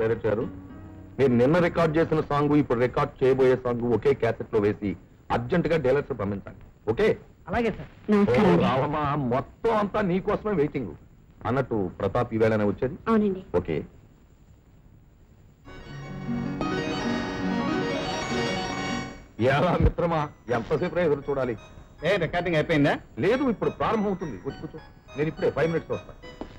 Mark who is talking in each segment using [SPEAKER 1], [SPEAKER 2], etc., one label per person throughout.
[SPEAKER 1] Direct గారు మీరు నిన్న రికార్డ్ చేసిన సాంగ్ ఇప్పుడు రికార్డ్ చేయబోయే సాంగ్ ఒకే క్యాసెట్ లో వేసి అర్జెంట్ గా డైరెక్టర్ పంపించాలి ఓకే
[SPEAKER 2] అలాగే సార్
[SPEAKER 1] ఓ
[SPEAKER 3] నమస్కారం అండి
[SPEAKER 1] రావమ్మా మొత్తం అంతా నీకోసమే వెయిటింగ్ అన్నట్టు ప్రతాప్ ఈవేళనే వచ్చేది
[SPEAKER 3] అవునండి
[SPEAKER 1] ఓకే ఎలా మిత్రమా ఎంతసేపు ఎదురు చూడాలి
[SPEAKER 2] ఏ రికార్డింగ్ అయిపోయిందా
[SPEAKER 1] లేదు ఇప్పుడు ప్రారంభం అవుతుంది కూర్చో కూర్చో నేను ఇప్పుడే ఫైవ్ మినిట్స్ వస్తాను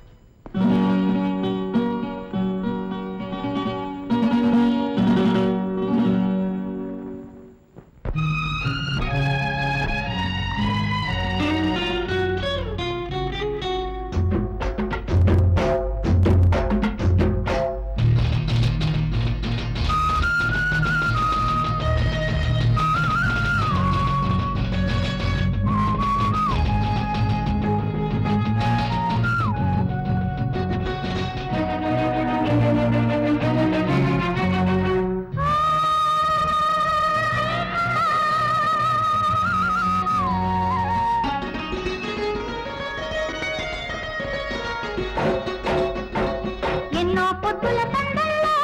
[SPEAKER 4] ఎన్నో పొద్దుల సందల్లో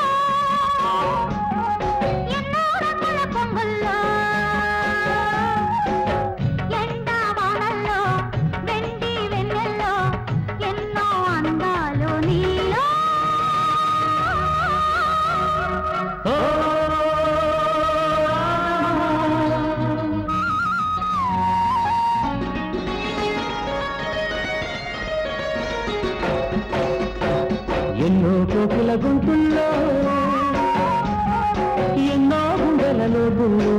[SPEAKER 4] ఎన్నో రంగుల పొంగుల్లో ఎండా వానల్లో వెండి వెన్నెల్లో ఎన్నో అందాలు నీలో
[SPEAKER 2] ఎన్నో కోకిల గుంపుల్లో ఎన్నో గుండెలలో గుళ్ళు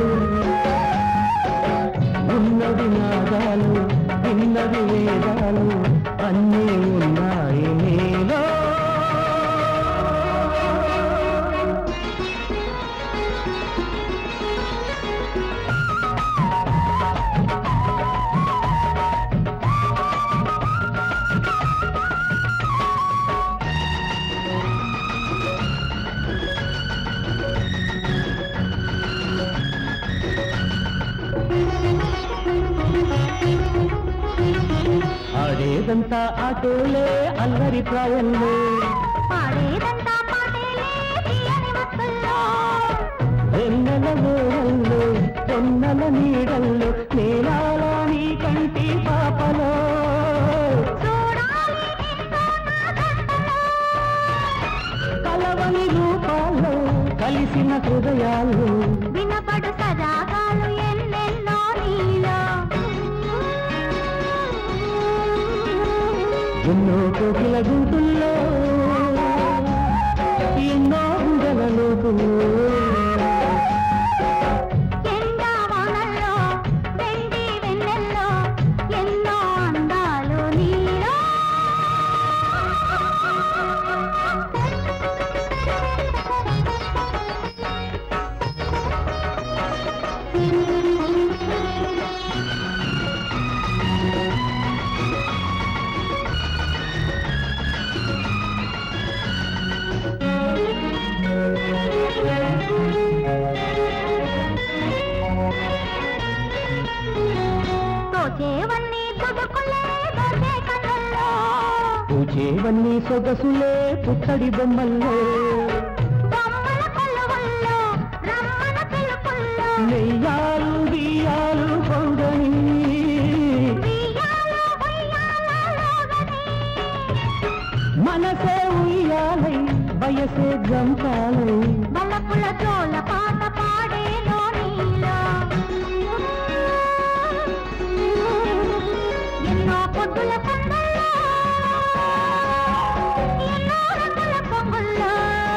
[SPEAKER 2] ఉన్నది నాదాలు విన్నది వేదాలు అన్నీ ఉన్నాయి నీలో ఆడేదంతా ఆటోలే అల్లరి ప్రాయంలో
[SPEAKER 4] పాడేదంతా పాటేలే తీయని వస్తుల్లో
[SPEAKER 2] వెన్నెల వేళల్లో పొన్నల నీడల్లో నీలాల నీ కంటి పాపలో
[SPEAKER 4] చూడాలి నిన్ను నా జంటలో
[SPEAKER 2] కలవని రూపాల్లో కలిసిన హృదయాల్లో
[SPEAKER 4] వినపడు సజాగాలు ఎన్నెన్నో నీలో
[SPEAKER 2] ఎన్నో కోకిల గుంటుల్లో ఎన్నో గుండెల లోతుల్లో
[SPEAKER 4] ఎండా వానల్లో వెండి వెన్నెల్లో ఎన్నో అందాలు నీలో తోచేవన్నీ తుడుకులే దోచే కళ్ళల్లో
[SPEAKER 2] పూచేవన్నీ సొగసులే పుత్తడి బొమ్మల్లో
[SPEAKER 4] బొమ్మల కొలువుల్లో రమ్మన పిలుపుల్లో
[SPEAKER 2] నెయ్యాలు బియ్యాలు పొంగని
[SPEAKER 4] ఉయ్యాలో ఉయ్యాలలోగని
[SPEAKER 2] మనసే ఉయ్యాలై వయసే గంటాలై
[SPEAKER 4] బలపుల జోల పాట పాడేనో నీలో ఎన్నో పొద్దుల పందల్లో ఎన్నో రంగుల పొంగుల్లో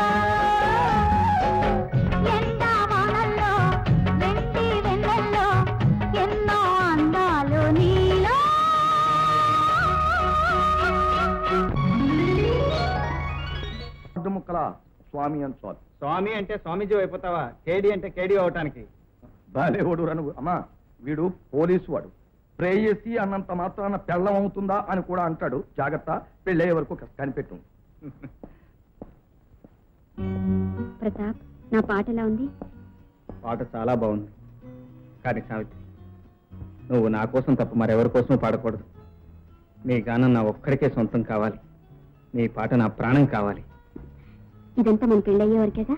[SPEAKER 4] ఎండా వానల్లో వెండి వెన్నెల్లో ఎన్నో అందాలు నీలో
[SPEAKER 1] అడ్డు ముక్కల స్వామి అని చాలు
[SPEAKER 2] స్వామి అంటే స్వామీజీ అయిపోతావా కేడి అంటే కేడి అవటానికి
[SPEAKER 1] బాలే ఓడు రను అమ్మా వీడు పోలీసు వాడు ప్రేయసి అన్నంత మాత్రాన పెళ్ళం అవుతుందా అని కూడా అంటాడు జాగ్రత్త పెళ్ళయ్యే వరకు కాస్త కనిపెట్టు
[SPEAKER 3] ప్రతాప్ నా పాట ఎలా ఉంది
[SPEAKER 2] పాట చాలా బాగుంది కానీ సావిత్రి నువ్వు నా కోసం తప్ప మరెవరి కోసం పాడకూడదు నీ గానం నా ఒక్కడికే సొంతం కావాలి నీ పాట నా ప్రాణం కావాలి
[SPEAKER 3] అలాగే ఇదంతా మన పెళ్ళయ్యే వరకేగా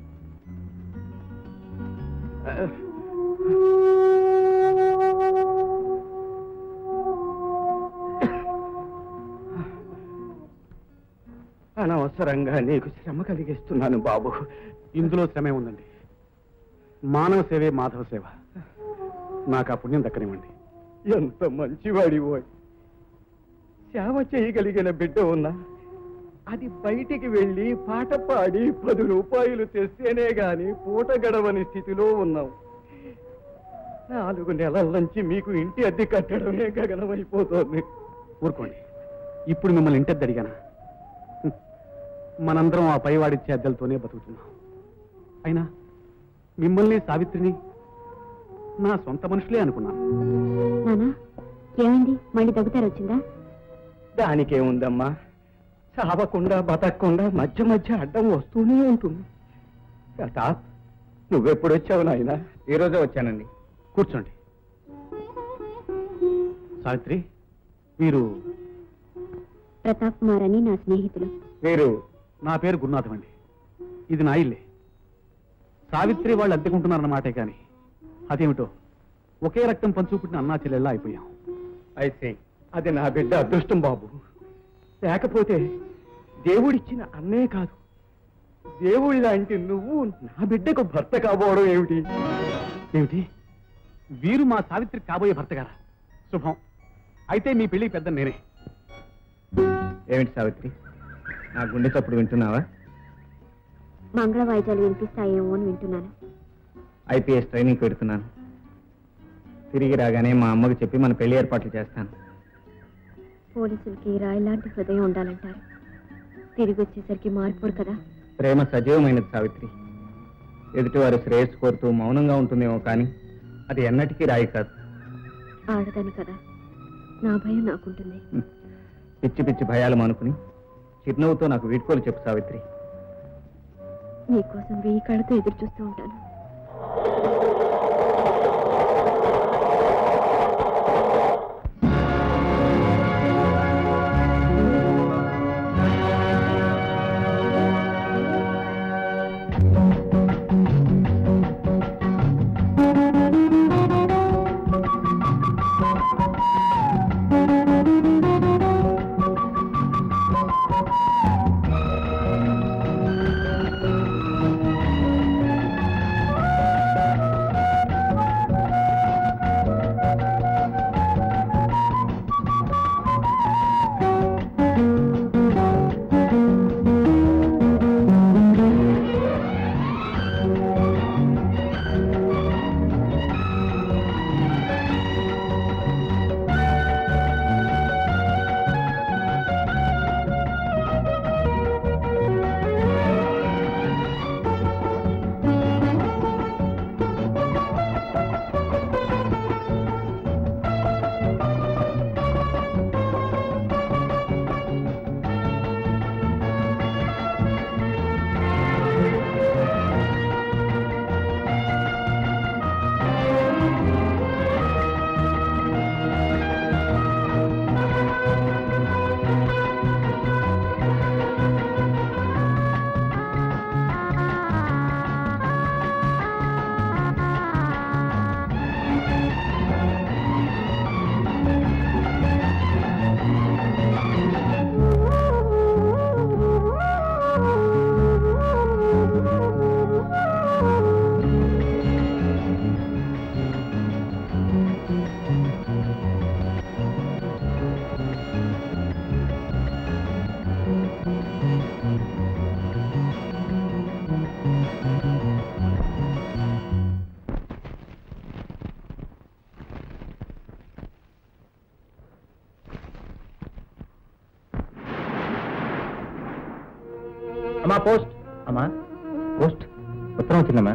[SPEAKER 1] అనవసరంగా నీకు శ్రమ కలిగిస్తున్నాను బాబు
[SPEAKER 5] ఇందులో శ్రమే ఉందండి మానవ సేవే మాధవ సేవ నాకు ఆ పుణ్యం దక్కనివ్వండి
[SPEAKER 1] ఎంత మంచివాడివో సేవ చేయగలిగిన బిడ్డ ఉన్నా అది బయటికి వెళ్ళి పాట పాడి పది రూపాయలు తెస్తేనే గాని పూట గడవని స్థితిలో ఉన్నాం నాలుగు నెలల నుంచి మీకు ఇంటి అద్దె కట్టడమే గగనమైపోతోంది
[SPEAKER 5] ఊరుకోండి ఇప్పుడు మిమ్మల్ని ఇంటద్దు అడిగానా హ్మ్. మనందరం ఆ పైవాడిచ్చే అద్దెలతోనే బతుకుతున్నాం అయినా మిమ్మల్ని సావిత్రిని నా సొంత మనుషులే అనుకున్నాను
[SPEAKER 3] నానా ఏమైంది మళ్ళీ దగ్గుతారు వచ్చిందా
[SPEAKER 1] దానికేముందమ్మా చావకుండా బతకకుండా మధ్య మధ్య అడ్డం వస్తూనే ఉంటుంది ప్రతాప్ నువ్వెప్పుడొచ్చావు నాయనా
[SPEAKER 2] ఈ రోజే వచ్చానండి
[SPEAKER 5] కూర్చోండి సావిత్రి మీరు
[SPEAKER 3] ప్రతాప్ కుమార్ అని నా స్నేహితులు
[SPEAKER 2] మీరు
[SPEAKER 5] నా పేరు గురునాథం అండి ఇది నా ఇల్లే సావిత్రి వాళ్ళు అద్దెకుంటున్నారన్నమాటే కానీ అదేమిటో ఒకే రక్తం పంచుకుంటున్న అన్నా చెల్లెల్లా అయిపోయాం
[SPEAKER 1] అయితే అది నా బిడ్డ అదృష్టం బాబు లేకపోతే దేవుడిచ్చిన అన్నే కాదు దేవుడి లాంటి నువ్వు నా బిడ్డకు భర్త కాబోవడం ఏమిటి
[SPEAKER 5] ఏమిటి వీరు మా సావిత్రి కాబోయే భర్త గారా శుభం అయితే మీ పెళ్లి పెద్ద నేనే
[SPEAKER 2] ఏమిటి సావిత్రి నా గుండె చప్పుడు వింటున్నావా
[SPEAKER 3] మంగళ వాయిద్యాలు వినిపిస్తాయేమో అని వింటున్నాను
[SPEAKER 2] ఐపీఎస్ ట్రైనింగ్ పెడుతున్నాను తిరిగి రాగానే మా అమ్మకు చెప్పి మన పెళ్లి ఏర్పాట్లు చేస్తాను
[SPEAKER 3] పోలీసులకి రాయిలాంటి హృదయం ఉండాలంటారు తిరిగి వచ్చేసరికి మారిపోరు కదా
[SPEAKER 2] ప్రేమ సజీవమైనది సావిత్రి ఎదుటివారు శ్రేయస్సు కోరుతూ మౌనంగా ఉంటుందేమో కానీ అది ఎన్నటికీ రాయి కాదు
[SPEAKER 3] ఆడదాను కదా నా భయం నాకుంటుంది
[SPEAKER 2] హ్మ్. పిచ్చి పిచ్చి భయాలు మానుకుని చిరునవ్వుతో నాకు వీడ్కోలు చెప్పు సావిత్రి
[SPEAKER 3] నీకోసం వెయ్యి కళ్ళతో ఎదురు చూస్తూ ఉంటాను
[SPEAKER 2] అమ్మా పోస్ట్ అమ్మా పోస్ట్ ఉత్తరం వచ్చిందమ్మా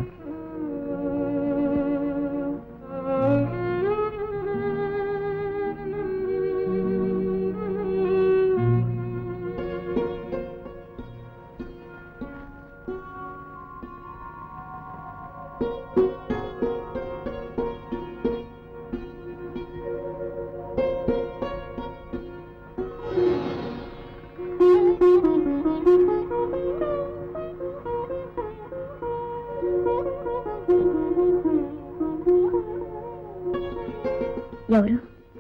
[SPEAKER 3] ఎవరు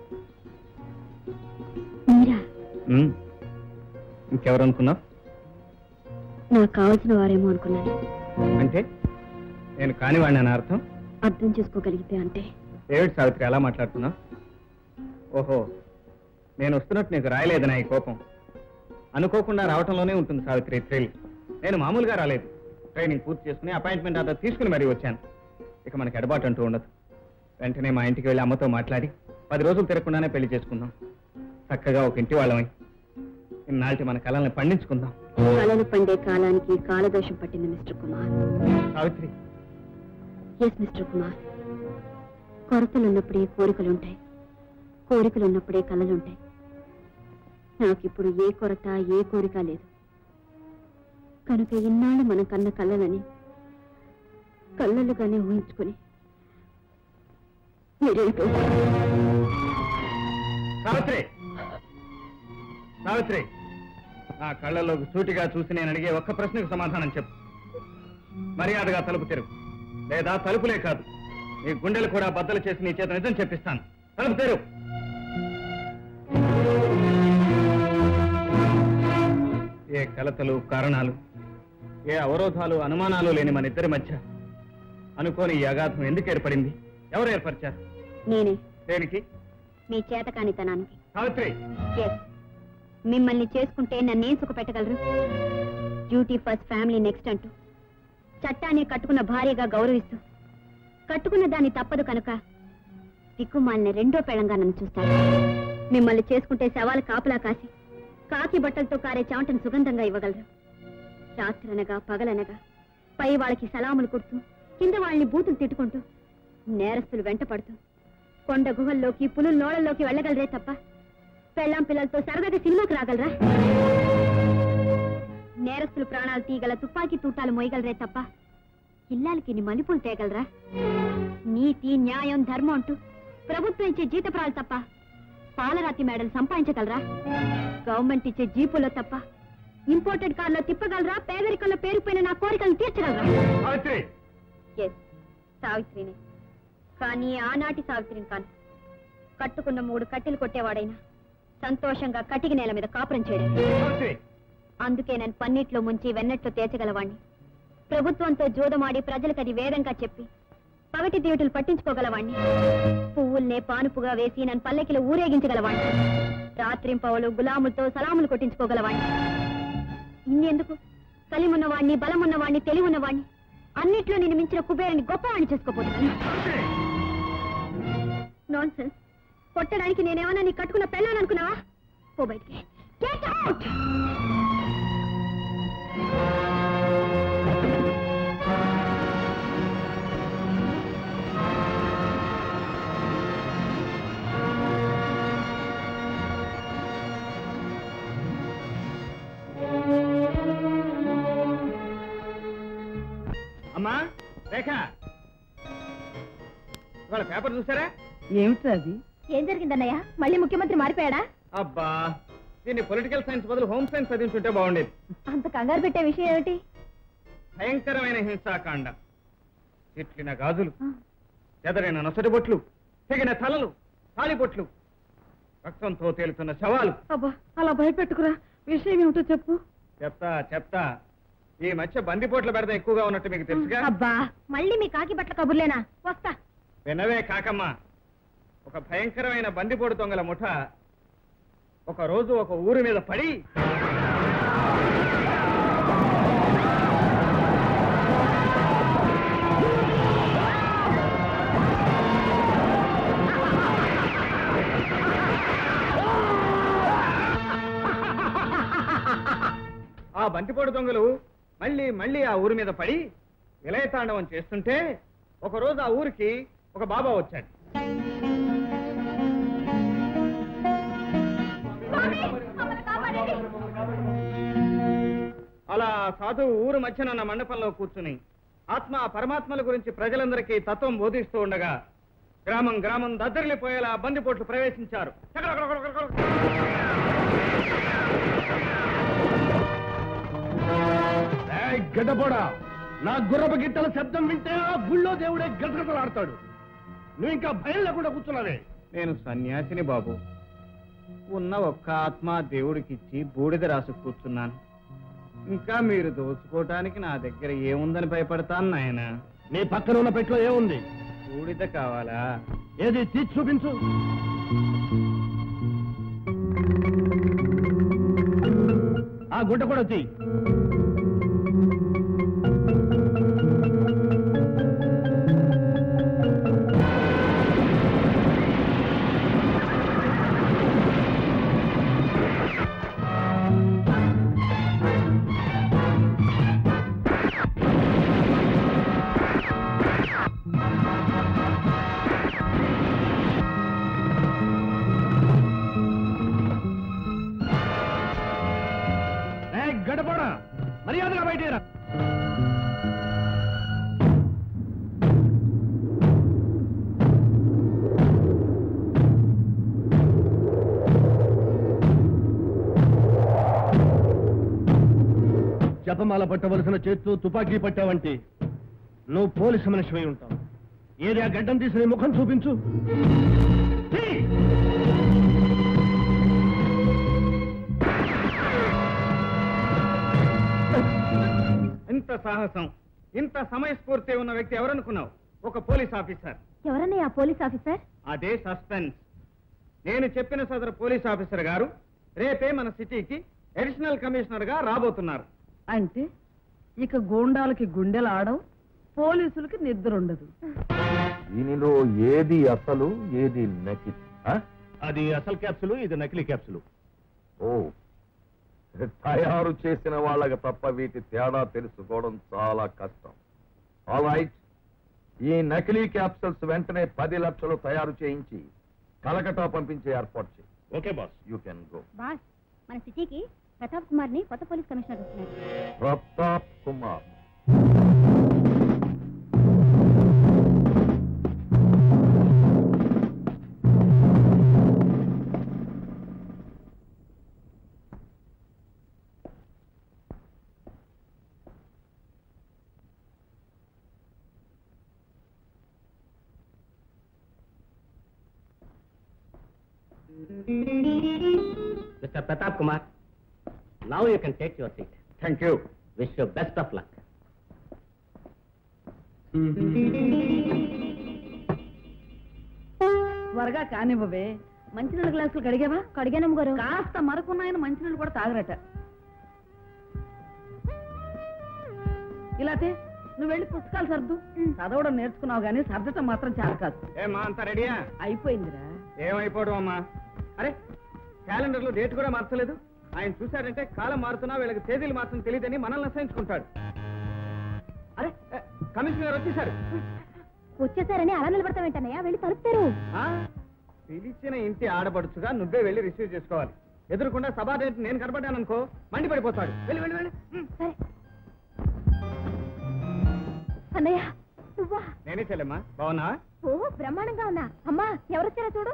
[SPEAKER 3] మీరా
[SPEAKER 2] ఉమ్. ఇంకెవరు అనుకున్నావు
[SPEAKER 3] నాకు కావాల్సిన వారేమో అనుకున్నాను
[SPEAKER 2] అంటే నేను కానివాడిని అని అర్థం
[SPEAKER 3] అర్థం చేసుకోగలిగితే అంటే
[SPEAKER 2] ఏమిటి సావిత్రి అలా మాట్లాడుతున్నావు ఓహో నేను వస్తున్నట్టు నీకు రాయలేదని ఈ కోపం అనుకోకుండా రావటంలోనే ఉంటుంది సావిత్రి థ్రిల్ నేను మామూలుగా రాలేదు ట్రైనింగ్ పూర్తి చేసుకుని అపాయింట్మెంట్ ఆర్డర్ తీసుకుని మరీ వచ్చాను ఇక మనకి ఎడబాటు అంటూ ఉండదు వెంటనే మా ఇంటికి వెళ్ళి అమ్మతో మాట్లాడి పది రోజులు తిరగకుండానే పెళ్లి చేసుకుందాం చక్కగా ఒక ఇంటి వాళ్ళమై ఇన్నాళ్ళకి మన కళల్ని పండించుకుందాం
[SPEAKER 3] కలలు పండే కాలానికి కాలదోషం పట్టింది mister Kumar
[SPEAKER 2] Savitri
[SPEAKER 3] yes mister Kumar కొరతలున్నప్పుడే కోరికలుంటాయి కోరికలున్నప్పుడే కలలుంటాయి నాకిప్పుడు ఏ కొరత ఏ కోరిక లేదు కనుక ఇన్నాళ్ళు మనం కన్న కళ్ళలని కళ్ళలుగానే ఊహించుకుని మీరెళ్ళిపోయారు
[SPEAKER 2] సావిత్రి సావిత్రి నా కళ్ళలోకి సూటిగా చూసి నేను అడిగే ఒక్క ప్రశ్నకు సమాధానం చెప్పు మర్యాదగా తలుపు తెరువు లేదా తలుపులే కాదు నీ గుండెలు కూడా బద్దలు చేసి నీ చేత నిజం చెప్పిస్తాను తలుపు తెరువు ఏ కలతలు కారణాలు ఏ అవరోధాలు అనుమానాలు లేని మన ఇద్దరి మధ్య అనుకోని ఈ అగాధం ఎందుకు ఏర్పడింది ఎవరు ఏర్పరిచారు
[SPEAKER 3] నేనే
[SPEAKER 2] దేనికి
[SPEAKER 3] మీ చేతకానితనానికి
[SPEAKER 2] సావిత్రి
[SPEAKER 3] ఎస్ మిమ్మల్ని చేసుకుంటే నన్నేం సుఖపెట్టగలరు డ్యూటీ ఫస్ట్ ఫ్యామిలీ నెక్స్ట్ అంటూ చట్టాన్ని కట్టుకున్న భార్యగా గౌరవిస్తూ కట్టుకున్న దాన్ని తప్పదు కనుక దిక్కుమాలిన రెండో పెళంగా నన్ను చూస్తారు మిమ్మల్ని చేసుకుంటే శవాలు కాపులా కాసి కాకి బట్టలతో కారే చెమటను సుగంధంగా ఇవ్వగలరు రాత్రనగా పగలనగా పై వాళ్ళకి సలాములు కొడుతూ కింద వాళ్ళని బూతులు తిట్టుకుంటూ నేరస్తులు వెంట పడుతూ కొండ గుహల్లోకి పులుల నోళ్ళలోకి వెళ్ళగలరే తప్ప పెళ్ళాం పిల్లలతో సరదాగా సినిమాకి రాగలరా నేరస్తులు ప్రాణాలు తీగల తుపాకీ తూటాలు మోయగలరే తప్ప ఇల్లాలకి నీ మలుపులు తేగలరా నీతి న్యాయం ధర్మం అంటూ ప్రభుత్వం ఇచ్చే జీతపరాలు తప్ప పాలరాతి మేడలు సంపాదించగలరా గవర్నమెంట్ ఇచ్చే జీపులో తప్ప ఇంపోర్టెడ్ కార్లో తిప్పగలరా పేదరికంలో పేరుపోయిన నా కోరికలను తీర్చగలరా
[SPEAKER 2] సావిత్రి
[SPEAKER 3] ఎస్ సావిత్రిని కానీ ఆనాటి సావిత్రిని కాను కట్టుకున్న మూడు కట్టెలు కొట్టేవాడైనా సంతోషంగా కటిక నేల మీద కాపురం చేయడం
[SPEAKER 2] సావిత్రి
[SPEAKER 3] అందుకే నేను పన్నీట్లో ముంచి వెన్నట్లో తేచగలవాణ్ణి ప్రభుత్వంతో జూదమాడి ప్రజలకు అది వేదంగా చెప్పి పగటి దీవుటులు పట్టించుకోగలవాణ్ణి పువ్వుల్నే పానుపుగా వేసి నన్ను పల్లెకిలో ఊరేగించగలవాణ్ణి రాత్రింపవలు గులాములతో సలాములు కొట్టించుకోగలవాణ్ణి ఇన్నెందుకు కలిమున్నవాణ్ణి బలమున్నవాణ్ణి తెలివున్నవాణ్ణి అన్నిట్లో నేను మించిన కుబేరని గొప్పవాణ్ణి చేసుకోపోతున్నాను నాన్ సెన్స్ కొట్టడానికి నేనేమన్నా నీ కట్టుకున్న పెళ్ళాను అనుకున్నావా ఓ బయటికి Get out!
[SPEAKER 2] అమ్మా రేఖ ఇవాళ పేపర్ చూసారా
[SPEAKER 6] ఏమిటి అది
[SPEAKER 3] ఏం జరిగిందన్నయ్య మళ్ళీ ముఖ్యమంత్రి మారిపోయాడా
[SPEAKER 2] అబ్బా దీన్ని పొలిటికల్ సైన్స్ బదులు హోమ్ సైన్స్ చదివించుంటే బాగుండేది
[SPEAKER 3] అంత కంగారు పెట్టే విషయం ఏమిటి
[SPEAKER 2] భయంకరమైన హింసాకాండ తిట్లిన గాజులు చెదరైన నొసటి బొట్లు తెగిన తలలు తాళిబొట్లు రక్తంతో తేలుతున్న శవాలు
[SPEAKER 6] అబ్బా అలా భయపెట్టుకురా విషయం ఏమిటో చెప్పు
[SPEAKER 2] చెప్తా చెప్తా ఈ మధ్య బందిపోట్ల బెడద ఎక్కువగా ఉన్నట్టు మీకు తెలుసుగా
[SPEAKER 3] అబ్బా మళ్ళీ మీ కాకి బట్ల కబుర్లేనా వస్తా
[SPEAKER 2] వినవే కాకమ్మ ఒక భయంకరమైన బందిపోటు దొంగల ముఠ ఒక రోజు ఒక ఊరి మీద పడి ఆ బంతిపోటు దొంగలు మళ్ళీ మళ్ళీ ఆ ఊరి మీద పడి విలయతాండవం చేస్తుంటే ఒక రోజు ఆ ఊరికి ఒక బాబా వచ్చాడు అలా సాధువు ఊరు మధ్యన ఉన్న మండపంలో కూర్చుని ఆత్మ పరమాత్మల గురించి ప్రజలందరికీ తత్వం బోధిస్తూ ఉండగా గ్రామం గ్రామం దద్దరిల్లిపోయేలా బందిపోట్లు ప్రవేశించారు
[SPEAKER 1] గడ్డపోడా నా గుర్రపు గిట్టల శబ్దం వింటే ఆ గుళ్ళో దేవుడే గజగజలాడతాడు నువ్వు ఇంకా భయం లేకుండా కూర్చున్నావే
[SPEAKER 2] నేను సన్యాసిని బాబు ఉన్న ఒక్క ఆత్మ దేవుడికిచ్చి బూడిద రాసి కూర్చున్నాను ఇంకా మీరు దోచుకోవటానికి నా దగ్గర ఏముందని భయపడతాను నాయన
[SPEAKER 1] నీ పక్కన ఉన్న పెట్లో ఏముంది
[SPEAKER 2] బూడిద కావాలా
[SPEAKER 1] ఏది తీసి చూపించు ఆ గుడ్డ కూడా తీ గడపడా మర్యాదగా బయటరా జపమాల పట్టవలసిన చేత్తో తుపాకీ పట్టావంటే నువ్వు పోలీసు మనిషివై ఉంటావు ఏది ఆ గడ్డం తీసి నీ ముఖం చూపించు తీ!
[SPEAKER 2] ఇంత సాహసం ఇంత సమయస్ఫూర్తి ఉన్న వ్యక్తి ఎవరనుకున్నావు ఒక పోలీస్ ఆఫీసర్
[SPEAKER 3] ఎవరన్నా ఆ పోలీస్ ఆఫీసర్
[SPEAKER 2] అదే సస్పెన్స్ నేను చెప్పిన సదరు పోలీస్ ఆఫీసర్ గారు రేపే మన సిటీకి అడిషనల్ కమిషనర్ గా రాబోతున్నారు
[SPEAKER 6] అంటే ఇక గూండాలకి గుండెలు ఆడవు పోలీసులకి నిద్ర ఉండదు
[SPEAKER 7] దీనిలో ఏది అసలు ఏది నకిలీ ఆ?
[SPEAKER 1] అది అసలు క్యాప్సులు ఇది నకిలీ క్యాప్సులు
[SPEAKER 7] ఓ తయారు చేసిన వాళ్ళకి తప్ప వీటి తేడా తెలుసుకోవడం చాలా కష్టం ఆల్ రైట్ ఈ నకిలీ క్యాప్సూల్స్ వెంటనే పది లక్షలు తయారు చేయించి కలకటా పంపించే ఏర్పాటు చేయి
[SPEAKER 1] okay boss
[SPEAKER 7] you can go
[SPEAKER 3] boss మన సిటీకి ప్రతాప్ కుమార్ ని కొత్త పోలీస్ కమిషనర్ వస్తున్నారు
[SPEAKER 7] Pratap Kumar
[SPEAKER 8] Mr. Pratap Kumar, now you can take your seat.
[SPEAKER 2] Thank you
[SPEAKER 8] Wish you best of luck.
[SPEAKER 6] త్వరగా కానివ్వవే మంచినీళ్ళ గ్లాసులు కడిగావా
[SPEAKER 3] కడిగానమ్మ గారు
[SPEAKER 6] కాస్త మరకున్నాయని మంచినీళ్ళు కూడా తాగరట ఇలాతే నువ్వు వెళ్ళి పుస్తకాలు సర్దు చదవడం నేర్చుకున్నావు కానీ సర్దటం మాత్రం చాలా కాదు
[SPEAKER 2] ఏమా అంతా రెడీయా
[SPEAKER 6] అయిపోయిందిరా
[SPEAKER 2] ఏమైపోవడం అమ్మా అరే క్యాలెండర్ లో డేట్ కూడా మార్చలేదు ఆయన చూశారంటే కాలం మారుతున్నా వీళ్ళకి తేదీలు మాత్రం తెలియదని మనల్ని అసహించుకుంటాడు అరే ఏ, కమిషనర్ గారు వచ్చేసారు
[SPEAKER 3] వచ్చేసారని అలా నిలబడతావేంటన్నయ్య వెళ్ళి తలుపుతారు
[SPEAKER 2] ఆ, పిలిచిన ఇంటి ఆడపడుచుగా నువ్వే వెళ్ళి రిసీవ్ చేసుకోవాలి ఎదురుకుండా సభాదేవి నేను కనపడ్డాను అనుకో మండి పడిపోతాడు వెళ్ళి వెళ్ళి వెళ్ళి ఉమ్.
[SPEAKER 3] సరే అన్నయ్య నువ్వా
[SPEAKER 2] నేనే చెల్లెమ్మా బాగున్నా
[SPEAKER 3] ఓ బ్రహ్మాండంగా ఉన్నా అమ్మా ఎవరొచ్చారో చూడు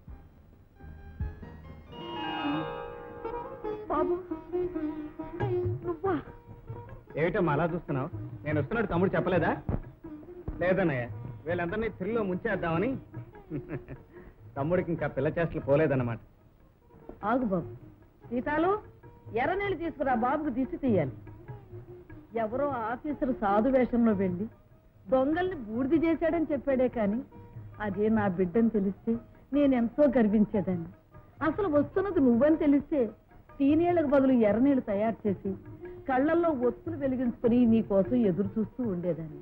[SPEAKER 3] బాబు నువ్వా
[SPEAKER 2] ఏమిటమ్మా అలా చూస్తున్నావు నేను వస్తున్నట్టు తమ్ముడు చెప్పలేదా లేదన్నయ్య వీళ్ళందరినీ థ్రిల్లో ముంచేద్దామని తమ్ముడికి ఇంకా పిల్ల చేష్టలు పోలేదన్నమాట
[SPEAKER 6] ఆగు బాబు సీతాలు ఎర్ర నీళ్ళు తీసుకురా బాబుకు దిష్టి తీయాలి ఎవరో ఆఫీసర్ సాధు వేషంలో వెళ్ళి దొంగల్ని బూడిద చేశాడని చెప్పాడే కానీ అదే నా బిడ్డని తెలిస్తే నేనెంతో గర్వించేదాన్ని అసలు వస్తున్నది నువ్వని తెలిస్తే తీనీళ్ళకు బదులు ఎర్రనీళ్ళు తయారు చేసి కళ్ళల్లో ఒత్తులు వెలిగించుకొని నీ కోసం ఎదురు చూస్తూ ఉండేదాన్ని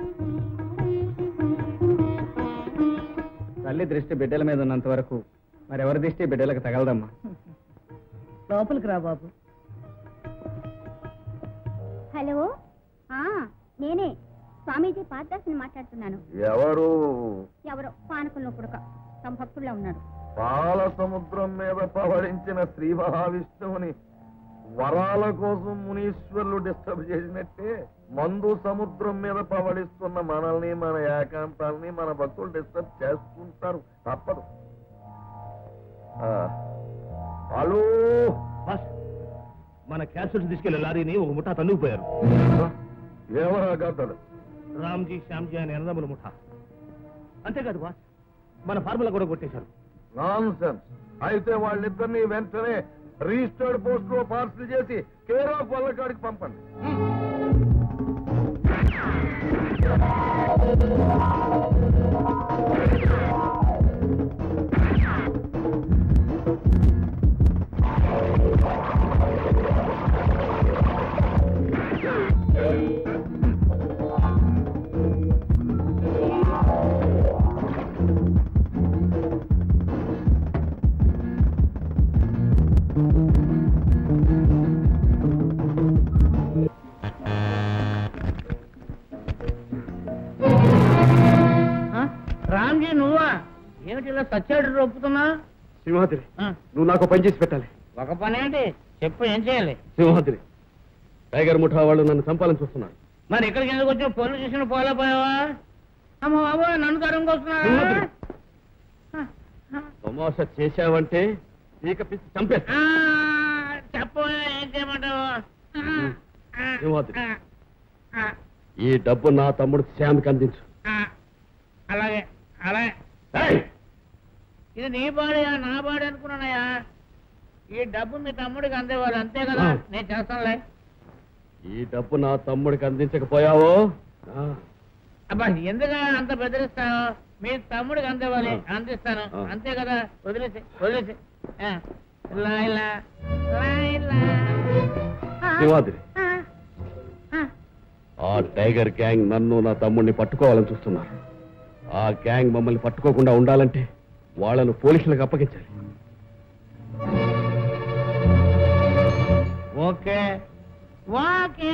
[SPEAKER 2] తల్లి దృష్టి బిడ్డల మీద ఉన్నంత వరకు మరెవరి దృష్టి బిడ్డలకు తగలదమ్మా
[SPEAKER 6] లోపలికి రా బాబు
[SPEAKER 3] హలో ఆ నేనే స్వామీజీ పాదర్శిని మాట్లాడుతున్నాను
[SPEAKER 7] ఎవరు
[SPEAKER 3] ఎవరో పానకంలో పుడక తమ భక్తుల్లో ఉన్నాడు
[SPEAKER 7] పాల సముద్రం మీద పవళించిన శ్రీ మహావిష్ణువుని వరాల కోసం మునీశ్వరులు డిస్టర్బ్ చేసినట్టే మందు సముద్రం మీద పవళిస్తున్న మనల్ని మన ఏకాంతాల్ని మన భక్తులు డిస్టర్బ్ చేసుకుంటారు తప్పదు ఆ, హలో
[SPEAKER 1] బాస్ మన క్యాప్సూల్స్ తీసుకెళ్లే లారీని ఒక ముఠా తన్నుకుపోయారు
[SPEAKER 7] ఎవరా గద్దడు
[SPEAKER 1] రామ్జీ శ్యామ్జీ అనే అన్నదమ్ముల ముఠా అంతేకాదు బాస్ మన ఫార్ములా కూడా కొట్టేశారు
[SPEAKER 7] నాన్ అయితే వాళ్ళిద్దరిని వెంటనే రిజిస్టర్డ్ పోస్ట్ లో పార్సల్ చేసి కేర్ ఆఫ్ వల్లకాడికి పంపండి
[SPEAKER 9] రామ్జీ నువ్వా ఏమిటి ఇలా సచ్చాడు రొప్పుతున్నా
[SPEAKER 1] సింహాద్రి నువ్వు నాకు పని చేసి పెట్టాలి
[SPEAKER 9] ఒక పని ఏంటి చెప్పు ఏం చేయాలి
[SPEAKER 1] సింహాద్రి టైగర్ ముఠా వాళ్ళు నన్ను చంపాలని చూస్తున్నారు
[SPEAKER 9] మరి ఇక్కడికి ఎందుకు వచ్చి పొల్లు చూసిన పోలేపోయావా అమ్మ బాబు నన్ను తరంగా వస్తున్నా
[SPEAKER 1] సింహాద్రి. తమాషా చేశావంటే పీక పిచ్చి చంపేస్తా
[SPEAKER 9] చెప్పు ఏం చేయమంటావు ఆ,
[SPEAKER 1] సింహాద్రి
[SPEAKER 9] ఆ, ఆ,
[SPEAKER 1] ఈ డబ్బు నా తమ్ముడు శ్యామ్కి అందించు
[SPEAKER 9] ఆ. అలాగే అలాగే
[SPEAKER 1] ఏయ్!
[SPEAKER 9] ఇది నీ బాడీయా నా బాడీ అనుకున్నానయ్యా ఈ డబ్బు మీ తమ్ముడికి అందేవాళ్ళు అంతే కదా
[SPEAKER 1] ఆ.
[SPEAKER 9] నేను చేస్తానులే
[SPEAKER 1] ఈ డబ్బు నా తమ్ముడికి అందించకపోయావో ఆ,
[SPEAKER 9] అబ్బా ఎందుకు అంత బెదిరిస్తావు మీ తమ్ముడికి అందేవాలి
[SPEAKER 1] ఆ.
[SPEAKER 9] అందిస్తాను
[SPEAKER 1] ఆ.
[SPEAKER 9] అంతే కదా వదిలేసి వదిలేసి ఆ. ఇలా ఇలా ఇలా ఇలా ఆ.
[SPEAKER 1] సింహాద్రి
[SPEAKER 9] ఆ. ఆ.
[SPEAKER 1] ఆ టైగర్ గ్యాంగ్ నన్ను నా తమ్ముడిని పట్టుకోవాలని చూస్తున్నారు ఆ గ్యాంగ్ మమ్మల్ని పట్టుకోకుండా ఉండాలంటే వాళ్ళను పోలీసులకు అప్పగించాలి
[SPEAKER 9] okay okay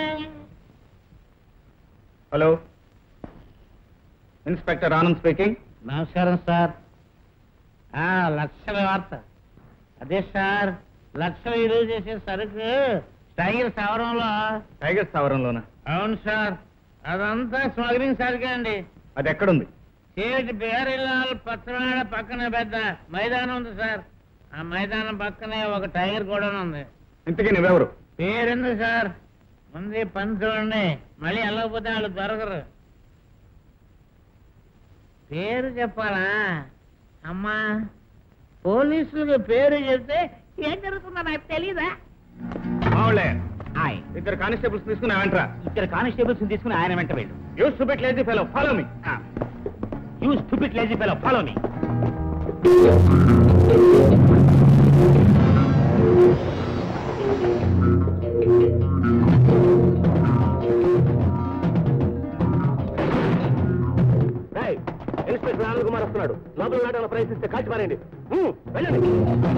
[SPEAKER 2] hello inspector Anand speaking
[SPEAKER 9] నమస్కారం సార్ ఆ లక్షల వార్త అదే సార్ లక్షలు విలువ చేసే సరుకు టైగర్ సవరంలో
[SPEAKER 2] టైగర్ స్థావరంలోనా
[SPEAKER 9] అవును సార్ అదంతా స్మగ్లింగ్ సరుకే అండి
[SPEAKER 2] అది ఎక్కడుంది
[SPEAKER 9] చేటి బేరిల్లాల్ పచ్చనాడ పక్కన పెద్ద మైదానం ఉంది సార్ ఆ మైదానం పక్కనే ఒక టైగర్ కూడా ఉంది
[SPEAKER 2] ఇంతకీ నువ్వెవరు
[SPEAKER 9] పేరెందుకు సార్ ముందు ఈ పని చూడండి మళ్ళీ వెళ్ళకపోతే వాళ్ళు దొరకరు పేరు చెప్పాలా అమ్మా పోలీసులకు పేరు చెప్తే ఏం జరుగుతుందో నాకు తెలీదా
[SPEAKER 2] మావులే ఇద్దరు కానిస్టేబుల్స్ తీసుకుని వెంటరా
[SPEAKER 8] ఇద్దరు కానిస్టేబుల్స్ తీసుకుని ఆయన వెంట వెళ్ళు
[SPEAKER 2] యూ సుబెట్ lazy fellow follow me
[SPEAKER 8] you stupid lazy fellow follow me
[SPEAKER 1] inspector Anand Kumar వస్తున్నాడు లోపల నాటంలో ప్రయత్నిస్తే కాల్చి పారండి ఉమ్, వెళ్ళండి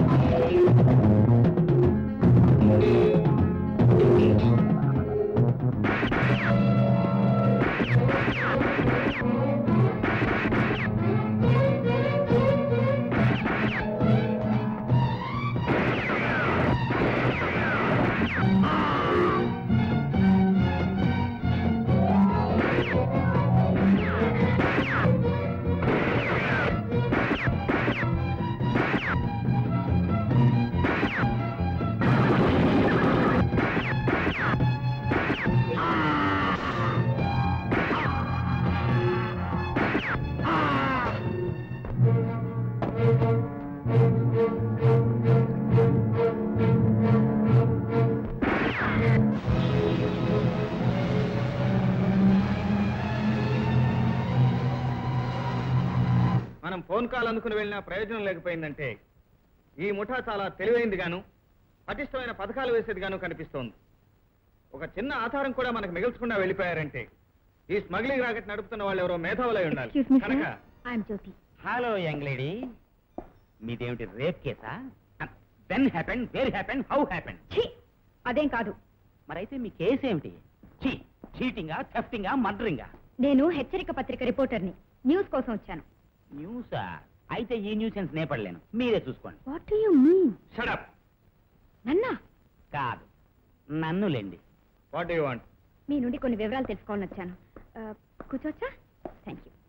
[SPEAKER 2] మనం ఫోన్ కాల్ అనుకుని వెళ్ళినా ప్రయోజనం లేకపోయిందంటే ఈ ముఠా చాలా తెలివైంది గాను పటిష్టమైన పథకాలు వేసేది గాను కనిపిస్తోంది ఒక చిన్న ఆధారం కూడా మనకు మిగల్చకుండా వెళ్ళిపోయారంటే ఈ స్మగ్లింగ్ రాకెట్ నడుపుతున్న వాళ్ళు ఎవరో మేధావులై ఉండాలి
[SPEAKER 3] ఎక్స్క్యూజ్ మీ
[SPEAKER 2] కనుక
[SPEAKER 3] sir I'm Jyoti
[SPEAKER 8] hello young lady మీదేమిటి రేప్ కేసా when happen where happen how happen
[SPEAKER 3] ఛీ అదేం కాదు
[SPEAKER 8] మరైతే మీ కేసు ఏమిటి చీ చీటింగా థెఫ్టింగా మర్డరింగా
[SPEAKER 3] నేను హెచ్చరిక పత్రిక రిపోర్టర్ని న్యూస్ కోసం వచ్చాను
[SPEAKER 8] న్యూసా అయితే ఈ న్యూసెన్స్ నేపడలేను మీరే చూసుకోండి
[SPEAKER 3] what do you mean
[SPEAKER 2] shut up
[SPEAKER 3] నన్నా
[SPEAKER 8] కాదు నన్నులేండి
[SPEAKER 2] వాట్ యు వాంట్
[SPEAKER 3] మీ నుండి కొన్ని వివరాలు తెలుసుకోవాలని వచ్చాను ఆ, కూర్చోవచ్చా థ్యాంక్ యూ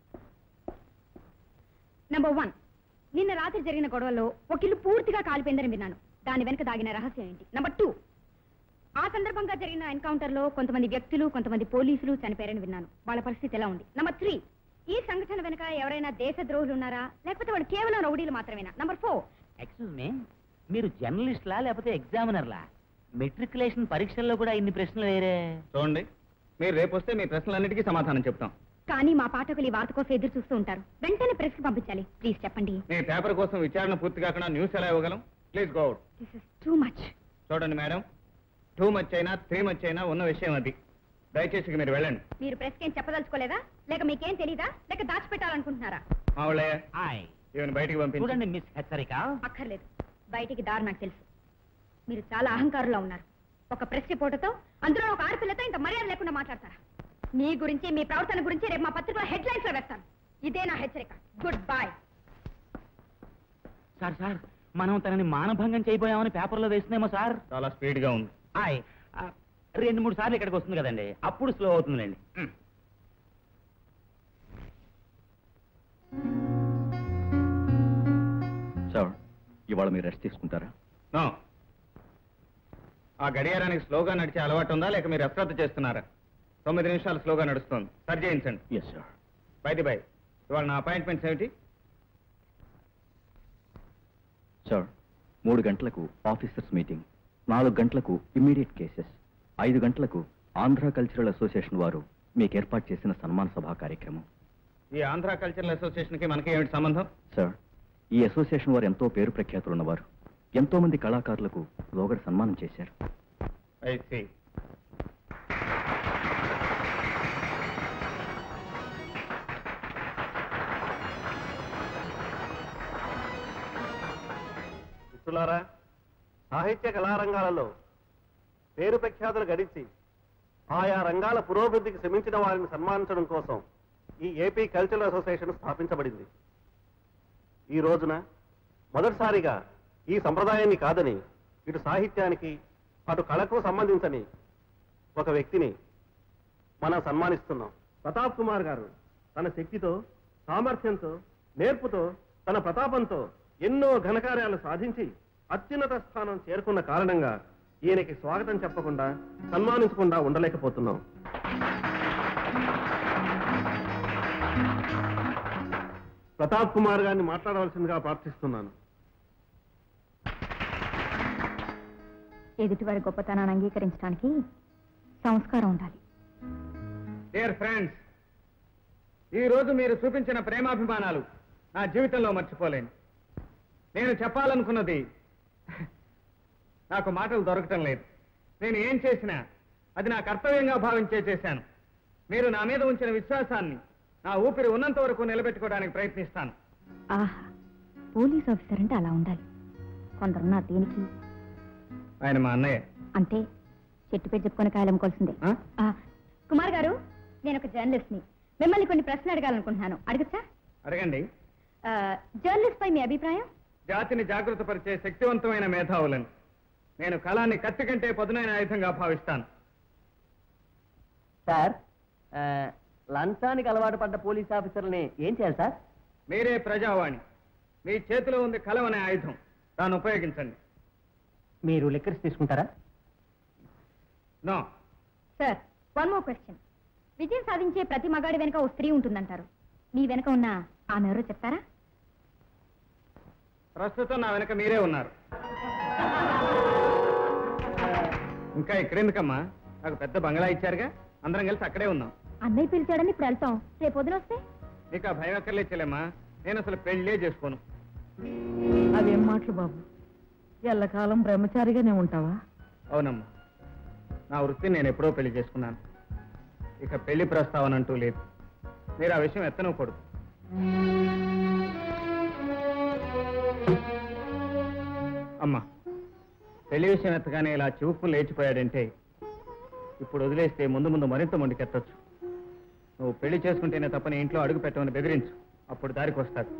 [SPEAKER 3] నంబర్ వన్ నిన్న రాత్రి జరిగిన గొడవలో ఒక ఇల్లు పూర్తిగా కాలిపోయిందని విన్నాను దాని వెనుక దాగిన రహస్యం ఏంటి నంబర్ టూ ఆ సందర్భంగా జరిగిన ఎన్కౌంటర్ లో కొంతమంది వ్యక్తులు కొంతమంది పోలీసులు చనిపోయారని విన్నాను వాళ్ళ పరిస్థితి ఎలా ఉంది నంబర్ త్రీ ఈ సంఘటన వెనుక ఎవరైనా దేశద్రోహులు ఉన్నారా లేకపోతే వాళ్ళు కేవలం రౌడీలు మాత్రమేనా నంబర్ ఫోర్
[SPEAKER 8] ఎక్స్క్యూజ్ మీ మీరు జర్నలిస్ట్లా లేకపోతే ఎగ్జామినర్లా మెట్రికులేషన్ పరీక్షల్లో కూడా ఇన్ని ప్రశ్నలు వేరే
[SPEAKER 2] చూడండి మీరు రేపు వస్తే మీ ప్రశ్నలన్నిటికీ సమాధానం చెప్తాం
[SPEAKER 3] కానీ మా పాఠకులు ఈ వార్త కోసం ఎదురు చూస్తూ ఉంటారు వెంటనే ప్రెస్ కి పంపించాలి ప్లీజ్ చెప్పండి
[SPEAKER 2] మీ పేపర్ కోసం విచారణ పూర్తి కాకుండా న్యూస్ ఎలా ఇవ్వగలం please go out
[SPEAKER 3] this is too much
[SPEAKER 2] చూడండి మేడం టూ మచ్ అయినా త్రీ మచ్ అయినా ఉన్న విషయం అది దయచేసి ఇక మీరు వెళ్ళండి
[SPEAKER 3] మీరు ప్రెస్ కి ఏం చెప్పదలుచుకోలేదా లేక మీకేం తెలీదా లేక దాచిపెట్టాలనుకుంటున్నారా
[SPEAKER 2] మావులే
[SPEAKER 8] హాయ్
[SPEAKER 2] ఈవెన్ బయటికి పంపించండి
[SPEAKER 8] చూడండి మిస్ హెచ్చరిక
[SPEAKER 3] అక్కర్లేదు బయటికి దారి నాకు తెలుసు మీరు చాలా అహంకారులా ఉన్నారు ఒక ప్రెస్ రిపోర్టర్తో అందులో ఒక ఆడపిల్లతో ఇంత మర్యాద లేకుండా మాట్లాడతారా మీ గురించి మీ ప్రవర్తన గురించి రేపు మా పత్రికలో హెడ్ లైన్స్ లో వేస్తాను ఇదే నా హెచ్చరిక గుడ్ బాయ్
[SPEAKER 8] సార్ సార్ మనం తనని మానభంగం చేయబోయామని పేపర్లో వేస్తున్నామో సార్
[SPEAKER 2] చాలా స్పీడ్ గా ఉంది
[SPEAKER 8] హాయ్ ఆ, రెండు మూడు సార్లు ఇక్కడికి వస్తుంది కదండి అప్పుడు స్లో అవుతుందిలేండి మ్.
[SPEAKER 10] సార్ ఇవాళ మీరు రెస్ట్ తీసుకుంటారా
[SPEAKER 2] నో ఆ గడియారానికి స్లోగా నడిచే అలవాటు ఉందా లేక మీరు అశ్రద్ధ చేస్తున్నారా తొమ్మిది నిమిషాలు స్లోగా నడుస్తుంది సరి చేయించండి
[SPEAKER 10] ఎస్ సార్
[SPEAKER 2] బైది బై ఇవాళ నా అపాయింట్మెంట్స్ ఏమిటి
[SPEAKER 10] సార్ మూడు గంటలకు ఆఫీసర్స్ మీటింగ్ నాలుగు గంటలకు ఇమ్మీడియట్ కేసెస్ ఐదు గంటలకు ఆంధ్ర కల్చరల్ అసోసియేషన్ వారు మీకు ఏర్పాటు చేసిన సన్మాన సభా కార్యక్రమం
[SPEAKER 2] ఈ ఆంధ్ర కల్చరల్ అసోసియేషన్ కి మనకి ఏమిటి సంబంధం
[SPEAKER 10] సార్ ఈ అసోసియేషన్ వారు ఎంతో పేరు ప్రఖ్యాతులు ఉన్నవారు ఎంతో మంది కళాకారులకు లోగడ సన్మానం చేశారు
[SPEAKER 2] ఐ సీ
[SPEAKER 5] మిత్రులారా సాహిత్య కళారంగాలలో పేరు ప్రఖ్యాతులు గడించి ఆయా రంగాల పురోభివృద్ధికి శ్రమించిన వారిని సన్మానించడం కోసం ఈ ఏపీ కల్చరల్ అసోసియేషన్ స్థాపించబడింది ఈ రోజున మొదటిసారిగా ఈ సంప్రదాయాన్ని కాదని ఇటు సాహిత్యానికి అటు కళకు సంబంధించని ఒక వ్యక్తిని మనం సన్మానిస్తున్నాం ప్రతాప్ కుమార్ గారు తన శక్తితో సామర్థ్యంతో నేర్పుతో తన ప్రతాపంతో ఎన్నో ఘనకార్యాలు సాధించి అత్యున్నత స్థానం చేరుకున్న కారణంగా ఈయనకి స్వాగతం చెప్పకుండా సన్మానించకుండా ఉండలేకపోతున్నాం ప్రతాప్ కుమార్ గారిని మాట్లాడవలసిందిగా ప్రార్థిస్తున్నాను
[SPEAKER 3] ఎదుటివారి గొప్పతనాన్ని అంగీకరించడానికి సంస్కారం ఉండాలి
[SPEAKER 2] డియర్ ఫ్రెండ్స్ ఈ రోజు మీరు చూపించిన ప్రేమాభిమానాలు నా జీవితంలో మర్చిపోలేను నేను చెప్పాలనుకున్నది నాకు మాటలు దొరకటం లేదు నేను ఏం చేసినా అది నా కర్తవ్యంగా భావించే చేశాను మీరు నా మీద ఉంచిన విశ్వాసాన్ని నా ఊపిరి ఉన్నంత వరకు నిలబెట్టుకోవడానికి ప్రయత్నిస్తాను
[SPEAKER 3] ఆహా పోలీస్ ఆఫీసర్ అంటే అలా ఉండాలి కొందరున్నారు దీనికి
[SPEAKER 2] ఆయన మా అన్నయ్య
[SPEAKER 3] అంతే చెట్టు పేరు చెప్పుకొని కాయలు అమ్ముకోవాల్సిందే
[SPEAKER 2] ఆ?
[SPEAKER 3] ఆ, కుమార్ గారు నేను ఒక జర్నలిస్ట్ ని మిమ్మల్ని కొన్ని ప్రశ్నలు అడగాలనుకుంటున్నాను అడగచ్చా
[SPEAKER 2] అడగండి
[SPEAKER 3] ఆ, జర్నలిస్ట్ పై మీ అభిప్రాయం
[SPEAKER 2] జాతిని జాగృతపరిచే శక్తివంతమైన మేధావులను నేను కళాన్ని కత్తి కంటే పదునైన ఆయుధంగా భావిస్తాను
[SPEAKER 11] సార్ ఆ, లంచానికి అలవాటు పడ్డ పోలీస్ ఆఫీసర్ని ఏం చేయాలి సార్
[SPEAKER 2] మీరే ప్రజావాణి మీ చేతిలో ఉంది కలం అనే ఆయుధం దాన్ని ఉపయోగించండి
[SPEAKER 11] మీరు లిక్కర్స్ తీసుకుంటారా
[SPEAKER 2] no
[SPEAKER 3] sir one more question విజయం సాధించే ప్రతి మగాడి వెనుక ఓ స్త్రీ ఉంటుందంటారు మీ వెనుక ఉన్న ఆమె ఎవరో చెప్తారా
[SPEAKER 2] ప్రస్తుతం నా వెనక మీరే ఉన్నారు ఇంకా ఇక్కడెందుకమ్మా నాకు పెద్ద బంగ్లా ఇచ్చారుగా అందరం కలిసి అక్కడే ఉన్నాం
[SPEAKER 3] అన్నయ్య పిలిచాడని ఇప్పుడు వెళ్తాం రేపు వదిన వస్తే
[SPEAKER 2] నీకు ఆ భయం ఎక్కర్లేదు చెల్లెమ్మా నేను అసలు పెళ్ళే చేసుకోను
[SPEAKER 6] అవేం మాటలు బాబు ఎల్లకాలం బ్రహ్మచారిగానే ఉంటావా
[SPEAKER 2] అవునమ్మా నా వృత్తిని నేను ఎప్పుడో పెళ్లి చేసుకున్నాను ఇక పెళ్లి ప్రస్తావన అంటూ లేదు మీరు ఆ విషయం ఎత్తనకూడదు అమ్మా పెళ్లి విషయం ఎత్తగానే ఇలా చూపు లేచిపోయాడంటే ఇప్పుడు వదిలేస్తే ముందు ముందు మరింత మొండికెత్తచ్చు నువ్వు పెళ్లి చేసుకుంటేనే తప్పని ఇంట్లో అడుగు పెట్టమని బెదిరించు అప్పుడు దారికి వస్తాడు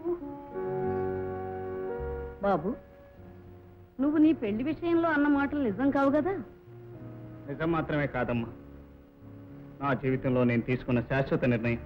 [SPEAKER 6] బాబు నువ్వు నీ పెళ్లి విషయంలో అన్న మాటలు నిజం కావు కదా
[SPEAKER 2] నిజం మాత్రమే కాదమ్మా నా జీవితంలో నేను తీసుకున్న శాశ్వత నిర్ణయం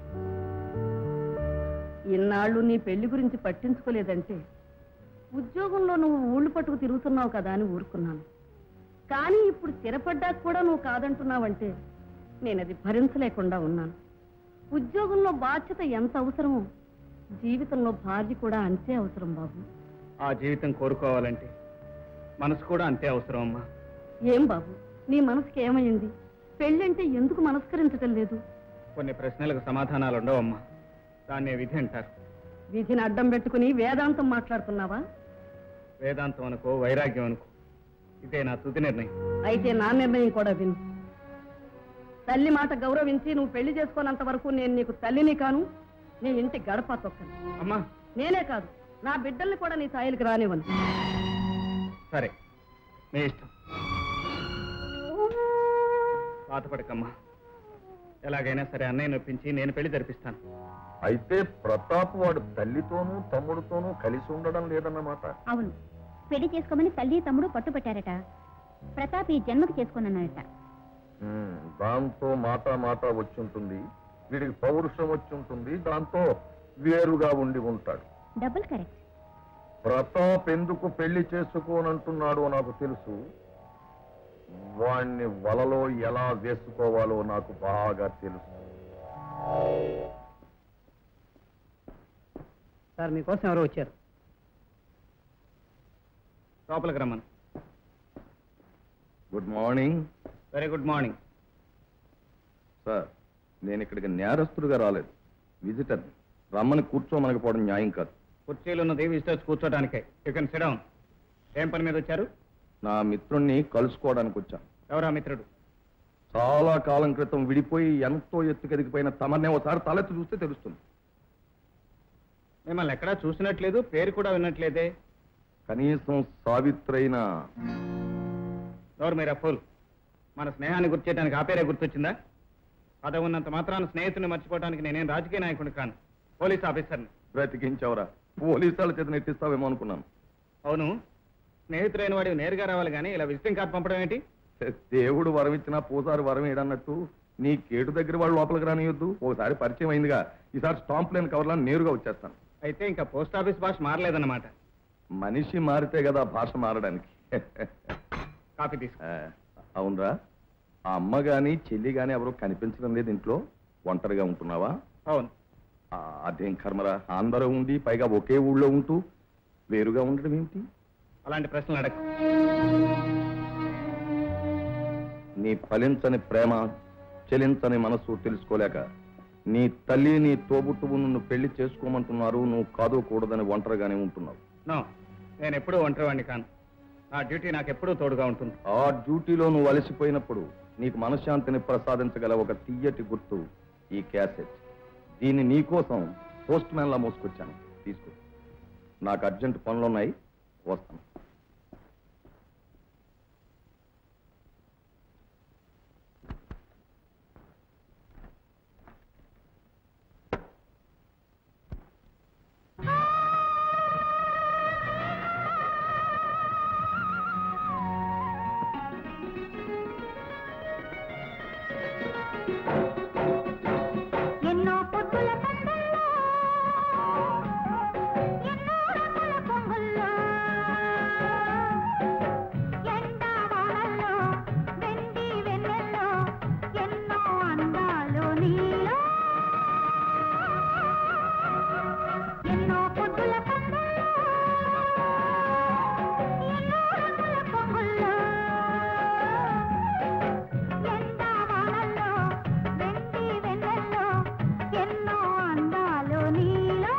[SPEAKER 6] ఇన్నాళ్ళు నీ పెళ్లి గురించి పట్టించుకోలేదంటే ఉద్యోగంలో నువ్వు ఊళ్ళు పట్టుకు తిరుగుతున్నావు కదా అని ఊరుకున్నాను కానీ ఇప్పుడు స్థిరపడ్డాక కూడా నువ్వు కాదంటున్నావంటే నేను అది భరించలేకుండా ఉన్నాను ఉద్యోగంలో బాధ్యత ఎంత అవసరమో జీవితంలో భార్య కూడా అంతే అవసరం బాబు
[SPEAKER 2] ఆ జీవితం కోరుకోవాలంటే మనసు కూడా అంతే అవసరం అమ్మా
[SPEAKER 6] ఏం బాబు నీ మనసుకి ఏమైంది పెళ్ళంటే ఎందుకు మనస్కరించటం లేదు
[SPEAKER 2] కొన్ని ప్రశ్నలకు సమాధానాలు ఉండవమ్మా దాన్నే విధి అంటారు
[SPEAKER 6] విధిని అడ్డం పెట్టుకుని వేదాంతం మాట్లాడుతున్నావా
[SPEAKER 2] వేదాంతం అనుకో వైరాగ్యం అనుకో ఇదే నా తుది నిర్ణయం
[SPEAKER 6] అయితే నా నిర్ణయం కూడా విను తల్లి మాట గౌరవించి నువ్వు పెళ్లి చేసుకోనంత వరకు నేను నీకు తల్లిని కాను నీ ఇంటి గడప తొక్కను
[SPEAKER 2] అమ్మా
[SPEAKER 6] నేనే కాదు నా బిడ్డల్ని కూడా నీ స్థాయిలకు రానివ్వను
[SPEAKER 2] సరే నీ ఇష్టం బాధపడకమ్మా ఎలాగైనా సరే అన్నయ్య నొప్పించి నేను పెళ్లి జరిపిస్తాను
[SPEAKER 7] అయితే ప్రతాప్ వాడు తల్లితోనూ తమ్ముడితోనూ కలిసి ఉండడం లేదన్నమాట
[SPEAKER 3] అవును పెళ్లి చేసుకోమని తల్లి తమ్ముడు పట్టుపట్టారట ప్రతాప్ ఈ జన్మకు చేసుకోనన్నాడట
[SPEAKER 7] ఉమ్, దాంతో మాట మాట వచ్చుంటుంది వీడికి పౌరుషం వచ్చుంటుంది దాంతో వేరుగా ఉండి ఉంటాడు
[SPEAKER 3] డబుల్ కరెక్ట్
[SPEAKER 7] ప్రతాప్ ఎందుకు పెళ్లి చేసుకోనంటున్నాడో నాకు తెలుసు వాణ్ణి వలలో ఎలా వేసుకోవాలో నాకు బాగా తెలుసు
[SPEAKER 12] సార్ మీకోసం ఎవరో వచ్చారు
[SPEAKER 2] లోపలికి రమ్మను
[SPEAKER 7] good morning
[SPEAKER 2] very good morning
[SPEAKER 7] sir నేను ఇక్కడికి నేరస్తుడిగా రాలేదు విజిటర్ రమ్మని కూర్చోమనకపోవడం న్యాయం కాదు
[SPEAKER 2] కుర్చీలు ఉన్నది విజిటర్స్ కూర్చోడానికే యూ కెన్ సిడౌన్ ఏం పని మీద వచ్చారు
[SPEAKER 7] నా మిత్రుణ్ణి కలుసుకోవడానికి వచ్చాను
[SPEAKER 2] ఎవరా మిత్రుడు
[SPEAKER 7] చాలా కాలం క్రితం విడిపోయి ఎంతో ఎత్తుకెదిగిపోయిన తమన్నే ఒకసారి తలెత్తి చూస్తే తెలుస్తుంది
[SPEAKER 2] మిమ్మల్ని ఎక్కడా చూసినట్లేదు పేరు కూడా విన్నట్లేదే
[SPEAKER 7] కనీసం సావిత్రైన
[SPEAKER 2] ఎవరు మీరా ఫుల్ మన స్నేహాన్ని గుర్తు చేయడానికి ఆ పేరే గుర్తొచ్చిందా పదవి ఉన్నంత మాత్రాన స్నేహితుని మర్చిపోవడానికి నేనేం రాజకీయ నాయకుడు కాను పోలీస్ ఆఫీసర్ని
[SPEAKER 7] బ్రతికించవరా పోలీసు వాళ్ళ చేత నెట్టిస్తావేమో అనుకున్నాను
[SPEAKER 2] అవును స్నేహితుడైన వాడివి నేరుగా రావాలి కానీ ఇలా విజిటింగ్ కార్డు పంపడం ఏంటి
[SPEAKER 7] దేవుడు వరం ఇచ్చినా పూసారి వరం ఏడన్నట్టు నీ కేటు దగ్గర వాళ్ళు లోపలికి రానియొద్దు ఒకసారి పరిచయం అయిందిగా ఈసారి స్టాంప్ లేని కవర్లా నేరుగా వచ్చేస్తాను
[SPEAKER 2] అయితే ఇంకా పోస్ట్ ఆఫీస్ భాష మారలేదన్నమాట
[SPEAKER 7] మనిషి మారితే కదా భాష మారడానికి
[SPEAKER 2] కాపీ తీసుకో
[SPEAKER 7] ఆ, అవునరా ఆ అమ్మ గాని చెల్లి గాని ఎవరు కనిపించడం లేదు ఇంట్లో ఒంటరిగా ఉంటున్నావా
[SPEAKER 2] అవును
[SPEAKER 7] ఆ, అదేం కర్మరా అందరూ ఉండి పైగా ఒకే ఊళ్ళో ఉంటూ వేరుగా ఉండడం ఏమిటి
[SPEAKER 2] అలాంటి ప్రశ్నలు అడగ
[SPEAKER 7] నీ ఫలించని ప్రేమ చెలించని మనసు తెలుసుకోలేక నీ తల్లి నీ తోబుట్టువు నిన్ను పెళ్లి చేసుకోమంటున్నారు నువ్వు కాదు కూడదని ఒంటరిగానే ఉంటున్నావు
[SPEAKER 2] నో నేను ఎప్పుడూ ఒంటరివాడిని కాను నా డ్యూటీ నాకు ఎప్పుడూ తోడుగా ఉంటుంది
[SPEAKER 7] ఆ డ్యూటీలో నువ్వు అలసిపోయినప్పుడు నీకు మనశ్శాంతిని ప్రసాదించగల ఒక తీయటి గుర్తు ఈ క్యాసెట్ దీన్ని నీకోసం పోస్ట్ మ్యాన్ లా మోసుకొచ్చాను తీసుకో నాకు అర్జెంట్ పనులున్నాయి వస్తాను
[SPEAKER 4] ఎన్నో పొద్దుల పందల్లో ఎన్నో రంగుల పొంగుల్లో ఎండా వానల్లో వెండి వెన్నెల్లో ఎన్నో అందాలు నీలో ఎన్నో పొద్దుల పందల్లో ఎన్నో రంగుల పొంగుల్లో ఎండా వానల్లో వెండి వెన్నెల్లో ఎన్నో అందాలు నీలో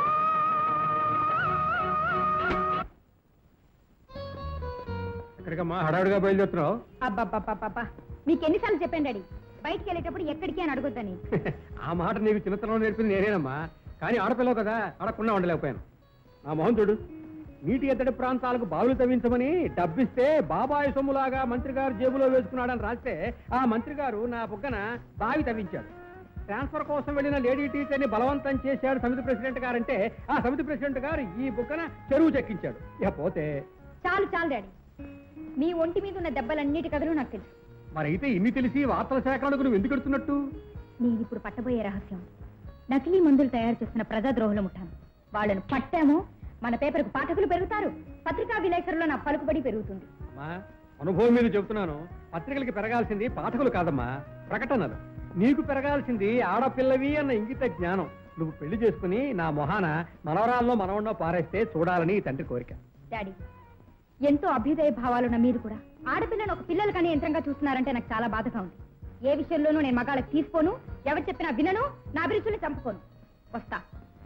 [SPEAKER 12] ఎక్కడికమ్మా హడావుడిగా బయలుదేరుతున్నావు
[SPEAKER 3] అబ్బబ్బబ్బబ్బా మీకు ఎన్నిసార్లు చెప్పాను డాడీ బయటికి వెళ్ళేటప్పుడు ఎక్కడికి అని అడగొద్దని
[SPEAKER 12] ఆ మాట నీకు చిన్నతనంలో నేర్పింది నేనేనమ్మా కానీ ఆడపిల్లవు కదా అడగకుండా ఉండలేకపోయాను నా మొహం చూడు నీటి ఎద్దడి ప్రాంతాలకు బావులు తవ్వించమని డబ్బిస్తే బాబాయ్ సొమ్ములాగా మంత్రి గారు జేబులో వేసుకున్నాడని రాస్తే ఆ మంత్రి గారు నా బుగ్గన బావి తవ్వించాడు ట్రాన్స్ఫర్ కోసం వెళ్ళిన లేడీ టీచర్ని బలవంతం చేశాడు సమితి ప్రెసిడెంట్ గారంటే ఆ సమితి ప్రెసిడెంట్ గారు ఈ బుగ్గన చెరువు చెక్కించాడు ఇక పోతే
[SPEAKER 3] చాలు చాలు డాడీ మీ ఒంటి మీద ఉన్న దెబ్బలన్నిటి కథలు నాకు తెలుసు
[SPEAKER 12] మరి అయితే ఇన్ని తెలిసి వార్తల సేకరణకు నువ్వు ఎందుకు ఎడుతున్నట్టు
[SPEAKER 3] నేను ఇప్పుడు పట్టబోయే రహస్యం నకిలీ మందులు తయారు చేస్తున్న ప్రజాద్రోహుల ముఠాను వాళ్ళను పట్టామో మన పేపర్కు పాఠకులు పెరుగుతారు పత్రికా విలేకరులో నా పలుకుబడి పెరుగుతుంది
[SPEAKER 12] అమ్మా అనుభవం మీద చెబుతున్నాను పత్రికలకి పెరగాల్సింది పాఠకులు కాదమ్మా ప్రకటనలు నీకు పెరగాల్సింది ఆడపిల్లవి అన్న ఇంగిత జ్ఞానం నువ్వు పెళ్లి చేసుకుని నా మొహాన మనవరాల్లో మనవన్నో పారేస్తే చూడాలని ఈ తండ్రి కోరిక
[SPEAKER 3] డాడీ ఎంతో అభ్యుదయ భావాలున్న మీరు కూడా ఆడపిల్లను ఒక పిల్లలు కానీ యంత్రంగా చూస్తున్నారంటే నాకు చాలా బాధగా ఉంది ఏ విషయంలోనూ నేను మగాళ్ళకి తీసుకోను ఎవరు చెప్పినా వినను నా అభిరుచుల్ని చంపుకోను వస్తా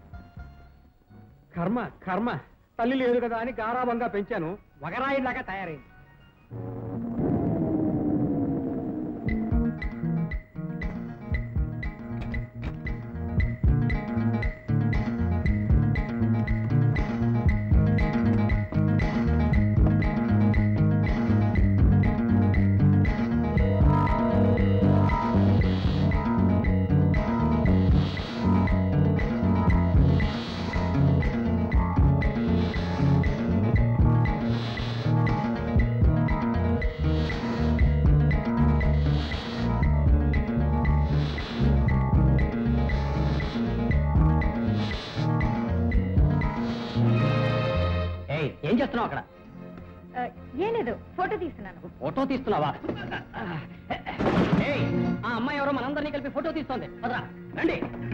[SPEAKER 12] కర్మ కర్మ తల్లి లేదు కదా అని గారాబంగా పెంచాను వగరాయిలాగా తయారైంది
[SPEAKER 11] ఏయ్ ఏం చేస్తున్నావు అక్కడ
[SPEAKER 3] ఏం లేదు ఫోటో తీస్తున్నాను
[SPEAKER 11] ఫోటో తీస్తున్నావా ఏయ్ ఆ అమ్మాయి ఎవరో మనందరినీ కలిపి ఫోటో తీస్తోంది పదరా రండి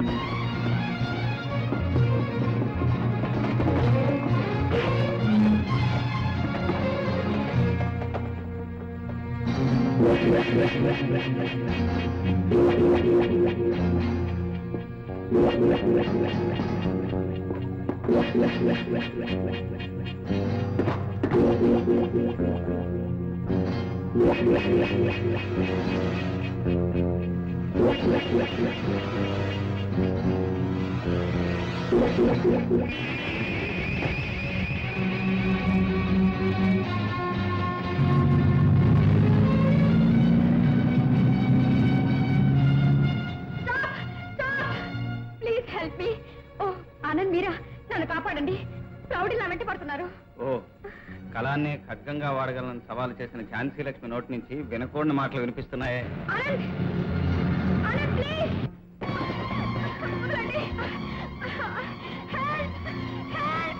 [SPEAKER 3] please help me oh Anand మీరా నన్ను కాపాడండి ప్రౌఢి నా వెంట పడుతున్నారు
[SPEAKER 2] ఓ కళాన్ని ఖడ్గంగా వాడగలని సవాలు చేసిన ఝాన్సీ లక్ష్మి నోటి నుంచి వినకూడని మాటలు వినిపిస్తున్నాయే
[SPEAKER 3] ఆనంద్ ఆనంద్ ప్లీజ్ వదలండి. Help! Help!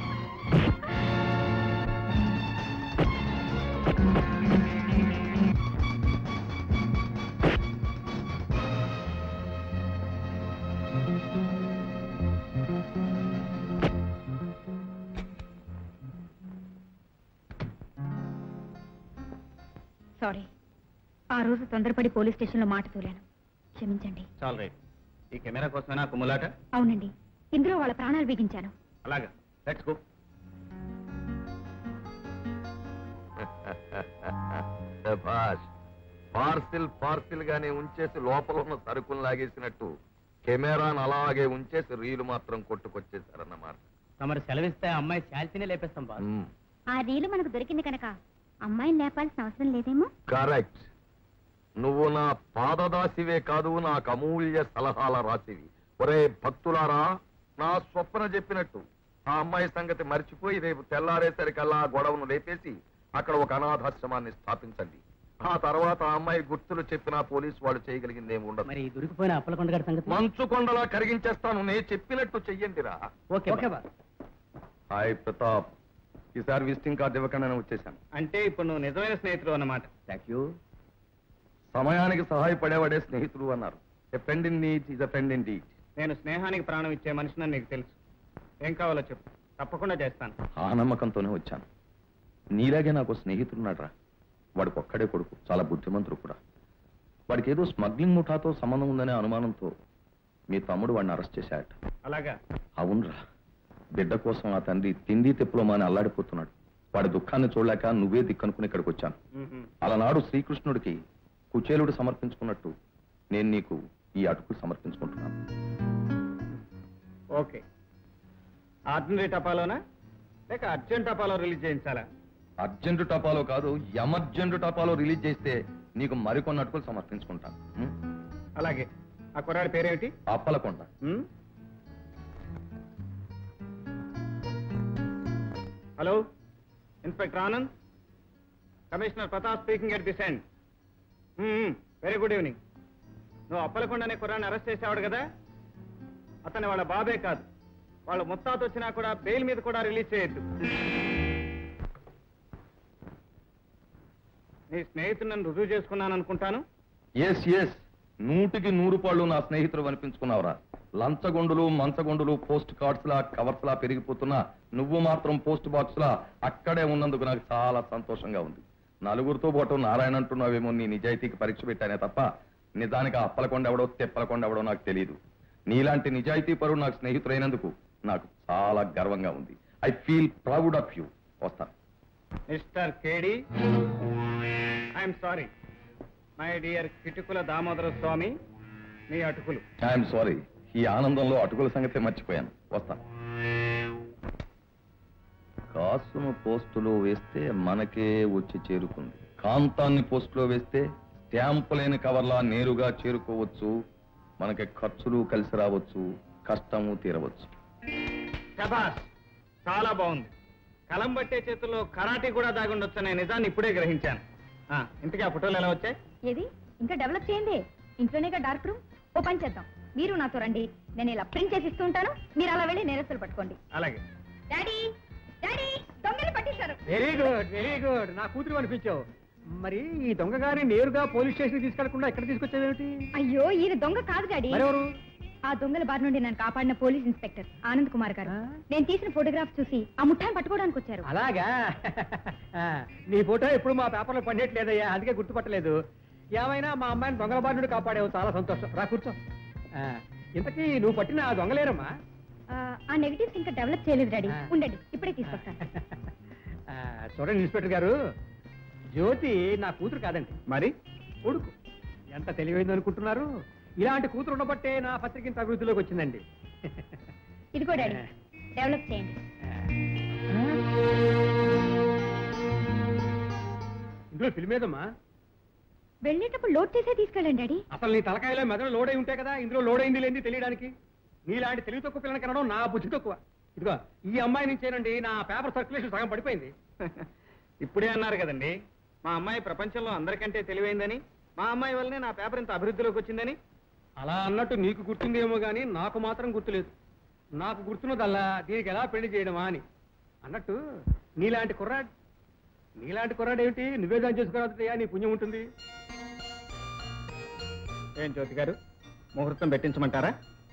[SPEAKER 3] సారీ ఆ రోజు తొందరపడి పోలీస్ స్టేషన్లో మాట తోలాను క్షమించండి
[SPEAKER 2] చాలు రైట్ ఈ కెమెరా కోసమేనా కుమ్ములాట
[SPEAKER 3] అవునండి ఇందులో వాళ్ళ ప్రాణాలు బిగించాను
[SPEAKER 2] అలాగా లెట్స్ గో
[SPEAKER 7] శభాష్ పార్సిల్ పార్సిల్ గానే ఉంచేసి లోపల ఉన్న సరుకులు లాగేసినట్టు కెమెరాను అలాగే ఉంచేసి రీలు మాత్రం కొట్టుకొచ్చేసారన్నమాట
[SPEAKER 11] తమరు సెలవిస్తే ఆ అమ్మాయి శాల్తీనే లేపేస్తాం బాస్
[SPEAKER 7] మ్మ్.
[SPEAKER 3] ఆ రీలు మనకు దొరికింది కనుక అమ్మాయిని లేపాల్సిన అవసరం లేదేమో
[SPEAKER 7] కరెక్ట్ నువ్వు నా పాదదాసివే కాదు నాకు అమూల్య సలహాల రాసివి ఒరే భక్తులారా నా స్వప్న చెప్పినట్టు ఆ అమ్మాయి సంగతి మర్చిపోయి రేపు తెల్లారేసరికల్లా ఆ గొడవను లేపేసి అక్కడ ఒక అనాథాశ్రమాన్ని స్థాపించండి ఆ తర్వాత ఆ అమ్మాయి గుర్తులు చెప్పినా పోలీసు వాళ్ళు చేయగలిగిందేమి ఉండదు
[SPEAKER 11] మరి దొరికిపోయిన అప్పలకొండ గారి సంగతి
[SPEAKER 7] మంచు కొండలా కరిగించేస్తాను నేను చెప్పినట్టు చెయ్యండిరా
[SPEAKER 11] okay okay boss
[SPEAKER 7] hi Pratap ఈసారి విజిటింగ్ కార్డు ఇవ్వకుండా నేను వచ్చేసాను
[SPEAKER 2] అంటే ఇప్పుడు నువ్వు నిజమైన స్నేహితుడు అన్నమాట
[SPEAKER 7] థ్యాంక్ యూ సమయానికి సహాయపడేవాడే స్నేహితుడు అన్నారు a friend in need is a friend in deed
[SPEAKER 2] నేను స్నేహానికి ప్రాణం ఇచ్చే మనిషిని నీకు తెలుసు ఏం కావాలో చెప్పు తప్పకుండా చేస్తాను
[SPEAKER 7] ఆ నమ్మకంతోనే వచ్చాను నీలాగే నాకు స్నేహితుడున్నాడ్రా వాడికి ఒక్కడే కొడుకు చాలా బుద్ధిమంతుడు కూడా వాడికి ఏదో స్మగ్లింగ్ ముఠాతో సంబంధం ఉందనే అనుమానంతో మీ తమ్ముడు వాడిని అరెస్ట్ చేశాడట
[SPEAKER 2] అలాగా
[SPEAKER 7] అవునరా బిడ్డ కోసం ఆ తండ్రి తిండి తెప్పులో మాని అల్లాడిపోతున్నాడు వాడి దుఃఖాన్ని చూడలేక నువ్వే దిక్కనుకుని ఇక్కడికి వచ్చాను
[SPEAKER 2] మ్మ్హ్మ్.
[SPEAKER 7] అలనాడు శ్రీకృష్ణుడికి కుచేలుడు సమర్పించుకున్నట్టు నేను నీకు ఈ అటుకు సమర్పించుకుంటున్నాను
[SPEAKER 2] ఓకే ఆర్డినరీ టపాలోనా లేక అర్జెంట్ టపాలో రిలీజ్ చేయించాలా
[SPEAKER 7] అర్జెంటు టపాలో కాదు ఎమర్జెంటు టపాలో రిలీజ్ చేస్తే నీకు మరికొన్ని అటుకులు సమర్పించుకుంటాను ఉం?
[SPEAKER 2] అలాగే ఆ కుర్రాడి పేరేమిటి
[SPEAKER 7] Appalakonda
[SPEAKER 2] um? Hello inspector Anand commissioner Pratap speaking at this end very good evening నువ్వు అప్పలకొండ అనే కుర్రాన్ని అరెస్ట్ చేసావాడు కదా అతన్ని వాళ్ళ బాబే కాదు వాళ్ళ ముత్తాత వచ్చినా కూడా బెయిల్ మీద కూడా రిలీజ్ చేయొద్దు నీ స్నేహితుడు నన్ను రుజువు చేసుకున్నాను అనుకుంటాను
[SPEAKER 7] ఎస్ ఎస్ నూటికి నూరు పాళ్ళు నా స్నేహితులు అనిపించుకున్నావురా లంచగొండులు మంచగొండులు పోస్ట్ కార్డ్స్ లా కవర్స్ లా పెరిగిపోతున్నా నువ్వు మాత్రం పోస్ట్ బాక్స్ లా అక్కడే ఉన్నందుకు నాకు చాలా సంతోషంగా ఉంది నలుగురితో పాటు నారాయణ అంటున్నావేమో నీ నిజాయితీకి పరీక్ష పెట్టానే తప్ప నిజానికి ఆ అప్పలకొండ ఎవడో తెప్పలకొండ ఎవడో నాకు తెలియదు నీలాంటి నిజాయితీ పరువు నాకు స్నేహితులైనందుకు నాకు చాలా గర్వంగా ఉంది I feel proud of you వస్తాను
[SPEAKER 2] మిస్టర్ కేడి ఐఎమ్ సారీ మై డియర్ కిటుకుల దామోదర స్వామి మీ అటుకులు
[SPEAKER 7] ఐఎమ్ సారీ ఈ ఆనందంలో అటుకుల సంగతే మర్చిపోయాను వస్తాను కాసును పోస్టులో వేస్తే మనకే వచ్చి చేరుకుంది కాంతాన్ని పోస్టులో వేస్తే స్టాంపు లేని కవర్లా నేరుగా చేరుకోవచ్చు మనకి ఖర్చులు కలిసి రావచ్చు కష్టము తీరవచ్చు
[SPEAKER 2] శభాష్ చాలా బాగుంది కలం పట్టే చేతుల్లో కరాటీ కూడా దాగుండొచ్చనే నిజాన్ని ఇప్పుడే గ్రహించాను ఆ, ఇంతకీ ఆ ఫోటోలు ఎలా వచ్చాయి
[SPEAKER 3] ఏది ఇంకా డెవలప్ చేయండి ఇంట్లోనేగా డార్క్ రూమ్ ఓ పని చేద్దాం మీరు నాతో రండి నేను ఇలా ప్రింట్ చేసి ఇస్తూ ఉంటాను మీరు అలా వెళ్ళి నేరస్తులు పట్టుకోండి
[SPEAKER 2] అలాగే
[SPEAKER 3] డాడీ డాడీ దొంగలు పట్టేశారు
[SPEAKER 12] వెరీ గుడ్ వెరీ గుడ్ నా కూతురు అనిపించావు మరి ఈ దొంగ గారిని నేరుగా పోలీస్ స్టేషన్ తీసుకెళ్లకుండా ఎక్కడ తీసుకొచ్చేదేమిటి
[SPEAKER 3] అయ్యో ఈయన దొంగ కాదు డాడీ
[SPEAKER 12] మరెవరు
[SPEAKER 3] ఆ దొంగల బారి నుండి నన్ను కాపాడిన పోలీస్ ఇన్స్పెక్టర్ ఆనంద్ కుమార్ గారు నేను తీసిన ఫోటోగ్రాఫ్ చూసి ఆ ముఠాన్ని పట్టుకోవడానికి వచ్చారు
[SPEAKER 12] అలాగా ఆ, నీ ఫోటో ఎప్పుడు మా పేపర్లో పడేట్లేదయ్యా అందుకే గుర్తుపట్టలేదు ఏమైనా మా అమ్మాయిని దొంగల బారి నుండి కాపాడేవు చాలా సంతోషం రా కూర్చో ఆ, ఇంతకీ నువ్వు పట్టిన ఆ దొంగలేరమ్మా
[SPEAKER 3] ఆ, ఆ నెగటివ్స్ ఇంకా డెవలప్ చేయలేదు డాడీ
[SPEAKER 12] ఆ.
[SPEAKER 3] ఉండండి ఇప్పుడే తీసుకొస్తాను
[SPEAKER 12] ఆ, చూడండి ఇన్స్పెక్టర్ గారు జ్యోతి నా కూతురు కాదండి
[SPEAKER 2] మరి
[SPEAKER 12] కొడుకు ఎంత తెలివైంది అనుకుంటున్నారు ఇలాంటి కూతురు ఉండబట్టే నా పత్రిక ఇంత అభివృద్ధిలోకి వచ్చిందండి
[SPEAKER 3] ఇదిగో డాడీ డెవలప్ చేయండి
[SPEAKER 12] ఇందులో ఫిల్మ్ ఏదమ్మా
[SPEAKER 3] వెళ్ళేటప్పుడు లోడ్ చేసే తీసుకెళ్ళండి డాడీ
[SPEAKER 12] అసలు నీ తలకాయలో మెదడు లోడ్ అయి ఉంటే కదా ఇందులో లోడ్ అయింది లేని తెలియడానికి నీలాంటి తెలివి తక్కువ పిల్లని కనడం నా బుద్ధి తక్కువ ఇదిగో ఈ అమ్మాయి నుంచేనండి నా పేపర్ సర్క్యులేషన్ సగం పడిపోయింది
[SPEAKER 2] ఇప్పుడే అన్నారు కదండి మా అమ్మాయి ప్రపంచంలో అందరికంటే తెలివైందని మా అమ్మాయి వల్లనే నా పేపర్ ఇంత అభివృద్ధిలోకి వచ్చిందని
[SPEAKER 12] అలా అన్నట్టు నీకు గుర్తుందేమో కానీ నాకు మాత్రం గుర్తులేదు నాకు గుర్తున్నదల్లా దీనికి ఎలా పెళ్లి చేయడమా అని అన్నట్టు నీలాంటి కుర్రాడు నీలాంటి కుర్రాడు ఏమిటి నువ్వే జాయిన్ చేసుకోరాదయ్యా నీ పుణ్యం ఉంటుంది
[SPEAKER 2] ఏం జ్యోతి గారు ముహూర్తం పెట్టించమంటారా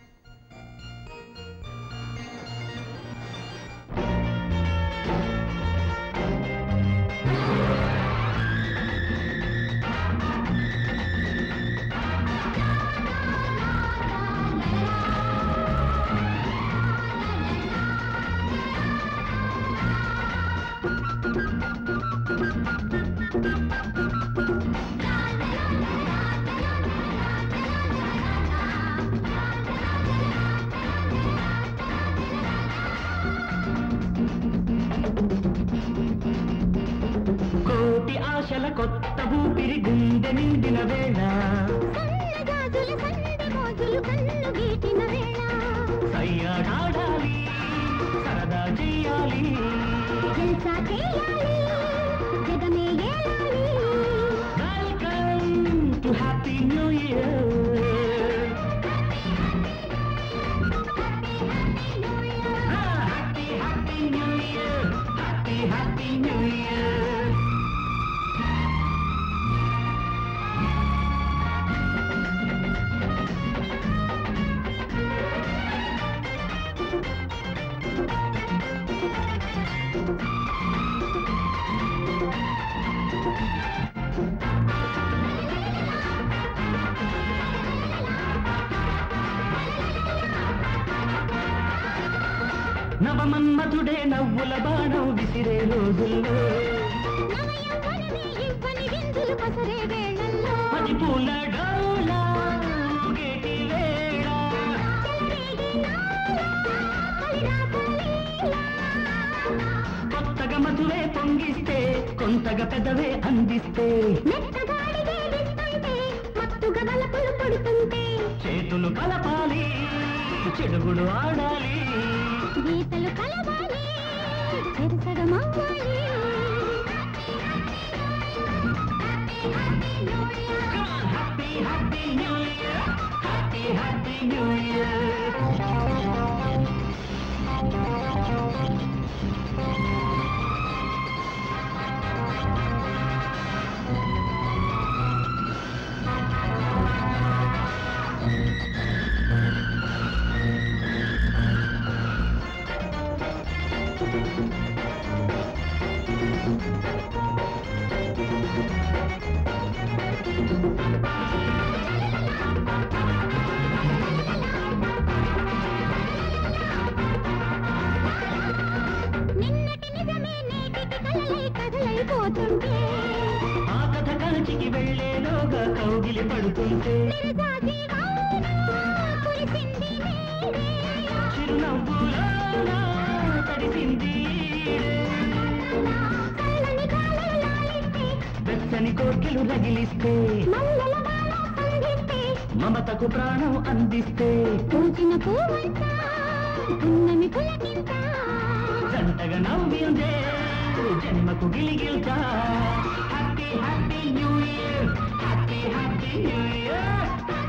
[SPEAKER 13] కోటి ఆశల కొత్త ఊపిరి గుండె నిండిన వేళ సయ్యాడాడాలి సరదా చెయ్యాలి welcome to happy new year happy happy new year happy happy new year నవమన్మథుడే నవ్వుల బాణం విసిరే రోజుల్లో పది పూల డోలా ఊగేటి వేళ కొత్తగా మధువే పొంగిస్తే కొంతగా పెదవే అందిస్తే చేతులు కలపాలి చెడుగుడు ఆడాలి
[SPEAKER 4] గీతలు కలవాలి చెరుసగమవ్వాలి
[SPEAKER 13] happy happy new year happy happy new year
[SPEAKER 4] ఆ
[SPEAKER 13] కౌగిలి పడుతుంటే చిరునవ్వులోన తడిసింది వెచ్చని కోర్కెలు రగిలిస్తే మమతకు ప్రాణం అందిస్తే
[SPEAKER 4] పూచిన పువ్వంతా పున్నమి పులకింత
[SPEAKER 13] జంటగా నవ్విందే జన్మకు గిలిగిల్తా happy happy new year happy happy new year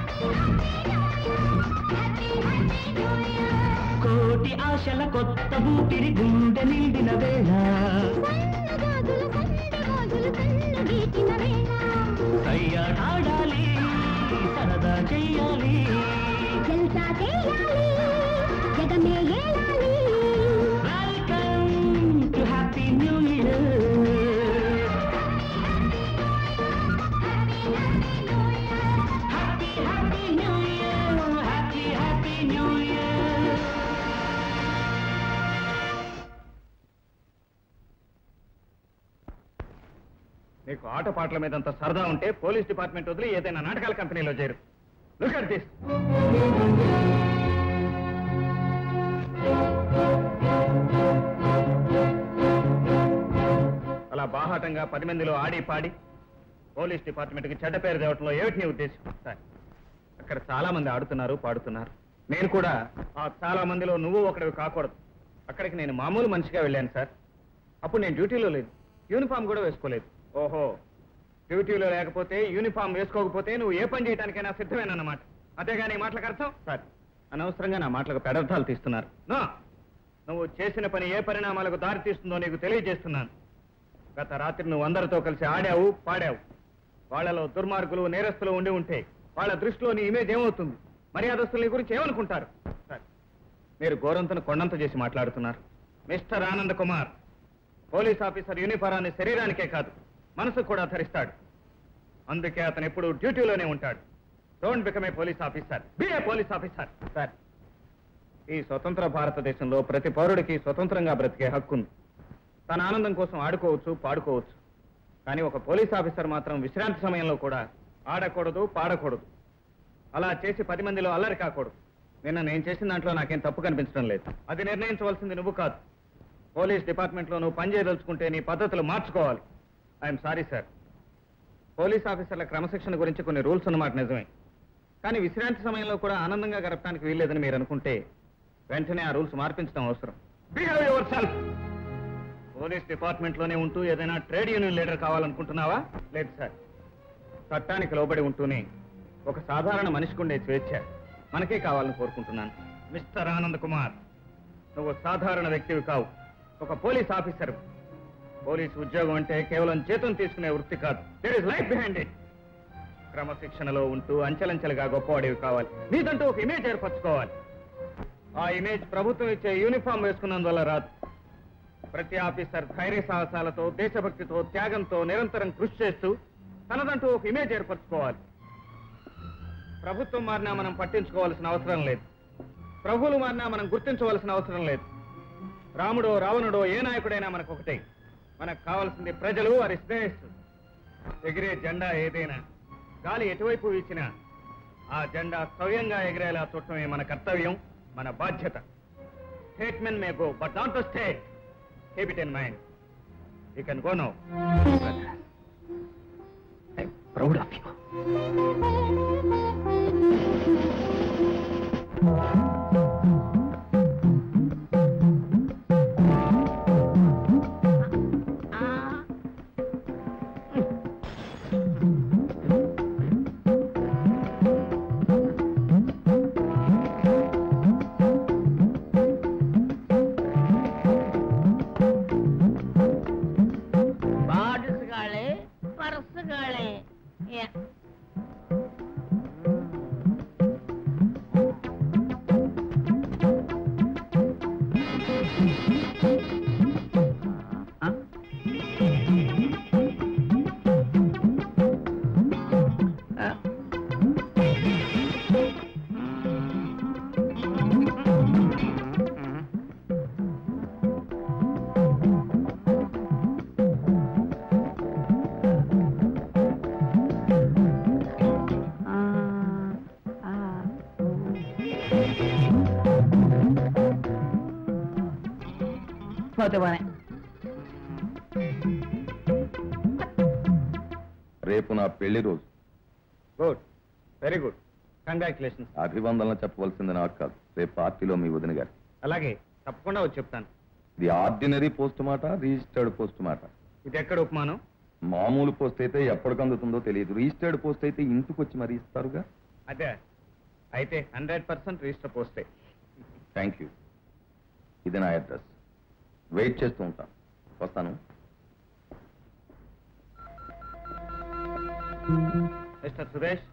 [SPEAKER 13] కోటి ఆశల కొత్త ఊపిరి గుండె నిండిన వేళ సయ్యాడాడాలి సరదా చెయ్యాలి
[SPEAKER 4] జల్సా చేయాలి జగమే ఏలాలి
[SPEAKER 13] welcome to happy new year happy happy new year happy happy new year
[SPEAKER 2] నీకు ఆట పాటల మీద అంత సరదా ఉంటే పోలీస్ డిపార్ట్మెంట్ వదిలి ఏదైనా నాటకాల కంపెనీలో చేరు లుక్ అట్ దిస్ అలా బాహాటంగా పది మందిలో ఆడి పాడి పోలీస్ డిపార్ట్మెంట్కి చెడ్డ పేరు తేవటంలో ఏమిటి నీ ఉద్దేశం సార్ అక్కడ చాలా మంది ఆడుతున్నారు పాడుతున్నారు నేను కూడా ఆ చాలా మందిలో నువ్వు ఒకటివి కాకూడదు అక్కడికి నేను మామూలు మనిషిగా వెళ్ళాను సార్ అప్పుడు నేను డ్యూటీలో లేదు యూనిఫామ్ కూడా వేసుకోలేదు ఓహో డ్యూటీలో లేకపోతే యూనిఫామ్ వేసుకోకపోతే నువ్వు ఏ పని చేయడానికైనా సిద్ధమేనన్నమాట అంతేగాని ఈ మాటలకు అర్థం సార్ అనవసరంగా నా మాటలకు పెడర్థాలు తీస్తున్నారు నో నువ్వు చేసిన పని ఏ పరిణామాలకు దారి తీస్తుందో నీకు తెలియజేస్తున్నాను గత రాత్రి నువ్వు అందరితో కలిసి ఆడావు పాడావు వాళ్ళలో దుర్మార్గులు నేరస్తులు ఉండి ఉంటే వాళ్ళ దృష్టిలో నీ ఇమేజ్ ఏమవుతుంది మర్యాదస్తుల నీ గురించి ఏమనుకుంటారు సార్ మీరు గోరంతను కొండంత చేసి మాట్లాడుతున్నారు mister Anand Kumar police officer యూనిఫారాన్ని శరీరానికే కాదు మనసు కూడా ధరిస్తాడు అందుకే అతను ఎప్పుడు డ్యూటీలోనే ఉంటాడు don't become a police officer be a police officer sir ఈ స్వతంత్ర భారతదేశంలో ప్రతి పౌరుడికి స్వతంత్రంగా బ్రతికే హక్కు ఉంది తన ఆనందం కోసం ఆడుకోవచ్చు పాడుకోవచ్చు కానీ ఒక పోలీస్ ఆఫీసర్ మాత్రం విశ్రాంతి సమయంలో కూడా ఆడకూడదు పాడకూడదు అలా చేసి పది మందిలో అల్లరి కాకూడదు నిన్న నేను చేసిన దాంట్లో నాకేం తప్పు కనిపించడం లేదు అది నిర్ణయించవలసింది నువ్వు కాదు పోలీస్ డిపార్ట్మెంట్లో నువ్వు పనిచేయదలుచుకుంటే నీ పద్ధతులు మార్చుకోవాలి ఐఎమ్ సారీ సార్ పోలీస్ ఆఫీసర్ల క్రమశిక్షణ గురించి కొన్ని రూల్స్ ఉన్నమాట నిజమే కానీ విశ్రాంతి సమయంలో కూడా ఆనందంగా గడపడానికి వీల్లేదని మీరు అనుకుంటే వెంటనే ఆ రూల్స్ మార్పించడం అవసరం బిహేవ్ యువర్ సెల్ఫ్ పోలీస్ డిపార్ట్మెంట్లోనే ఉంటూ ఏదైనా ట్రేడ్ యూనియన్ లీడర్ కావాలనుకుంటున్నావా లేదు సార్ చట్టానికి లోబడి ఉంటూనే ఒక సాధారణ మనిషికి ఉండే స్వేచ్ఛ మనకే కావాలని కోరుకుంటున్నాను మిస్టర్ ఆనంద్ కుమార్ నువ్వు సాధారణ వ్యక్తివి కావు ఒక పోలీస్ ఆఫీసర్ పోలీస్ ఉద్యోగం అంటే కేవలం జీతం తీసుకునే వృత్తి కాదు there is life behind it క్రమశిక్షణలో ఉంటూ అంచెలంచెలుగా గొప్పవాడివి కావాలి నీదంటూ ఒక ఇమేజ్ ఏర్పరచుకోవాలి ఆ ఇమేజ్ ప్రభుత్వం ఇచ్చే యూనిఫామ్ వేసుకున్నందువల్ల రాదు ప్రతి ఆఫీసర్ ధైర్య సాహసాలతో దేశభక్తితో త్యాగంతో నిరంతరం కృషి చేస్తూ తనదంటూ ఒక ఇమేజ్ ఏర్పరచుకోవాలి ప్రభుత్వం మారినా మనం పట్టించుకోవాల్సిన అవసరం లేదు ప్రభువులు మారినా మనం గుర్తించవలసిన అవసరం లేదు రాముడో రావణుడో ఏ నాయకుడైనా మనకు ఒకటే మనకు కావాల్సింది ప్రజలు వారి శ్రేయస్సు ఎగిరే జెండా ఏదైనా గాలి ఎటువైపు వీచినా ఆ జెండా సవ్యంగా ఎగిరేలా చూడటమే మన కర్తవ్యం మన బాధ్యత statement may go but not the state keep it in mind you can go no
[SPEAKER 10] proud of you
[SPEAKER 9] ಬಾಡಿಸ್ಗಾಳೆ ಪರ್ಸ್ಗಾಳೆ పోతే పోనే
[SPEAKER 7] రేపు నా పెళ్లి రోజు
[SPEAKER 2] గుడ్ వెరీ గుడ్ కంగ్రాచులేషన్స్
[SPEAKER 7] అభివందనలు చెప్పవలసింది నాకు కాదు రేపు పార్టీలో మీ వదిన గారు
[SPEAKER 2] అలాగే తప్పకుండా వచ్చి చెప్తాను
[SPEAKER 7] ఇది ఆర్డినరీ పోస్ట్ మాట రిజిస్టర్డ్ పోస్ట్ మాట
[SPEAKER 2] ఇది ఎక్కడ ఉపమానం
[SPEAKER 7] మామూలు పోస్ట్ అయితే ఎప్పటికి అందుతుందో తెలియదు రిజిస్టర్డ్ పోస్ట్ అయితే ఇంటికి వచ్చి మరీ ఇస్తారుగా
[SPEAKER 2] అదే అయితే హండ్రెడ్ పర్సెంట్ రిజిస్టర్ పోస్టే
[SPEAKER 7] థ్యాంక్ యూ ఇది నా అడ్రస్ వెయిట్ చేస్తూ ఉంటాను వస్తాను
[SPEAKER 2] మిస్టర్ సురేష్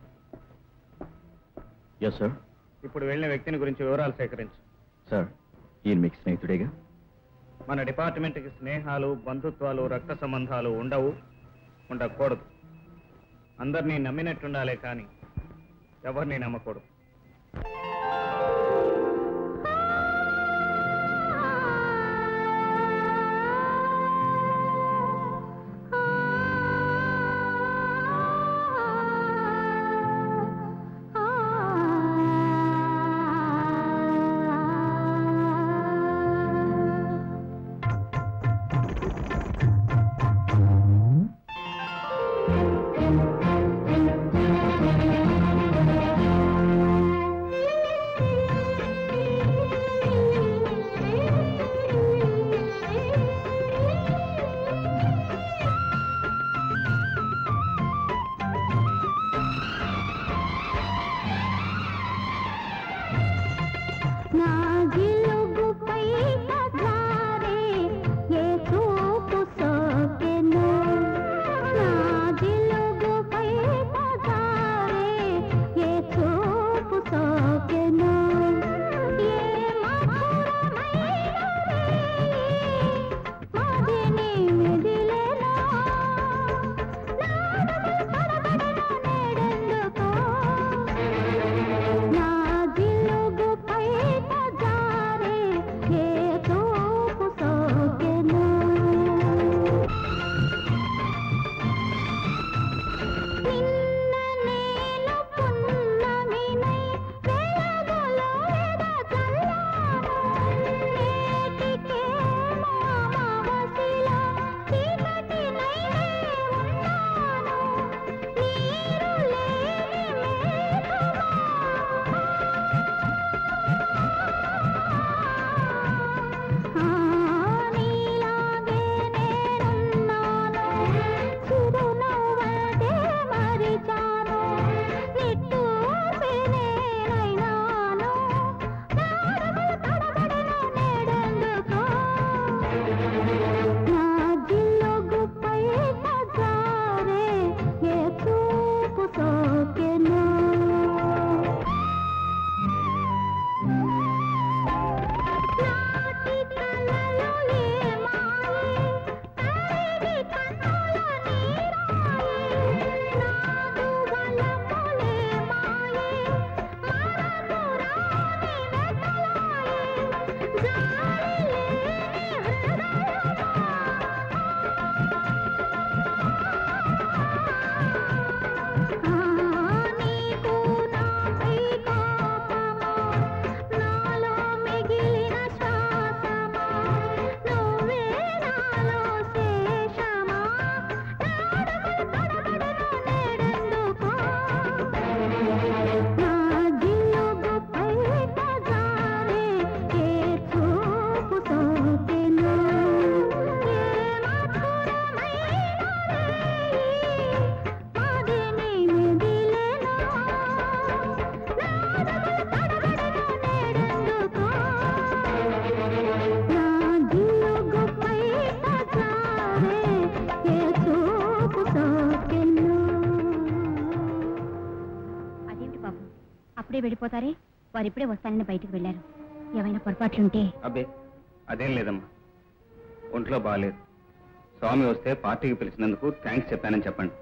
[SPEAKER 10] ఎస్ సార్
[SPEAKER 2] ఇప్పుడు వెళ్ళిన వ్యక్తిని గురించి వివరాలు సేకరించు
[SPEAKER 10] సార్ ఈయన మీకు స్నేహితుడేగా
[SPEAKER 2] మన డిపార్ట్మెంట్కి స్నేహాలు బంధుత్వాలు రక్త సంబంధాలు ఉండవు ఉండకూడదు అందరినీ నమ్మినట్టుండాలే కానీ ఎవరిని నమ్మకూడదు
[SPEAKER 4] నా జిలుగుపై కజారే ఏ చూపు సోకెను నా జిలుగుపై కజారే ఏ చూపు సోకెను ఏ మధురమైన మదిని మిదిలెను నా జిలుగుపై కజారే ఏ చూపు సోకెను నిన్న నేను పున్నమినై వెలుగులో వెదజల్లాను నేటికేమో అమావాస్యలా చీకటినై ఉన్నాను నీరు లేని మేఘమా నీలాగే నేనున్నాను చిరునవ్వదే మరిచాను నిట్టూర్పి నేనైనాను నాడగలు తడబడిన నేడెందుకో నా జిల్లుగుపై కజారే ఏ చూపు సోకెను నాటి కలలు ఏ మాయే తరిగి కన్నుల నీరాయే నాదు వలపులే మాయే మనకు రాని వెతలాయే జాలి లేని హృదయమా నీకు నాపై కోపమా నాలో మిగిలిన శ్వాసమా నువ్వే నాలో శేషమా నాడగలు తడబడిన నేడెందుకో నా జిల్లుగుపై కజారే ఏ చూపు సోకెను ఏ మధురమైన మదిని మిదిలెను నా జిలుగుపై కజారే ఏ చూపు సోకెను
[SPEAKER 3] అదేమిటి పాపం అప్పుడే వెళ్ళిపోతారే వారు ఇప్పుడే వస్తానని బయటకు వెళ్ళారు ఏమైనా పొరపాట్లుంటే
[SPEAKER 2] అబ్బే అదేం లేదమ్మా ఒంట్లో బాగాలేదు స్వామి వస్తే పార్టీకి పిలిచినందుకు థ్యాంక్స్ చెప్పానని చెప్పండి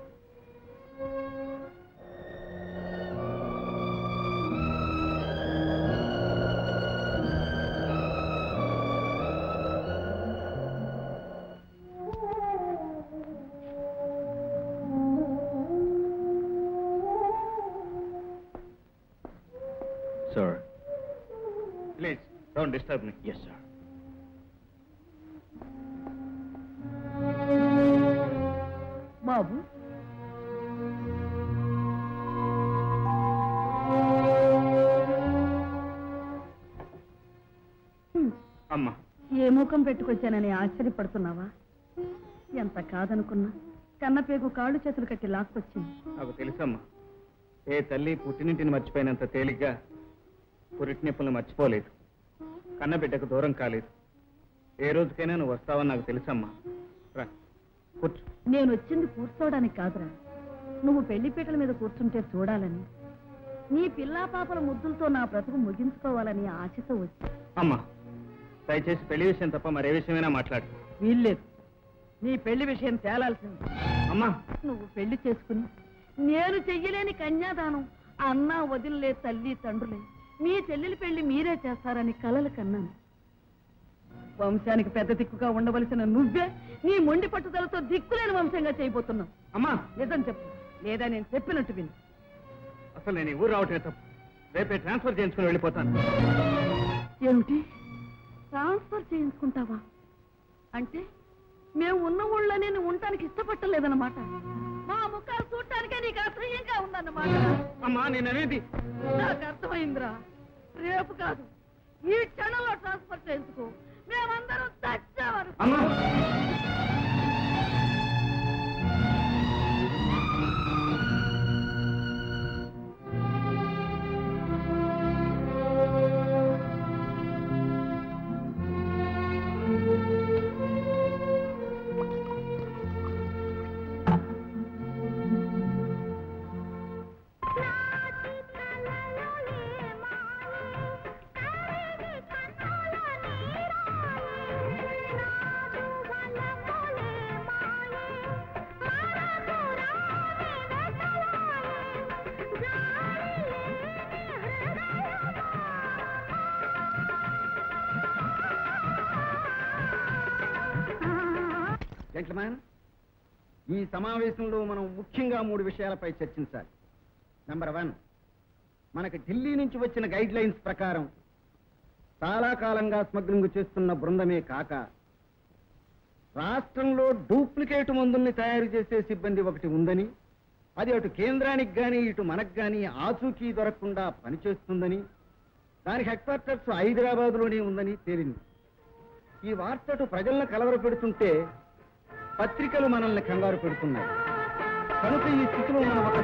[SPEAKER 10] sir
[SPEAKER 2] please don't disturb me
[SPEAKER 10] yes sir
[SPEAKER 6] బాబు
[SPEAKER 2] అమ్మా
[SPEAKER 6] ఏ ముఖం పెట్టుకొచ్చానని ఆశ్చర్యపడుతున్నావా ఎంత కాదనుకున్నా కన్నపేగు కాళ్ళు చేతులు కట్టి లాక్కొచ్చింది
[SPEAKER 2] నాకు తెలుసమ్మా ఏ తల్లి పుట్టినింటిని మర్చిపోయినంత తేలిగ్గా పురిటి నొప్పులను మర్చిపోలేదు కన్నబిడ్డకు దూరం కాలేదు ఏ రోజుకైనా నువ్వు వస్తావని నాకు తెలుసమ్మా రా కూర్చో
[SPEAKER 6] నేను వచ్చింది కూర్చోవడానికి కాదురా నువ్వు పెళ్లి పీటల మీద కూర్చుంటే చూడాలని నీ పిల్లా పాపల ముద్దులతో నా బ్రతుకు ముగించుకోవాలని ఆశతో వచ్చి
[SPEAKER 2] అమ్మా దయచేసి పెళ్లి విషయం తప్ప మరే విషయమైనా మాట్లాడు
[SPEAKER 6] వీల్లేదు నీ పెళ్లి విషయం తేలాల్సింది
[SPEAKER 2] అమ్మా
[SPEAKER 6] నువ్వు పెళ్లి చేసుకుని నేను చెయ్యలేని కన్యాదానం అన్న వదినలే తల్లి తండ్రులే మీ చెల్లెలి పెళ్లి మీరే చేస్తారని కలలు కన్నాను వంశానికి పెద్ద దిక్కుగా ఉండవలసిన నువ్వే నీ మొండి పట్టుదలతో దిక్కులేని వంశంగా చేయబోతున్నావు
[SPEAKER 2] అమ్మా
[SPEAKER 6] నిజం చెప్పు లేదా నేను చెప్పినట్టు విను
[SPEAKER 2] అసలు నేను ఈ ఊరు రావటమే తప్పు రేపే ట్రాన్స్ఫర్ చేయించుకుని వెళ్ళిపోతాను
[SPEAKER 6] ఏమిటి ట్రాన్స్ఫర్ చేయించుకుంటావా అంటే మేము ఉన్న ఊళ్ళోనే నువ్వు ఉండటానికి ఇష్టపట్టలేదన్నమాట మా ముఖాలు చూడటానికే నీకు అసహ్యంగా ఉందన్నమాట
[SPEAKER 2] అమ్మా నేను అనేది
[SPEAKER 6] నాకు అర్థమైందిరా రేపు కాదు ఈ క్షణంలో ట్రాన్స్ఫర్ చేయించుకో మేమందరం చచ్చామను
[SPEAKER 2] అమ్మా
[SPEAKER 1] జెంట్లమ్యాన్ ఈ సమావేశంలో మనం ముఖ్యంగా మూడు విషయాలపై చర్చించాలి నెంబర్ వన్ మనకి ఢిల్లీ నుంచి వచ్చిన గైడ్ లైన్స్ ప్రకారం చాలా కాలంగా స్మగ్లింగ్ చేస్తున్న బృందమే కాక రాష్ట్రంలో డూప్లికేట్ మందుల్ని తయారు చేసే సిబ్బంది ఒకటి ఉందని అది అటు కేంద్రానికి గాని ఇటు మనకు గాని ఆచూకీ దొరకకుండా పనిచేస్తుందని దాని హెడ్ క్వార్టర్స్ హైదరాబాద్లోనే ఉందని తేలింది ఈ వార్త అటు ప్రజలను కలవరపెడుతుంటే పత్రికలు మనల్ని కంగారు పెడుతున్నాయి కనుక ఈ స్థితిలో మనం ఒక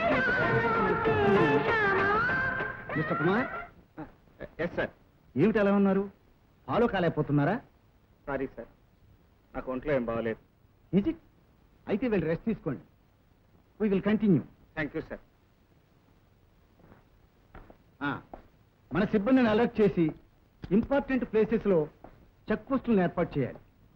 [SPEAKER 1] మిస్టర్ కుమార్
[SPEAKER 2] ఎస్ సార్
[SPEAKER 1] ఏమిటి ఎలా ఉన్నారు ఫాలో కాలేకపోతున్నారా
[SPEAKER 2] సారీ సార్ నాకు ఒంట్లో ఏం బాగలేదు
[SPEAKER 1] ఇజ్ ఇట్ అయితే వీళ్ళు రెస్ట్ తీసుకోండి we will continue
[SPEAKER 2] thank you sir
[SPEAKER 1] మన సిబ్బందిని అలర్ట్ చేసి ఇంపార్టెంట్ ప్లేసెస్ లో చెక్ పోస్టులను ఏర్పాటు చేయాలి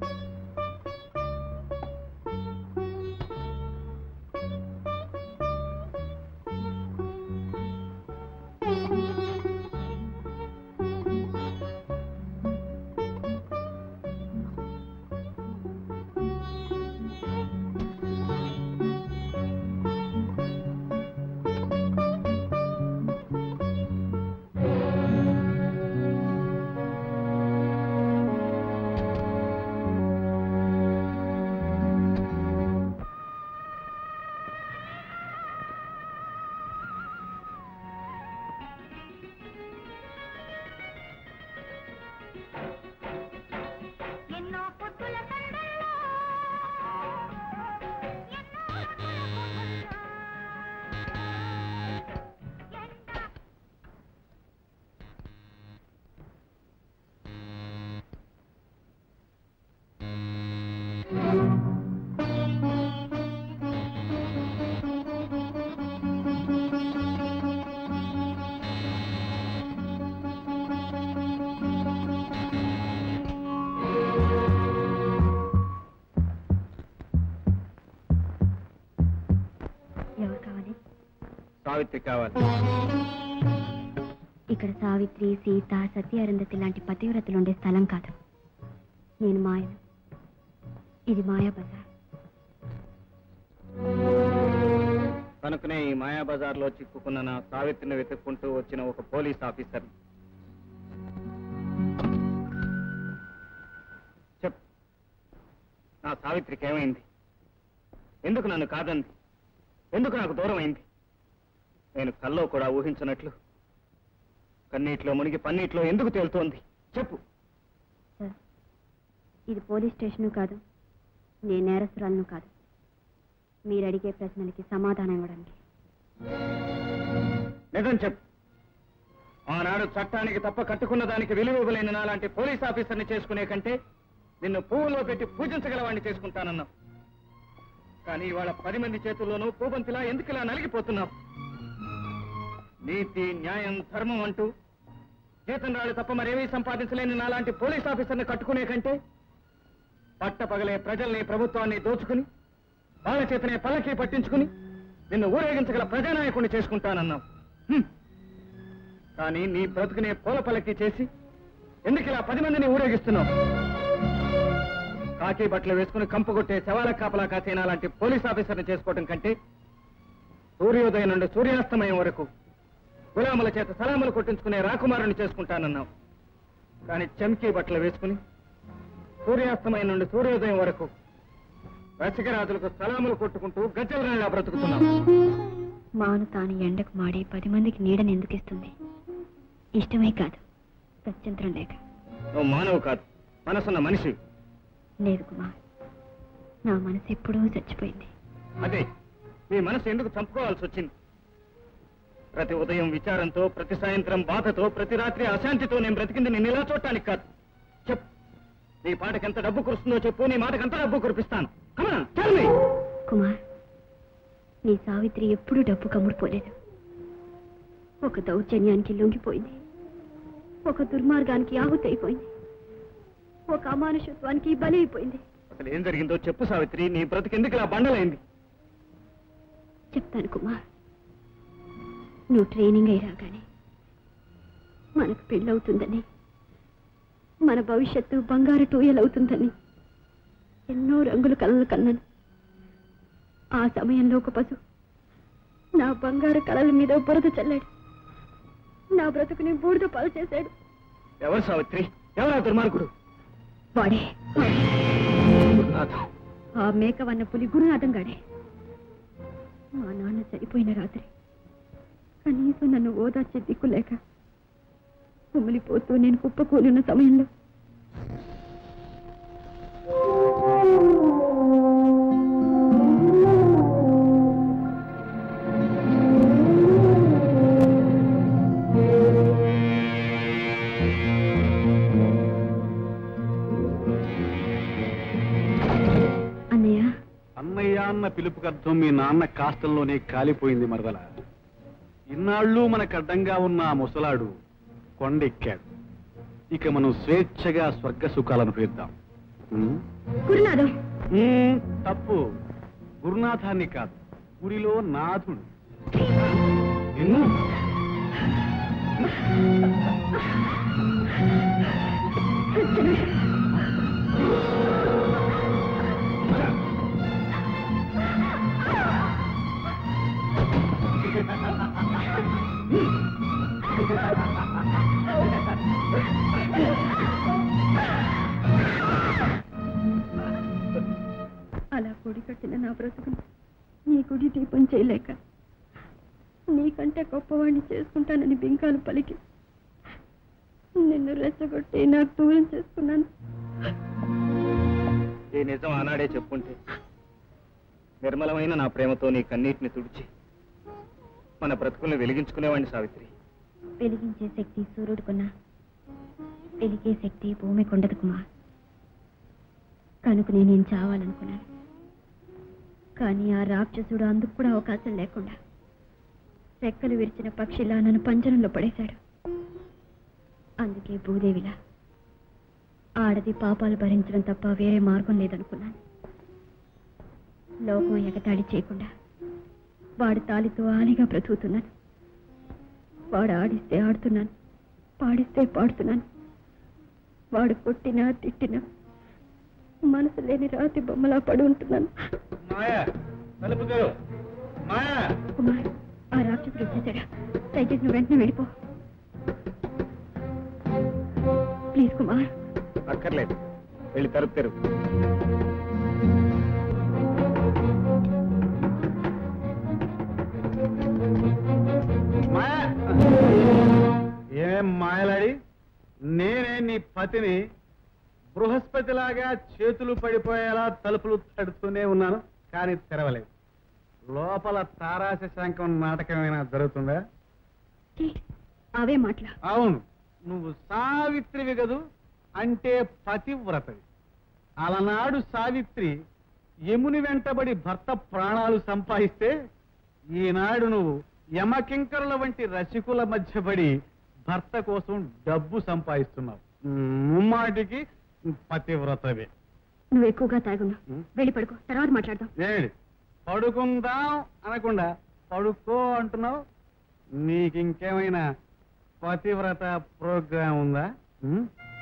[SPEAKER 3] ఎవరు కావాలి
[SPEAKER 2] సావిత్రి కావాలి
[SPEAKER 3] ఇక్కడ సావిత్రి సీత సత్య అరుంధతి లాంటి పతివ్రతలు ఉండే స్థలం కాదు నేను మాయను ఇది మాయా బజార్
[SPEAKER 2] కనుకనే ఈ మాయా బజార్లో చిక్కుకున్న నా సావిత్రిని వెతుక్కుంటూ వచ్చిన ఒక పోలీస్ ఆఫీసర్ చెప్ నా సావిత్రికి ఏమైంది ఎందుకు నన్ను కాదంది ఎందుకు నాకు దూరం అయింది నేను కల్లో కూడా ఊహించినట్లు కన్నీటిలో మునిగి పన్నీటిలో ఎందుకు తేలుతోంది చెప్పు
[SPEAKER 3] సార్ ఇది పోలీస్ స్టేషను కాదు నేను నేరస్తురాలను కాదు మీరు అడిగే ప్రశ్నలకి సమాధానం ఇవ్వడానికి
[SPEAKER 2] నిజం చెప్పు ఆనాడు చట్టానికి తప్ప కట్టుకున్న దానికి విలువ ఇవ్వలేని నాలాంటి పోలీస్ ఆఫీసర్ని చేసుకునే కంటే నిన్ను పువ్వులో పెట్టి పూజించగలవాడిని చేసుకుంటానన్నావు కానీ ఇవాళ పది మంది చేతుల్లోనూ పూబంతిలా ఎందుకు ఇలా నలిగిపోతున్నావు నీతి న్యాయం ధర్మం అంటూ జీతం రాళ్ళు తప్ప మరేమీ సంపాదించలేని నాలాంటి పోలీస్ ఆఫీసర్ని కట్టుకునే కంటే పట్ట పగలే ప్రజల్ని ప్రభుత్వాన్ని దోచుకుని వాళ్ళ చేతనే పల్లకి పట్టించుకుని నిన్ను ఊరేగించగల ప్రజానాయకుడిని చేసుకుంటానన్నావు హ్మ్. కానీ నీ బ్రతుకునే పూల పల్లకి చేసి ఎందుకు ఇలా పది మందిని ఊరేగిస్తున్నావు కాకి బట్టలు వేసుకుని కంపు కొట్టే శవాల కాపలా కాసేనా లాంటి పోలీస్ ఆఫీసర్ని చేసుకోవడం కంటే సూర్యోదయం నుండి సూర్యాస్తమయం వరకు గులాముల చేత సలాములు కొట్టించుకునే రాకుమారుని చేసుకుంటానన్నావు కానీ చమ్కీ బట్టలు వేసుకుని సూర్యాస్తమయం నుండి సూర్యోదయం వరకు రసికరాజులకు సలాములు కొట్టుకుంటూ గజ్జల బ్రతుకుతున్నావు
[SPEAKER 3] మాను తాను ఎండకు మాడి పది మందికి నీడని ఎందుకు ఇస్తుంది ఇష్టమే కాదు గత్యంతరం లేక
[SPEAKER 2] నువ్వు మానవు కాదు మనసున్న మనిషి
[SPEAKER 3] లేదు కుమార్ నా మనసు ఎప్పుడూ చచ్చిపోయింది
[SPEAKER 2] అదే నీ మనసు ఎందుకు చంపుకోవాల్సి వచ్చింది ప్రతి ఉదయం విచారంతో ప్రతి సాయంత్రం బాధతో ప్రతి రాత్రి అశాంతితో నేను బ్రతికింది నిన్ను ఇలా చూడటానికి కాదు చెప్పు నీ పాటకి ఎంత డబ్బు కురుస్తుందో చెప్పు నీ మాటకి ఎంత డబ్బు కురిపిస్తాను Come on, tell me.
[SPEAKER 3] Kumar నీ సావిత్రి ఎప్పుడూ డబ్బు కమ్ముడుపోలేదు ఒక దౌర్జన్యానికి లొంగిపోయింది ఒక దుర్మార్గానికి ఆహుతైపోయింది ఒక అమానుషత్వానికి బలి అయిపోయింది
[SPEAKER 2] అసలు ఏం జరిగిందో చెప్పు సావిత్రి నీ బ్రతికెందుకు ఇలా బండలైంది
[SPEAKER 3] చెప్తాను కుమార్ నువ్వు ట్రైనింగ్ అయి రాగానే మనకు పెళ్ళవుతుందని మన భవిష్యత్తు బంగారు టూయలవుతుందని ఎన్నో రంగుల కలలు కన్నాను ఆ సమయంలో ఒక పశు నా బంగారు కళల మీద బురద చల్లాడు నా బ్రతుకుని బూడిద పాలు చేశాడు
[SPEAKER 2] ఎవరు సావిత్రి ఎవరా దుర్మార్గుడు
[SPEAKER 3] వాడే
[SPEAKER 2] గురునాథం.
[SPEAKER 3] ఆ మేకవన్న పులి గురునాథం గాడే మా నాన్న చనిపోయిన రాత్రి కనీసం నన్ను ఓదార్చే దిక్కు లేక కుమిలిపోతూ నేను కుప్పకూలిన సమయంలో అన్నయ్య
[SPEAKER 5] అన్నయ్య అన్న పిలుపుకి అర్థం మీ నాన్న కాస్తంలోనే కాలిపోయింది మరదల ఇన్నాళ్ళు మనకు అడ్డంగా ఉన్న ఆ ముసలాడు కొండెక్కాడు ఇక మనం స్వేచ్ఛగా స్వర్గ సుఖాలను అనుభవిద్దాం ఉమ్?
[SPEAKER 3] గురునాథం
[SPEAKER 5] ఉమ్, తప్పు గురునాథాన్ని కాదు గురిలో నాథుడు నిన్ను
[SPEAKER 3] అలా పొడి కట్టిన నా బ్రతుకును నీ గుడి దీపం చేయలేక నీకంటే గొప్పవాడిని చేసుకుంటానని బింకాలు పలికి నిన్ను రెచ్చగొట్టి నాకు దూరం చేసుకున్నాను
[SPEAKER 2] ఈ నిజం ఆనాడే చెప్పుంటే నిర్మలమైన నా ప్రేమతో నీ కన్నీటిని తుడిచి మన బ్రతుకుల్ని వెలిగించుకునేవాడిని సావిత్రి
[SPEAKER 3] వెలిగించే శక్తి సూర్యుడుకున్నా వెలిగే శక్తి భూమికి ఉండదు కుమార్ కనుక నేను చావాలనుకున్నాను కానీ ఆ రాక్షసుడు అందుకు కూడా అవకాశం లేకుండా రెక్కలు విరిచిన పక్షిలా నన్ను పంజరంలో పడేశాడు అందుకే భూదేవిలా ఆడది పాపాలు భరించడం తప్ప వేరే మార్గం లేదనుకున్నాను లోకం ఎగతాళి చేయకుండా వాడి తాలితో ఆలిగా బ్రతుకుతున్నాను వాడు ఆడిస్తే ఆడుతున్నాను పాడిస్తే పాడుతున్నాను వాడు కొట్టినా తిట్టినా మనసు లేని రాతి బొమ్మలా పడి ఉంటున్నాను
[SPEAKER 5] మాయా తలుపు తెరు. మాయా
[SPEAKER 3] కుమార్ ఆ రాక్షసుడు వచ్చేసాడా దయచేసి నువ్వు వెంటనే వెళ్ళిపో ప్లీజ్ కుమార్
[SPEAKER 2] అక్కర్లేదు వెళ్ళి తలుపు తెరువు
[SPEAKER 5] నేనే నీ పతిని బృహస్పతిలాగా చేతులు పడిపోయేలా తలుపులు తడుతూనే ఉన్నాను కానీ తెరవలేదు లోపల తారాశ శంఖం నాటకమైనా జరుగుతుందా
[SPEAKER 3] ఛీ, అవే మాటలు
[SPEAKER 5] అవును నువ్వు సావిత్రివి కదూ అంటే పతివ్రతవి అలనాడు సావిత్రి యముని వెంటబడి భర్త ప్రాణాలు సంపాదిస్తే ఈనాడు నువ్వు యమకింకరుల వంటి రసికుల మధ్య పడి భర్త కోసం డబ్బు సంపాదిస్తున్నావు ముమ్మాటికి పతివ్రతవే
[SPEAKER 3] నువ్వు ఎక్కువగా తాగున్నావు
[SPEAKER 5] ఉం?
[SPEAKER 3] వెళ్ళి పడుకో తర్వాత మాట్లాడదాం
[SPEAKER 5] ఏడి పడుకుందాం అనకుండా పడుకో అంటున్నావు నీకింకేమైనా పతివ్రత ప్రోగ్రాం ఉందా ఉం?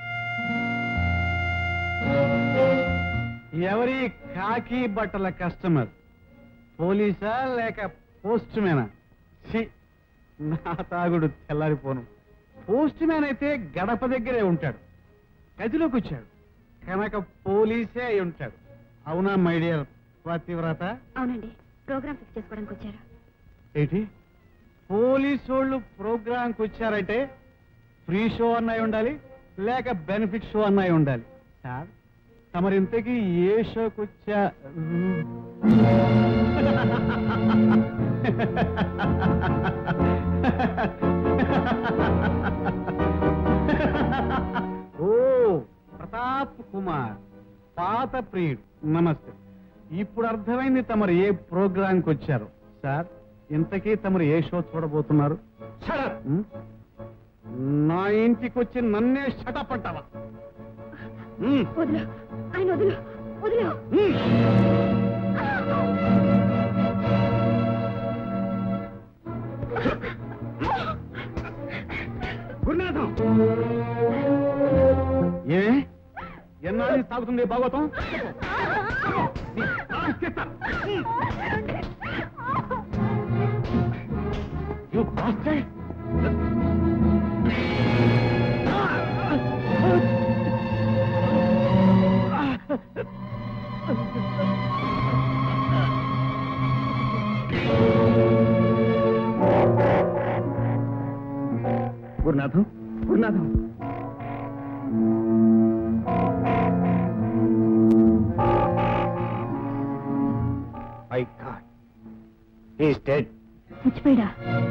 [SPEAKER 5] ఎవరి కాకి బట్టల కస్టమర్ పోలీసా లేక పోస్ట్ మేనా ఛీ, నా తాగుడు తెల్లారిపోను పోస్ట్ మ్యాన్ అయితే గడప దగ్గరే ఉంటాడు గదిలోకి వచ్చాడు కనుక పోలీసే అయి ఉంటాడు అవునా మై డియర్ పతివ్రత
[SPEAKER 3] అవునండి ప్రోగ్రామ్ ఫిక్స్ చేసుకోవడానికి వచ్చారు
[SPEAKER 5] ఏంటి పోలీసు వాళ్ళు ప్రోగ్రాంకి వచ్చారంటే ఫ్రీ షో అన్నవి ఉండాలి లేక బెనిఫిట్ షో అన్నవి ఉండాలి సార్ తమరు ఇంతకీ ఏ షోకి వచ్చా ఓ ప్రతాప్ కుమార్ పాత ప్రియుడు నమస్తే ఇప్పుడు అర్థమైంది తమరు ఏ ప్రోగ్రాంకి వచ్చారు సార్ ఇంతకీ తమరు ఏ షో చూడబోతున్నారు ఉం? నా ఇంటికి వచ్చి నన్నే షటప్ అంటావా ఉం.
[SPEAKER 3] వదిలు ఆయన వదిలు వదిలు
[SPEAKER 5] ఉం. గురునాథం ఏ ఎన్నాళ్ళు సాగుతుంది భాగవతం నీ ప్రాణం తీస్తాను. You bastard!
[SPEAKER 2] Gurunatham Gurunatham I god is dead
[SPEAKER 3] చచ్చిపోయాడా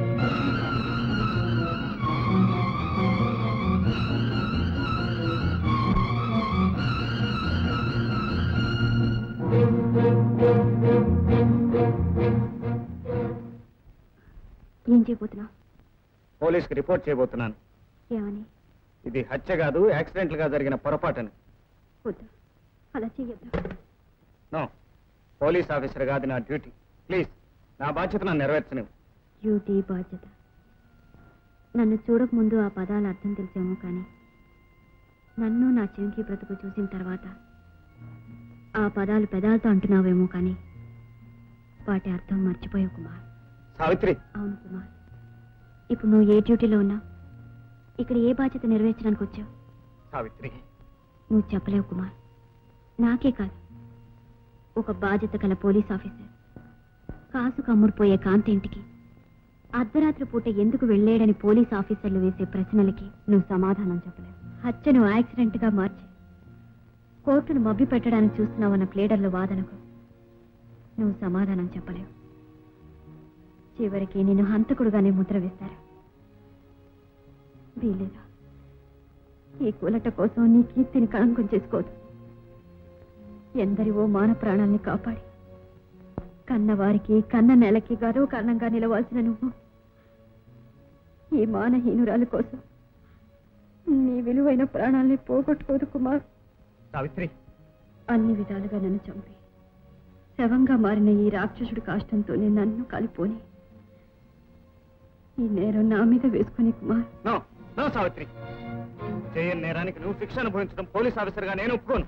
[SPEAKER 3] ఏం చేయబోతున్నావు
[SPEAKER 2] పోలీస్కి రిపోర్ట్ చేయబోతున్నాను
[SPEAKER 3] ఏమని
[SPEAKER 2] ఇది హత్య కాదు యాక్సిడెంట్ గా జరిగిన పొరపాటని
[SPEAKER 3] వద్దు అలా చెయ్యొద్దు
[SPEAKER 2] నో పోలీస్ ఆఫీసర్ కాదు నా డ్యూటీ ప్లీజ్ నా బాధ్యత నన్ను నెరవేర్చనివ్వు
[SPEAKER 3] డ్యూటీ బాధ్యత నన్ను చూడకముందు ఆ పదాల అర్థం తెలిసేమో కానీ నన్ను నా చెంకి బ్రతుకు చూసిన తర్వాత ఆ పదాలు పెదాలతో అంటున్నావేమో కానీ వాటి అర్థం మర్చిపోయావు కుమార్
[SPEAKER 2] సావిత్రి
[SPEAKER 3] అవును కుమార్ ఇప్పుడు నువ్వు ఏ డ్యూటీలో ఉన్నావు ఇక్కడ ఏ బాధ్యత నెరవేర్చడానికి వచ్చావు
[SPEAKER 2] సావిత్రి
[SPEAKER 3] నువ్వు చెప్పలేవు కుమార్ నాకే కాదు ఒక బాధ్యత గల పోలీస్ ఆఫీసర్ కాసు కమ్ముడిపోయే కాంతి ఇంటికి అర్ధరాత్రి పూట ఎందుకు వెళ్ళేడని పోలీస్ ఆఫీసర్లు వేసే ప్రశ్నలకి నువ్వు సమాధానం చెప్పలేవు హత్యను యాక్సిడెంట్ గా మార్చి కోర్టును మభ్య పెట్టడానికి చూస్తున్నావన్న ప్లేడర్ల వాదనకు నువ్వు సమాధానం చెప్పలేవు చివరికి నేను హంతకుడుగానే ముద్ర వేస్తారు వీలేదు ఈ కులట కోసం నీ కీర్తిని కళంకం చేసుకోదు ఎందరివో మాన ప్రాణాల్ని కాపాడి కన్నవారికి కన్న నెలకి గర్వ కారణంగా నిలవాల్సిన నువ్వు ఈ మానహీనురాలు కోసం నీ విలువైన ప్రాణాల్ని పోగొట్టుకోదు కుమార్
[SPEAKER 2] సావిత్రి
[SPEAKER 3] అన్ని విధాలుగా నన్ను చంపి శవంగా మారిన ఈ రాక్షసుడి కాష్టంతోనే నన్ను కలిపోని ఈ నేరం నా మీద వేసుకుని కుమార్
[SPEAKER 2] నో నో సావిత్రి చేయని నేరానికి నువ్వు శిక్ష అనుభవించడం పోలీస్ ఆఫీసర్ గా నేను ఒప్పుకోను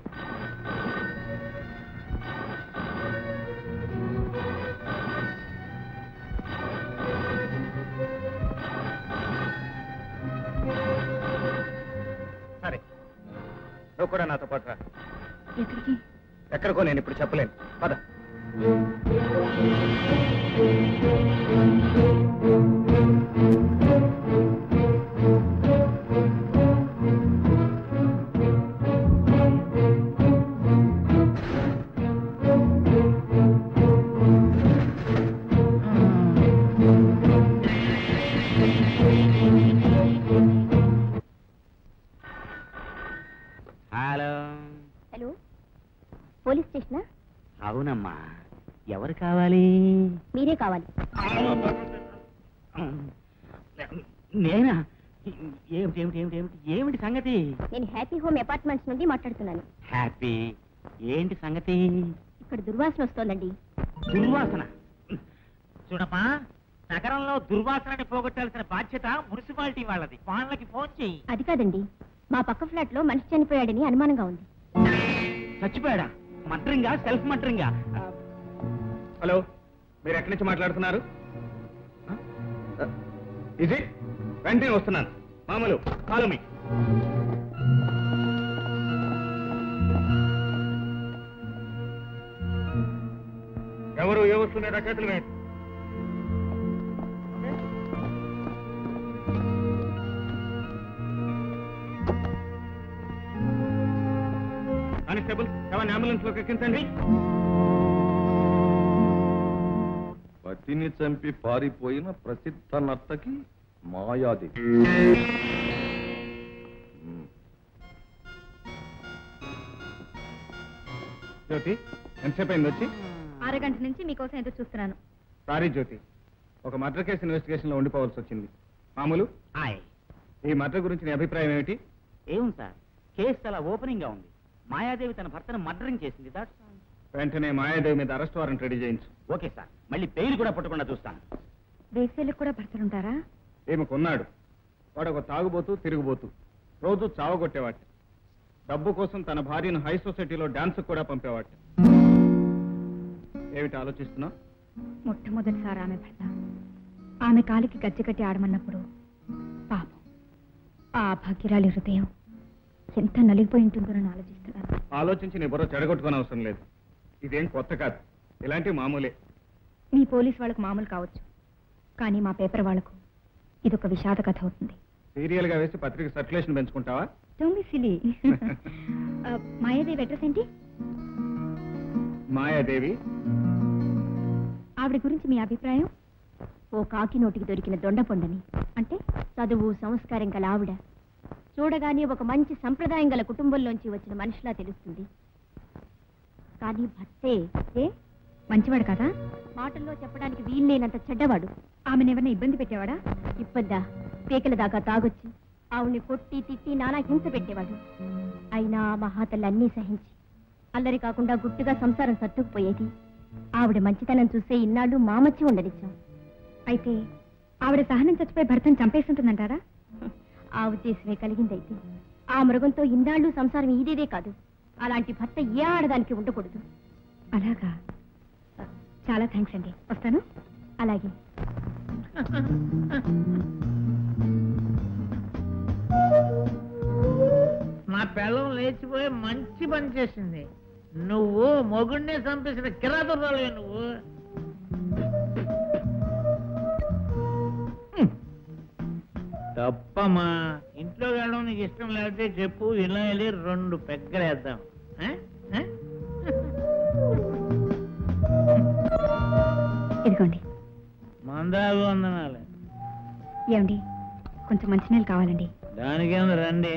[SPEAKER 2] సరే నువ్వు కూడా నాతో పాటు రా
[SPEAKER 3] ఎక్కడికి
[SPEAKER 2] ఎక్కడికో నేను ఇప్పుడు చెప్పలేను పద
[SPEAKER 3] పోలీస్ స్టేషనా
[SPEAKER 8] అవునమ్మా ఎవరు కావాలి
[SPEAKER 3] మీరే కావాలి
[SPEAKER 8] నేనా ఏమిటి ఏమిటి ఏమిటి ఏమిటి ఏమిటి సంగతి
[SPEAKER 3] నేను హ్యాపీ హోమ్ అపార్ట్మెంట్స్ నుండి మాట్లాడుతున్నాను
[SPEAKER 8] హ్యాపీ ఏంటి సంగతి
[SPEAKER 3] ఇక్కడ దుర్వాసన వస్తోందండి
[SPEAKER 8] దుర్వాసన చూడమ్మా నగరంలో దుర్వాసనని పోగొట్టాల్సిన బాధ్యత మున్సిపాలిటీ వాళ్ళది వాళ్ళకి ఫోన్ చెయ్యి
[SPEAKER 3] అది కాదండి మా పక్క ఫ్లాట్ లో మనిషి చనిపోయాడని అనుమానంగా ఉంది
[SPEAKER 8] చచ్చిపోయాడా మట్రింగా సెల్ఫ్ మట్రింగా
[SPEAKER 2] హలో మీరు ఎక్కడి నుంచి మాట్లాడుతున్నారు ఇది వెంటనే వస్తున్నాను మామూలు కాలు మీ ఎవరు ఏ వస్తున్నారు రకేతులు వేయండి కానిస్టేబుల్ ఎవరిని అంబులెన్స్ లోకి ఎక్కించండి
[SPEAKER 7] పతిని చంపి పారిపోయిన ప్రసిద్ధ నర్తకి మాయాదేవి మ్మ్.
[SPEAKER 2] జ్యోతి ఎంతసేపు అయింది వచ్చి
[SPEAKER 3] అరగంట నుంచి మీకోసం ఎదురు చూస్తున్నాను
[SPEAKER 2] సారీ జ్యోతి ఒక మర్డర్ కేసు ఇన్వెస్టిగేషన్ లో ఉండిపోవాల్సి వచ్చింది మామూలు
[SPEAKER 8] ఆయ్
[SPEAKER 2] ఈ మర్డర్ గురించి నీ అభిప్రాయం ఏమిటి
[SPEAKER 8] ఏముంది సార్ కేసు చాలా ఓపెనింగ్ గా ఉంది మాయాదేవి తన భర్తను మర్డరింగ్ చేసింది దట్స్
[SPEAKER 2] వెంటనే మాయాదేవి మీద అరెస్ట్ వారెంట్ రెడీ చేయించు
[SPEAKER 8] ఓకే సార్ మళ్ళీ బెయిల్ కూడా పుట్టకుండా చూస్తాను
[SPEAKER 3] దేశాలకు కూడా భర్తలుంటారా
[SPEAKER 2] ఈమె కొన్నాడు వాడు ఒక తాగుబోతూ తిరుగుబోతూ రోజు చావగొట్టేవాట డబ్బు కోసం తన భార్యను హై సొసైటీలో డాన్స్ కూడా పంపేవాట ఏమిటి ఆలోచిస్తున్నావు
[SPEAKER 3] మొట్టమొదటిసారి ఆమె భర్త ఆమె కాలికి గజ్జె కట్టి ఆడమన్నప్పుడు పాపం ఆ భాగ్యరాలి హృదయం ఎంత నలిగిపోయి ఉంటుందోనని ఆలోచిస్తున్నాను
[SPEAKER 2] ఆలోచించి నీ బుర్ర చెడగొట్టుకోని అవసరం లేదు ఇదేం కొత్త కాదు ఇలాంటి మామూలే
[SPEAKER 3] మీ పోలీస్ వాళ్ళకు మామూలు కావచ్చు కానీ మా పేపర్ వాళ్ళకు ఇదొక విషాద కథ అవుతుంది
[SPEAKER 2] సీరియల్ గా వేసి పత్రిక సర్క్యులేషన్ పెంచుకుంటావా
[SPEAKER 3] don't be silly Mayadevi address ఏంటి
[SPEAKER 2] మాయాదేవి
[SPEAKER 3] ఆవిడ గురించి మీ అభిప్రాయం ఓ కాకి నోటికి దొరికిన దొండపొండని అంటే చదువు సంస్కారం గల ఆవిడ చూడగానే ఒక మంచి సంప్రదాయం గల కుటుంబంలోంచి వచ్చిన మనిషిలా తెలుస్తుంది కానీ భర్తే ఏ మంచివాడు కదా మాటల్లో చెప్పడానికి వీల్లేనంత చెడ్డవాడు ఆమెనెవరిని ఇబ్బంది పెట్టేవాడా ఇబ్బందా పేకల దాకా తాగొచ్చి ఆవిడ్ని కొట్టి తిట్టి నానా హింస పెట్టేవాడు అయినా ఆ మహాతల్లి అన్నీ సహించి అల్లరి కాకుండా గుట్టుగా సంసారం సర్దుకుపోయేది ఆవిడ మంచితనం చూస్తే ఇన్నాళ్ళు మామచ్చి ఉండనిచ్చాం అయితే ఆవిడ సహనం చచ్చిపోయి భర్తను చంపేస్తుంటుందంటారా ఆ ఉద్దేశమే కలిగిందైతే ఆ మృగంతో ఇన్నాళ్ళు సంసారం ఇదేదే కాదు అలాంటి భర్త ఏ ఆడదానికి ఉండకూడదు అలాగా చాలా థ్యాంక్స్ అండి వస్తాను అలాగే
[SPEAKER 9] మా పిల్లం లేచిపోయి మంచి పని చేసింది నువ్వు మొగుడిని చంపేసిన కిరాతురాలు నువ్వు హ్మ్. తప్పమ్మా ఇంట్లో వెళ్ళడం నీకు ఇష్టం లేకపోతే చెప్పు ఇలా వెళ్ళి రెండు పెగ్గలేద్దాం ఆ? ఆ?
[SPEAKER 3] ఇదిగోండి
[SPEAKER 9] మందాలు వందనాలు
[SPEAKER 3] ఏమండి కొంచెం మంచినీళ్ళు కావాలండి
[SPEAKER 9] దానికేం రండి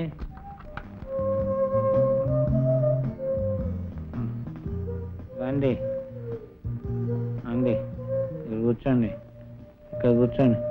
[SPEAKER 9] రండి అండి ఇక్కడ కూర్చోండి ఇక్కడ కూర్చోండి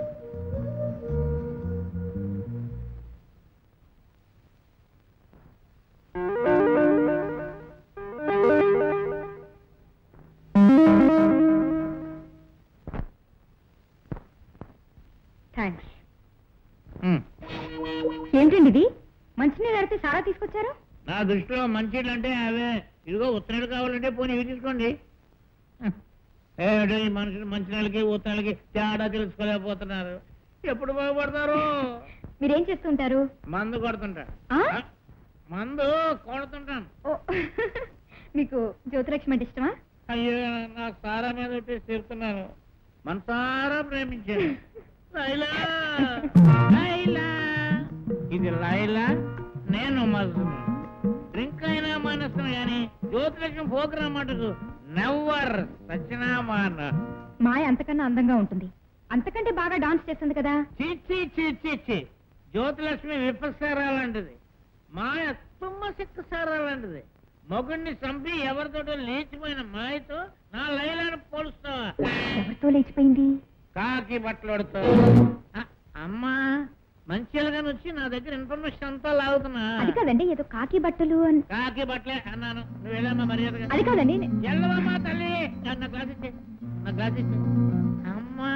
[SPEAKER 3] థ్యాంక్స్
[SPEAKER 9] ఉమ్.
[SPEAKER 3] ఏంటండి ఇది మంచినీళ్ళు అడితే సారా తీసుకొచ్చారు
[SPEAKER 9] నా దృష్టిలో మంచిళ్ళు అంటే అవే ఇదిగో ఉత్తరాలు కావాలంటే పోనీ ఇవి తీసుకోండి ఏమిటి ఈ మనుషులు మంచినీళ్ళకి ఉత్తరాలకి తేడా తెలుసుకోలేకపోతున్నారు ఎప్పుడు బాగుపడతారు
[SPEAKER 3] మీరేం చేస్తుంటారు
[SPEAKER 9] మందు కొడుతుంటా
[SPEAKER 3] ఆ?
[SPEAKER 9] మందు కొడుతుంటాను
[SPEAKER 3] ఓ, మీకు జ్యోతిలక్ష్మి అంటే ఇష్టమా
[SPEAKER 9] అయ్యో నాకు సారా మీద ఒట్టేసి చెప్తున్నాను మనసారా ప్రేమించాను లైలా లైలా ఇది లైలా నేను మజును డ్రింక్ అయినా మానేస్తాను కానీ జ్యోతిలక్ష్మి ప్రోగ్రామ్ మటుకు నెవర్ సచ్చినా మాన
[SPEAKER 3] మాయ అంతకన్నా అందంగా ఉంటుంది అంతకంటే బాగా డాన్స్ చేస్తుంది కదా
[SPEAKER 9] చిచ్చి చిచ్చి చి జ్యోతిలక్ష్మి విపసారా లాంటిది మాయ తుమ్మ సిక్కు సారా లాంటిది మగుడిని చంపి ఎవరితోటో లేచిపోయిన మాయతో నా లైలాను పోలుస్తావా
[SPEAKER 3] ఎవరితో లేచిపోయింది
[SPEAKER 9] కాకి బట్టలుడుతో అమ్మా మంచిగా వచ్చి నా దగ్గర ఇన్ఫర్మేషన్ అంతా లాగుతున్నా
[SPEAKER 3] అది కాదండి ఏదో కాకి బట్టలు అని
[SPEAKER 9] కాకి బట్టలే అన్నాను నువ్వు వెళ్ళమ్మా మర్యాదగా
[SPEAKER 3] అది కాదండి
[SPEAKER 9] ఎల్లవమ్మా తల్లి నా గ్లాస్ ఇచ్చే నా గ్లాస్ ఇచ్చే అమ్మా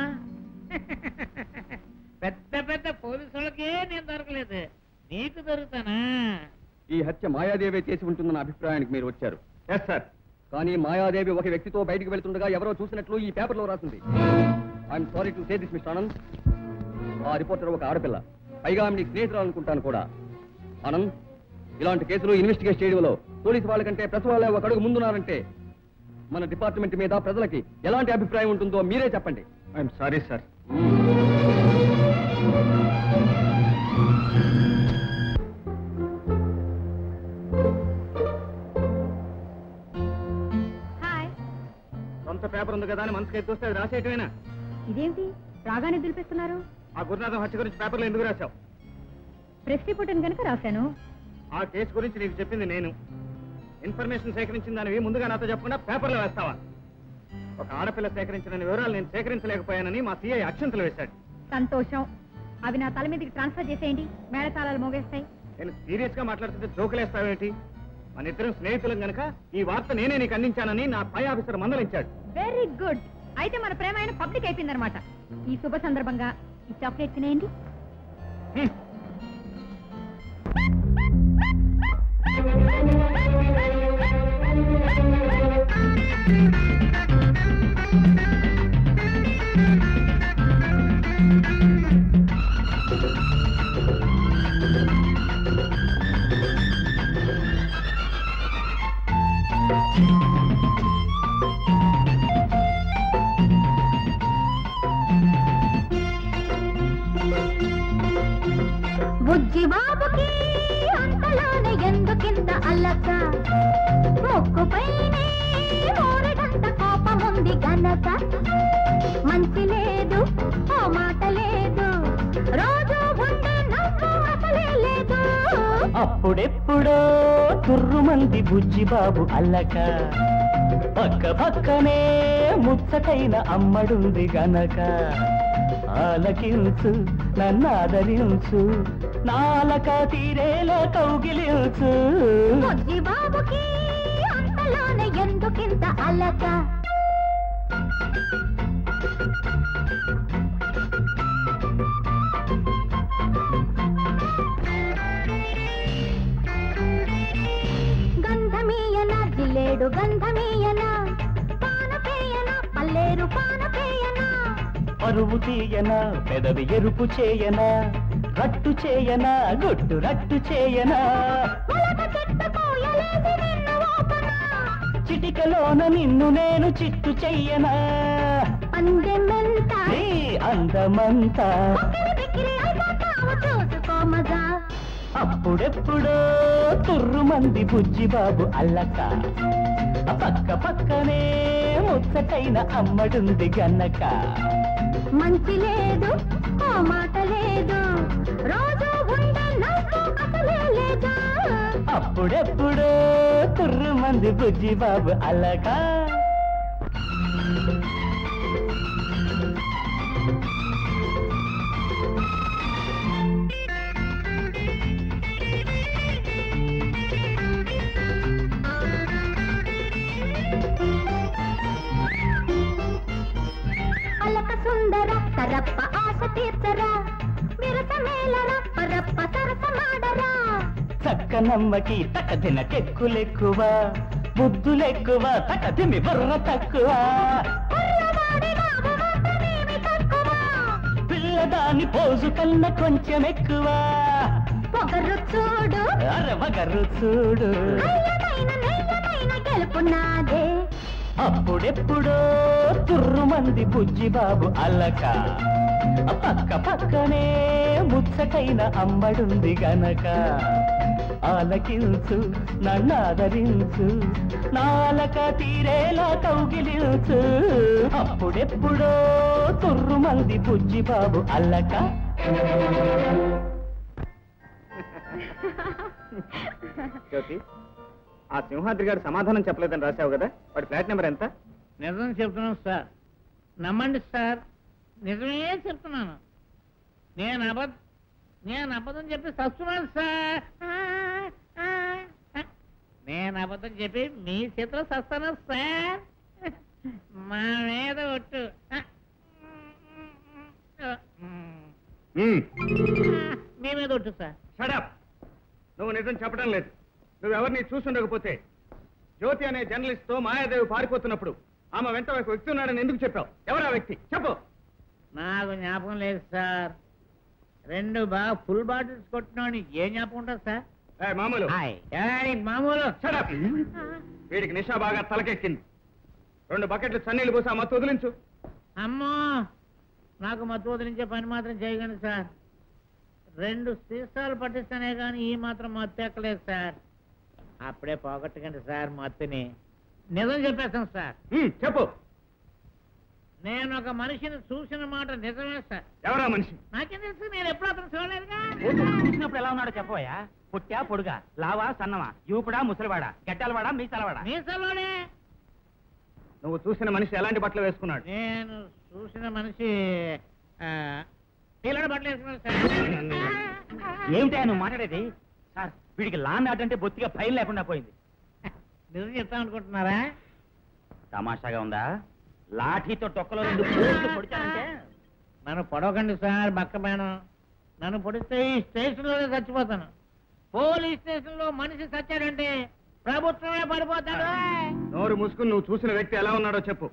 [SPEAKER 9] పెద్ద పెద్ద పోలీసు వాళ్ళకే నేను దొరకలేదు నీకు దొరుకుతానా
[SPEAKER 10] ఈ హత్య మాయాదేవి చేసి ఉంటుందన్న అభిప్రాయానికి మీరు వచ్చారు ఎస్ సార్ కానీ మాయాదేవి ఒక వ్యక్తితో బయటికి వెళ్తుండగా ఎవరో చూసినట్లు ఈ పేపర్లో రాసింది I'm sorry to say this mister Anand ఆ రిపోర్టర్ ఒక ఆడపిల్ల పైగా ఆమె స్నేహితురాలు అనుకుంటాను కూడా ఆనంద్ ఇలాంటి కేసులు ఇన్వెస్టిగేట్ చేయడంలో పోలీసు వాళ్ళకంటే ప్రెస్ వాళ్ళే ఒక అడుగు ముందున్నారంటే మన డిపార్ట్మెంట్ మీద ప్రజలకి ఎలాంటి అభిప్రాయం ఉంటుందో మీరే చెప్పండి ఐఎమ్ సారీ సార్
[SPEAKER 3] హాయ్
[SPEAKER 2] సొంత పేపర్ ఉంది కదా అని మనసుకి ఎత్తుస్తే అది రాసేయటమేనా
[SPEAKER 3] ఇదేంటి రాగానే దులిపేస్తున్నారు
[SPEAKER 2] ఆ గురునాథం హత్య గురించి పేపర్లో ఎందుకు రాశావు
[SPEAKER 3] ప్రెస్ రిపోర్ట్ అని కనుక రాశాను
[SPEAKER 2] ఆ కేసు గురించి నీకు చెప్పింది నేను ఇన్ఫర్మేషన్ సేకరించిన దానివి ముందుగా నాతో చెప్పకుండా పేపర్లో వేస్తావా ఒక ఆడపిల్ల సేకరించిన వివరాలు నేను సేకరించలేకపోయానని మా సీఐ అక్షంతలు వేశాడు
[SPEAKER 3] సంతోషం అవి నా తల మీదకి ట్రాన్స్ఫర్ చేసేయండి మేళతాళాలు మోగేస్తాయి
[SPEAKER 2] నేను సీరియస్ గా మాట్లాడుతుంటే జోకులేస్తావేంటి మన ఇద్దరం స్నేహితులం గనక ఈ వార్త నేనే నీకు అందించానని నా పై ఆఫీసర్ మందలించాడు
[SPEAKER 3] వెరీ గుడ్ అయితే మన ప్రేమ అయిన పబ్లిక్ అయిపోయిందనమాట ఈ శుభ సందర్భంగా ఈ చాక్లెట్ తినేయండి
[SPEAKER 4] బుజ్జి బాబుకి అంతలోనే ఎందుకింత అల్లక ముక్కుపైనే ఊరడంత కోపముంది గనక మంచి లేదు ఓ మాట లేదు రోజు ఉండే నవ్వు అసలే లేదు
[SPEAKER 13] అప్పుడెప్పుడో తుర్రుమంది బుజ్జి బాబు అల్లక పక్క పక్కనే ముచ్చటైన అమ్మడుంది గనక ఆలకించు నన్నాదరించు నాలక తీరేలా కౌగిలించు
[SPEAKER 4] బుజ్జి బాబుకి అంతలోనే ఎందుకింత అల్లక గంధమీయన జిల్లేడు గంధమీయన పానపేయన పల్లేరు పానపేయన
[SPEAKER 13] పరువు తీయనా పెదవి ఎరుపు చేయనా రట్టు చేయనా గుట్టు రట్టు చేయనా
[SPEAKER 4] మొలక చెట్టు కోయలేసి నిన్ను ఓపన
[SPEAKER 13] చిటికలోన నిన్ను నేను చిట్టు చెయ్యనా
[SPEAKER 4] అందెమెంత
[SPEAKER 13] నీ అందమంతా
[SPEAKER 4] ఒక్కరి బిక్కిరి అయిపోతావు చూసుకో మజా
[SPEAKER 13] అప్పుడెప్పుడో తుర్రుమంది బుజ్జి బాబు అల్లక ఆ పక్క పక్కనే ముచ్చటైన అమ్మడుంది గన్నక
[SPEAKER 4] మంచి లేదు ఓ మాట లేదు రోజు ఉండే నవ్వు అసలే లేదు
[SPEAKER 13] అప్పుడెప్పుడో తుర్రుమంది బుజ్జి బాబు అల్లక
[SPEAKER 4] అలక సుందర కరప్ప ఆశ తీర్చరా విరస మేలరా పరప్ప సరస మాడరా
[SPEAKER 13] చక్కనమ్మకి తకదిన కెక్కులెక్కువ బుద్ధులెక్కువ తకదిమి బుర్ర తక్కువ
[SPEAKER 4] కుర్రవాడి బాబు మాత్రమేమి తక్కువ
[SPEAKER 13] పిల్లదాని పోజు కన్న కొంచెం ఎక్కువ
[SPEAKER 4] పొగరు చూడు
[SPEAKER 13] అరవగరు చూడు
[SPEAKER 4] అయ్యమైన నెయ్యమైన గెలుపు నాదే
[SPEAKER 13] అప్పుడెప్పుడో తుర్రుమంది బుజ్జి బాబు అల్లక ఆ పక్క పక్కనే ముచ్చటైన అమ్మడుంది గనక ఆలకించు నన్నాదరించు నాలక తీరేలా కౌగిలించు అప్పుడెప్పుడో తుర్రుమంది బుజ్జి బాబు అల్లక
[SPEAKER 2] జ్యోతి ఆ సింహాద్రి గారు సమాధానం చెప్పలేదని రాశావు కదా వాడి ఫ్లాట్ నెంబర్ ఎంత
[SPEAKER 9] నిజం చెప్తున్నాను సార్ నమ్మండి సార్ నిజమే చెప్తున్నాను నేను అబద్ధ నేను అబద్ధం చెప్పి చస్తున్నాను సార్ ఆ, ఆ, ఆ. నేను అబద్ధం చెప్పి మీ చేతిలో చస్తాను సార్ మా మీద ఒట్టు ఆ. మీ మీద ఒట్టు సార్
[SPEAKER 2] షడప్ నువ్వు నిజం చెప్పడం లేదు నువ్వెవరిని చూసుండకపోతే జ్యోతి అనే జర్నలిస్ట్ తో మాయాదేవి పారిపోతున్నప్పుడు ఆమె వెంట ఒక వ్యక్తి ఉన్నాడని ఎందుకు చెప్పావు ఎవరా వ్యక్తి చెప్పు
[SPEAKER 9] నాకు జ్ఞాపకం లేదు సార్ రెండు బాగా ఫుల్ బాటిల్స్ కొట్టినోని ఏ జ్ఞాపకం ఉంటుంది సార్
[SPEAKER 2] ఏయ్, మామూలు
[SPEAKER 9] ఏయ్, మామూలు
[SPEAKER 2] Shut up. వీడికి నిషా బాగా తలకెక్కింది రెండు బకెట్లు చన్నీళ్ళు పోసి ఆ మత్తు వదిలించు
[SPEAKER 9] అమ్మో నాకు మత్తు వదిలించే పని మాత్రం చేయకండి సార్ రెండు సీసాలు పట్టిస్తేనే కానీ ఈ మాత్రం మత్తు ఎక్కలేదు సార్ అప్పుడే పోగొట్టకండి సార్ మత్తుని నిజం చెప్పేస్తాను సార్
[SPEAKER 2] హ్మ్, చెప్పు
[SPEAKER 9] నేను ఒక మనిషిని చూసిన మాట నిజమే సార్
[SPEAKER 2] ఎవరా మనిషి
[SPEAKER 9] నాకేం తెలుసు నేను ఎప్పుడు అతను చూడలేదుగా
[SPEAKER 8] చూసినప్పుడు ఎలా ఉన్నాడో చెప్పబోయా పుట్టా పొడుగా లావా సన్నమా యూపుడా ముసలివాడా గడ్డలవాడా మీసలవాడా
[SPEAKER 9] మీసలోనే
[SPEAKER 2] నువ్వు చూసిన మనిషి ఎలాంటి బట్టలు వేసుకున్నాడు
[SPEAKER 9] నేను చూసిన మనిషి ఆ, పిల్లడు బట్టలు వేసుకున్నాడు సార్
[SPEAKER 8] ఏమిటా నువ్వు మాట్లాడేది సార్ వీడికి లాన్ ఆట అంటే బొత్తిగా భయం లేకుండా పోయింది
[SPEAKER 9] నిజం చెప్తాం అనుకుంటున్నారా
[SPEAKER 8] తమాషాగా ఉందా లాఠీతో టొక్కలో రెండు పోట్లు పొడిచానంటే
[SPEAKER 9] నన్ను పొడవకండి సార్ బక్క పైన నన్ను పొడిస్తే ఈ స్టేషన్లోనే చచ్చిపోతాను పోలీస్ స్టేషన్ లో మనిషి చచ్చాడంటే ప్రభుత్వమే పడిపోతాడు
[SPEAKER 2] నోరు మూసుకుని నువ్వు చూసిన వ్యక్తి ఎలా ఉన్నాడో చెప్పు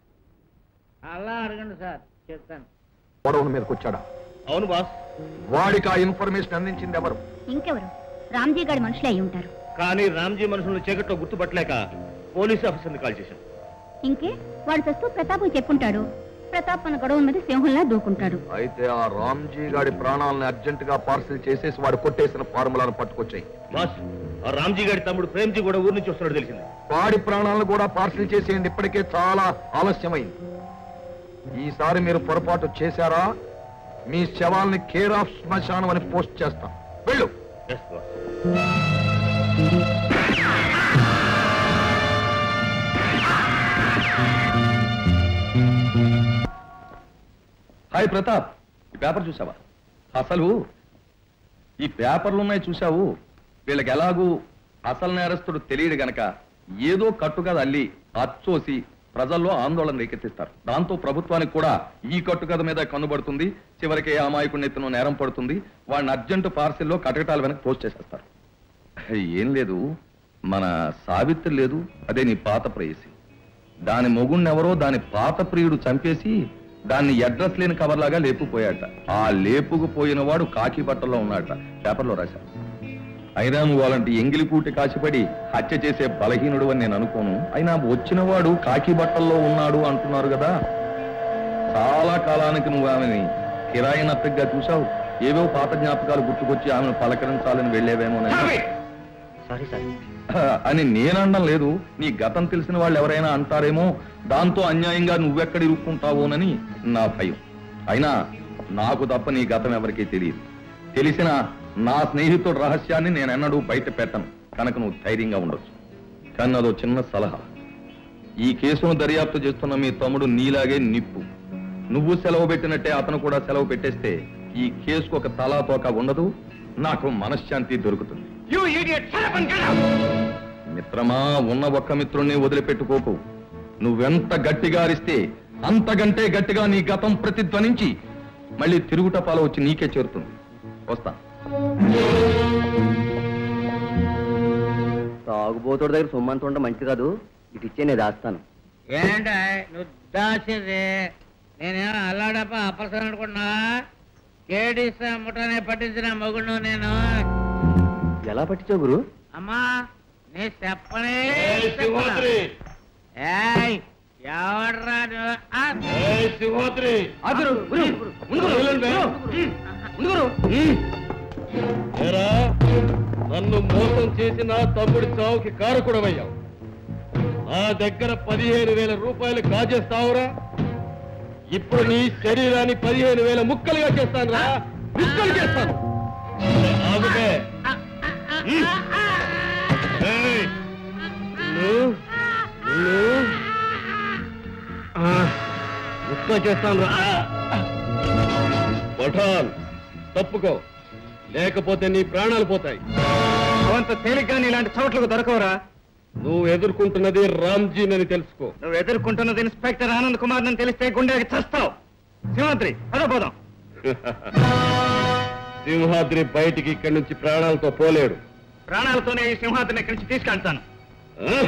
[SPEAKER 9] అలా అడగండి సార్ చెప్తాను
[SPEAKER 7] గొడవల మీదకి వచ్చాడా
[SPEAKER 2] అవును బాస్
[SPEAKER 7] వాడికి ఆ ఇన్ఫర్మేషన్ అందించింది ఎవరు
[SPEAKER 3] ఇంకెవరు రామ్జీ గారి మనుషులే అయి ఉంటారు
[SPEAKER 1] కానీ రామ్జీ మనుషులను చీకట్లో గుర్తుపట్టలేక పోలీస్ ఆఫీసర్ని కాల్ చేశాం
[SPEAKER 3] ఇంకే వాడు చస్తూ ప్రతాప్ చెప్పుంటాడు ప్రతాప్ మన గొడవ మీద సింహంలా దూకుంటాడు
[SPEAKER 7] అయితే ఆ రామ్జీ గాడి ప్రాణాలను అర్జెంట్ గా పార్సిల్ చేసేసి వాడు కొట్టేసిన ఫార్ములాను పట్టుకొచ్చాయి
[SPEAKER 1] బాస్ ఆ రామ్జీ గారి తమ్ముడు ప్రేమ్జీ కూడా ఊరు నుంచి వస్తున్నాడు తెలిసింది
[SPEAKER 7] వాడి ప్రాణాలను కూడా పార్సిల్ చేసేయండి ఇప్పటికే చాలా ఆలస్యమైంది ఈసారి మీరు పొరపాటు చేశారా మీ శవాల్ని కేర్ ఆఫ్ శ్మశానం అని పోస్ట్ చేస్తాం వెళ్ళు
[SPEAKER 1] ఎస్ బాస్
[SPEAKER 7] హాయ్ ప్రతాప్ ఈ పేపర్ చూసావా అసలు ఈ పేపర్లు ఉన్నాయి చూసావు వీళ్ళకి ఎలాగూ అసలు నేరస్తుడు తెలియదు గనక ఏదో కట్టుకథ అల్లి అచ్చోసి ప్రజల్లో ఆందోళన రేకెత్తిస్తారు దాంతో ప్రభుత్వానికి కూడా ఈ కట్టుకథ మీద కన్నుబడుతుంది చివరికి ఆ అమాయకుడిని ఎత్తున నేరం పడుతుంది వాడిని అర్జెంటు పార్సిల్లో కటకటాల వెనక పోస్ట్ చేసేస్తారు ఏం లేదు మన సావిత్రి లేదు అదే నీ పాత ప్రేయసి దాని మొగుణ్ణెవరో దాని పాత ప్రియుడు చంపేసి దాన్ని అడ్రస్ లేని కవర్ లాగా లేపుపోయాట ఆ లేపుకు పోయిన వాడు కాకి బట్టల్లో ఉన్నాడట పేపర్లో రాశారు అయినా నువ్వు అలాంటి ఎంగిలిపూటి కాసిపడి హత్య చేసే బలహీనుడు అని నేను అనుకోను అయినా వచ్చిన వాడు కాకి బట్టల్లో ఉన్నాడు అంటున్నారు కదా చాలా కాలానికి నువ్వు ఆమెని కిరాయి నత్తగా చూశావు ఏవో పాత జ్ఞాపకాలు గుర్తుకొచ్చి ఆమెను పలకరించాలని వెళ్ళేవేమోనని
[SPEAKER 1] సారీ సార్
[SPEAKER 7] అని నేననడం లేదు నీ గతం తెలిసిన వాళ్ళు ఎవరైనా అంటారేమో దాంతో అన్యాయంగా నువ్వెక్కడ ఇరుక్కుంటావోనని నా భయం అయినా నాకు తప్ప నీ గతం ఎవరికీ తెలియదు తెలిసిన నా స్నేహితుడు రహస్యాన్ని నేను ఎన్నడూ బయట పెట్టను కనుక నువ్వు ధైర్యంగా ఉండొచ్చు కానీ అదో చిన్న సలహా ఈ కేసును దర్యాప్తు చేస్తున్న మీ తమ్ముడు నీలాగే నిప్పు నువ్వు సెలవు పెట్టినట్టే అతను కూడా సెలవు పెట్టేస్తే ఈ కేసుకు ఒక తలా తోక ఉండదు నాకు మనశ్శాంతి దొరుకుతుంది
[SPEAKER 2] యూ ఇడియట్
[SPEAKER 7] మిత్రమా ఉన్న ఒక్క మిత్రుణ్ణి వదిలిపెట్టుకోకు నువ్వెంత గట్టిగా అరిస్తే అంతకంటే గట్టిగా నీ గతం ప్రతిధ్వనించి మళ్ళీ తిరుగుట పాల వచ్చి నీకే చేరుతుంది వస్తా
[SPEAKER 11] తాగుబోతుడి దగ్గర సొమ్మంత ఉండ మంచిది కాదు ఇటు ఇచ్చే నేను దాస్తాను
[SPEAKER 9] ఏంట నువ్వు దాచేది నేనేమో అల్లాడప్ప అప్పలసని అనుకున్నా కేడీసా ముఠానే పట్టించిన మొగుడు నేను
[SPEAKER 11] ఎలా పట్టించావు గురు
[SPEAKER 9] అమ్మా నీ చెప్పనే
[SPEAKER 1] ఏయ్, సింహాద్రి!
[SPEAKER 9] ఏయ్, ఎవడ్రా నువ్వు? ఆ!
[SPEAKER 1] సింహాద్రి ఏరా, నన్ను మోసం చేసి నా తమ్ముడి చావుకి కారకుడమయ్యావు నా దగ్గర పదిహేను వేల రూపాయలు కాజేస్తావురా ఇప్పుడు నీ శరీరాన్ని పదిహేను వేల ముక్కలుగా చేస్తాను రా ముక్కలు చేస్తాను ఆగుతే ఏయ్,
[SPEAKER 12] చేస్తాను
[SPEAKER 10] పఠాన్ తప్పుకో లేకపోతే నీ ప్రాణాలు పోతాయి
[SPEAKER 2] అవంత తేలిగ్గా ఇలాంటి చోట్లకు దొరకవరా
[SPEAKER 10] నువ్వు ఎదుర్కొంటున్నది రామ్జీన్ అని తెలుసుకో
[SPEAKER 2] నువ్వు ఎదుర్కొంటున్నది ఇన్స్పెక్టర్ ఆనంద్ కుమార్ అని తెలిస్తే గుండెకి చస్తావు సింహాద్రి పదపోదాం
[SPEAKER 10] సింహాద్రి బయటికి ఇక్కడి నుంచి ప్రాణాలతో పోలేడు
[SPEAKER 2] ప్రాణాలతోనే ఈ సింహాద్రిని ఇక్కడి నుంచి తీసుకెళ్తాను
[SPEAKER 10] ఆ?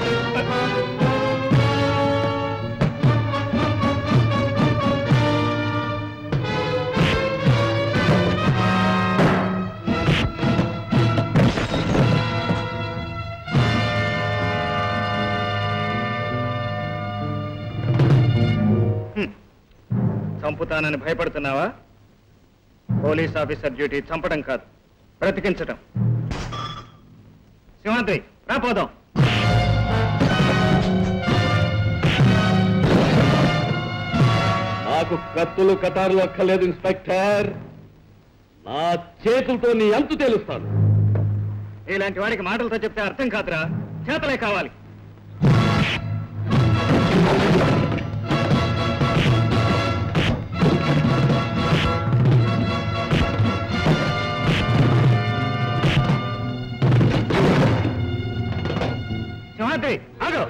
[SPEAKER 2] చంపుతానని భయపడుతున్నావా పోలీస్ ఆఫీసర్ డ్యూటీ చంపడం కాదు బ్రతికించటం సింహాద్రి రాపోదాం
[SPEAKER 10] నాకు కత్తులు కటారులు అక్కర్లేదు ఇన్స్పెక్టర్ నా చేతులతో నీ అంతు తేలుస్తాను
[SPEAKER 2] ఇలాంటి వాడికి మాటలతో చెప్తే అర్థం కాదురా చేతలే కావాలి సింహాద్రి ఆగు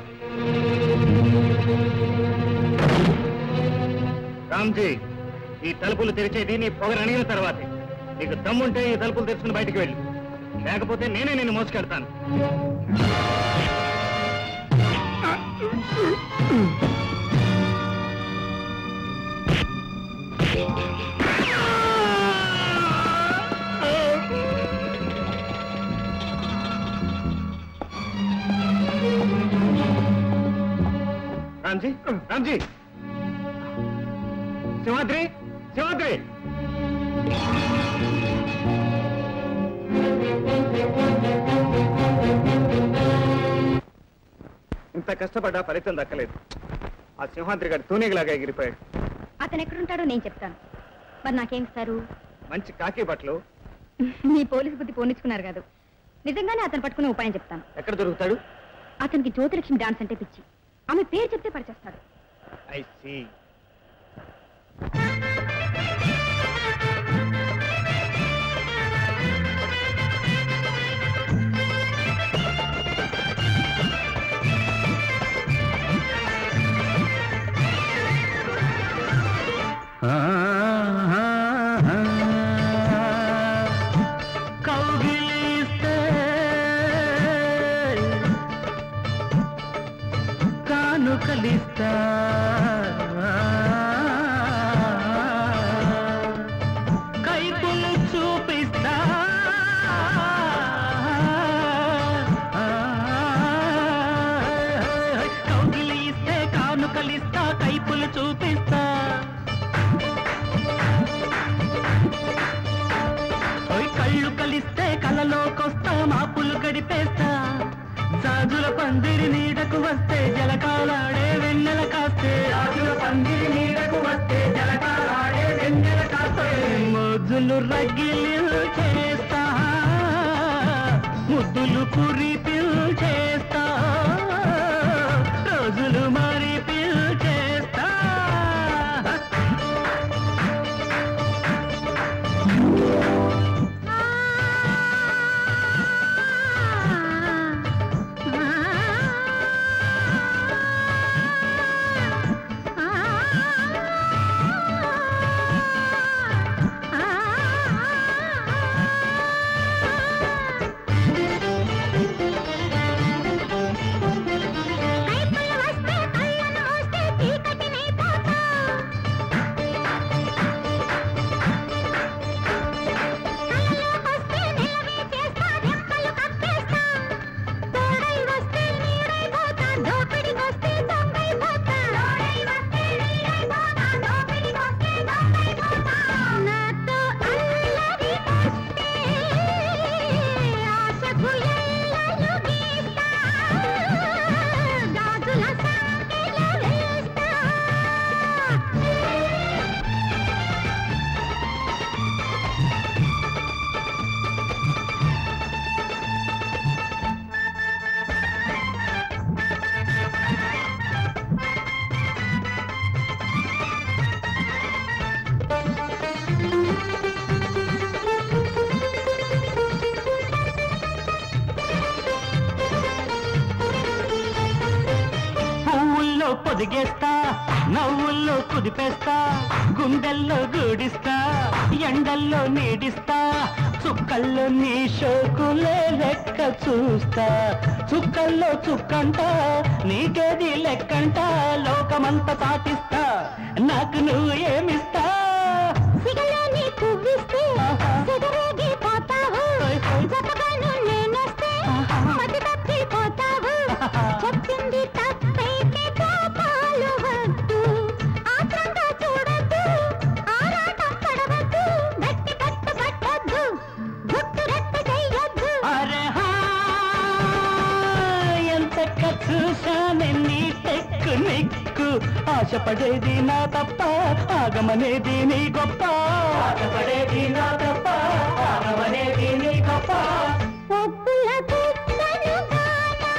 [SPEAKER 2] రామ్జీ ఈ తలుపులు తెరిచేది నీ పొగరనిన తర్వాతే నీకు దమ్ముంటే ఈ తలుపులు తెరుచుకుని బయటికి వెళ్ళు లేకపోతే నేనే నిన్ను మోసుకెడతాను రామ్జీ రామ్జీ సింహాద్రి సింహాద్రి ఇంత కష్టపడ్డా ఫలితం దక్కలేదు ఆ సింహాద్రి గారి తూనీగలాగా ఎగిరిపోయాడు
[SPEAKER 3] అతను ఎక్కడుంటాడో నేను చెప్తాను మరి నాకేం ఇస్తారు
[SPEAKER 2] మంచి కాకి బట్టలు
[SPEAKER 3] మీ పోలీసు బుద్ధి పోనిచ్చుకున్నారు కాదు నిజంగానే అతను పట్టుకునే ఉపాయం చెప్తాను
[SPEAKER 2] ఎక్కడ దొరుకుతాడు
[SPEAKER 3] అతనికి జ్యోతిలక్ష్మి డాన్స్ అంటే పిచ్చి ఆమె పేరు చెప్తే పరిచేస్తాడు
[SPEAKER 2] ఐ సీ
[SPEAKER 13] కౌగిలిస్తే కానుకలిస్తా కైపులు చూపిస్తా కౌగిలి ఇస్తే కానుకలిస్తా కైపులు చూపిస్తా ఓయ్ కళ్ళు కలిస్తే కలలోకొస్తా మాపులు గడిపేస్తా జాజుల పందిరి నీడకు వస్తే జలకాలాడే వెన్నెల కాస్తే జాజుల పందిరి నీడకు వస్తే జలకాలాడే వెన్నెల కాస్తే మోజులు రగిలి చేస్తా ముద్దులు కురిపిల్ చేస్తా రోజులు మరి పిల్ చేస్తా
[SPEAKER 4] ఆ
[SPEAKER 13] పొదిగేస్తా నవ్వుల్లో కుదిపేస్తా గుండెల్లో గూడిస్తా ఎండల్లో నీడిస్తా చుక్కల్లో నీ షోకులే లెక్క చూస్తా చుక్కల్లో చుక్కంట నీకేది లెక్కంట లోకమంతా సాటిస్తా నాకు నువ్వు ఏమిస్తా
[SPEAKER 4] సిగలోని పువ్విస్తే సిగరేగి పోతావు జతగాను నేనొస్తే మతి తప్పిపోతావు చెప్పింది తప్పైతే కోపాలు వద్దు ఆత్రంగా చూడద్దు ఆరాటం పడవద్దు గట్టి కట్టు పట్టొద్దు గుట్టు రట్టు చెయ్యొద్దు
[SPEAKER 13] అరే హా, ఎంత చూశానే నీ టెక్కు నిక్కు ఆశపడేది నా తప్ప ఆగమనేది నీ గొప్ప ఆశపడేది నా తప్ప ఆగమనేది నీ గొప్ప
[SPEAKER 4] ఒప్పుల కుక్కను గానా,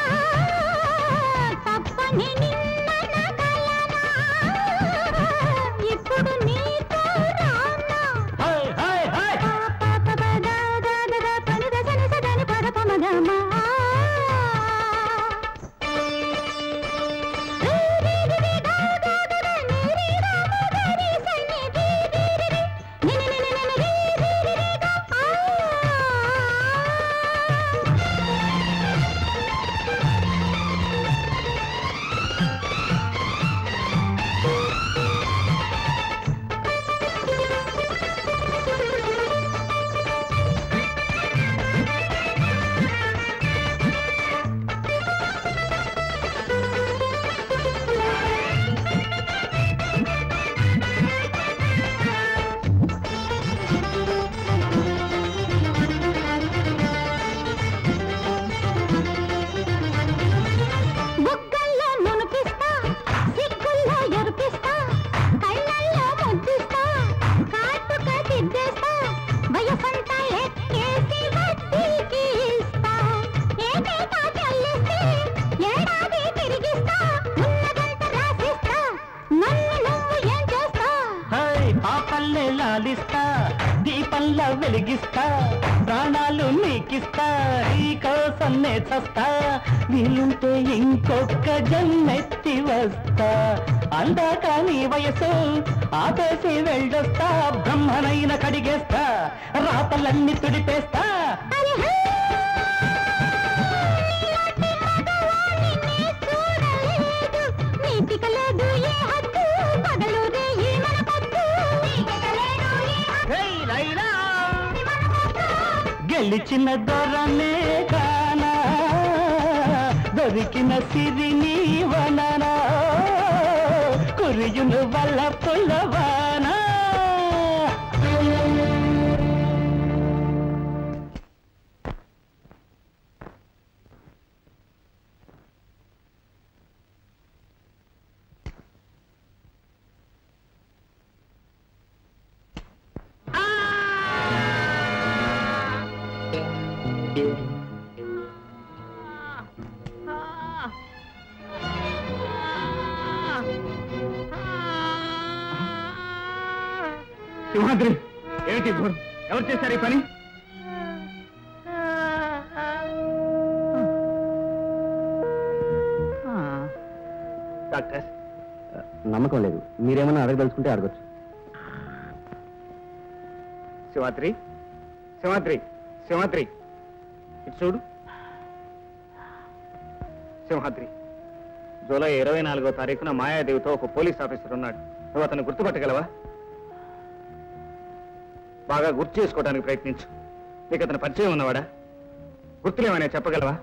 [SPEAKER 4] తప్పని నిన్ననగలనా, ఇప్పుడు నీతో రానా
[SPEAKER 13] హై హై హై
[SPEAKER 4] బుగ్గల్లో నునుపిస్తా సిగ్గుల్లో ఎరుపిస్తా కళ్ళల్లో ముద్దిస్తా కాటుక దిద్దేస్తా వయసంతా ఎక్కేసి వడ్డీకి ఇస్తా ఏటేటా చెల్లిస్తే ఏడాది తిరిగిస్తా ఉన్నదంతా రాసిస్తా నన్ను నువ్వు ఏం చేస్తా
[SPEAKER 13] హై పాపల్లే లాలిస్తా దీపంలా వెలిగిస్తా ప్రాణాలు నీకిస్తా ఈ కోసం నే చస్తా వీలుంటే ఇంకొక జన్మెత్తి వస్తా అందాక నీ వయసు ఆపేసి వెళ్ళొస్తా బ్రహ్మనైన కడిగేస్తా రాతలన్నీ తుడిపేస్తా
[SPEAKER 4] అరే హే! నీలాంటి మగవాణ్ణి నే చూడలేదు. నీతిక లేదు ఏ హద్దు పగలు రేయి మన పొద్దు. నీతిక లేదు ఏ హద్దు
[SPEAKER 13] హే లైలా
[SPEAKER 4] మన పొద్దు.
[SPEAKER 13] గెలిచిన దొరనే కానా దొరికిన సిరి నీవననా కురియును వల్ల పుల్లవానా
[SPEAKER 2] సింహాద్రి ఏమిటి ఘోరం ఎవరు చేశారు ఈ పని
[SPEAKER 11] డాక్టర్ నమ్మకం లేదు మీరేమన్నా అడగదలుచుకుంటే అడగచ్చు
[SPEAKER 2] సింహాద్రి సింహాద్రి సింహాద్రి ఇటు చూడు సింహాద్రి జూలై ఇరవై నాలుగో తారీఖున మాయాదేవితో ఒక పోలీస్ ఆఫీసర్ ఉన్నాడు నువ్వు అతను గుర్తుపట్టగలవా బాగా గుర్తు చేసుకోవడానికి ప్రయత్నించు నీకు అతను పరిచయం ఉన్నవాడా గుర్తులేమనే చెప్పగలవా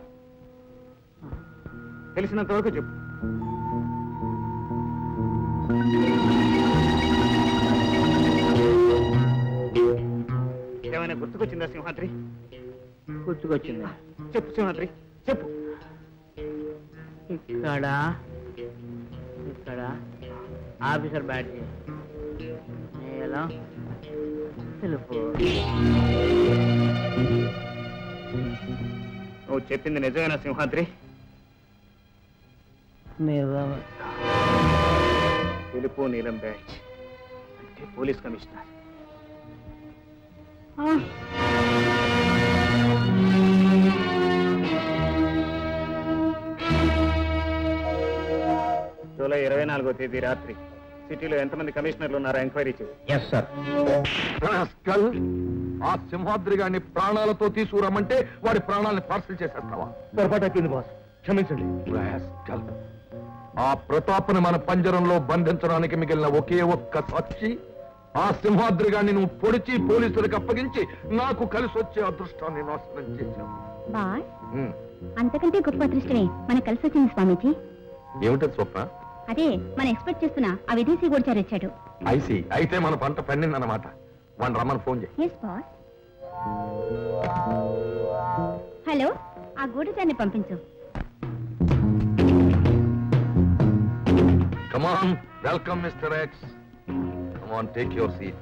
[SPEAKER 2] తెలిసినంత వరకు చెప్పు ఏమైనా గుర్తుకొచ్చిందా సింహాద్రి
[SPEAKER 8] గుర్తుకొచ్చింది
[SPEAKER 2] చెప్పు సింహాద్రి చెప్పు
[SPEAKER 8] ఇక్కడ ఇక్కడ ఆఫీసర్ బ్యాడ్జీ నీలం తెలుపు
[SPEAKER 2] నువ్వు చెప్పింది నిజమేనా సింహాద్రి
[SPEAKER 8] నిజం
[SPEAKER 2] తెలుపు నీలం బ్యాచ్ అంటే పోలీస్ కమిషనర్ జూలై ఇరవై నాలుగో తేదీ రాత్రి సిటీలో ఎంతమంది కమిషనర్లు ఉన్నారో ఎంక్వైరీ చేయి
[SPEAKER 10] ఎస్ సార్
[SPEAKER 7] రాస్కల్, ఆ సింహాద్రి గారిని ప్రాణాలతో తీసుకురమ్మంటే వాడి ప్రాణాలని పార్సల్ చేసేస్తావా
[SPEAKER 1] పొరపాటు అయిపోయింది బాస్ క్షమించండి
[SPEAKER 7] రాస్కల్. ఆ ప్రతాప్ని మన పంజరంలో బంధించడానికి మిగిలిన ఒకే ఒక్క సాక్షి ఆ సింహాద్రి గారిని నువ్వు పొడిచి పోలీసులకు అప్పగించి నాకు కలిసి వచ్చే అదృష్టాన్ని నాశనం చేశావు
[SPEAKER 3] బాస్
[SPEAKER 7] ఉమ్,
[SPEAKER 3] అంతకంటే గొప్ప అదృష్టమే మనకు కలిసి వచ్చింది స్వామీజీ
[SPEAKER 7] ఏమిటది స్వప్న
[SPEAKER 3] అదే మనం ఎక్స్పెక్ట్ చేస్తున్న ఆ విదేశీ గూడ్చారు వచ్చాడు
[SPEAKER 7] ఐసి అయితే మన పంట పండిందన్నమాట వాడిని రమ్మని ఫోన్ చేయి
[SPEAKER 3] ఎస్ బాస్ హలో ఆ గూఢచారిని పంపించు
[SPEAKER 7] come on welcome mister X come on take your seat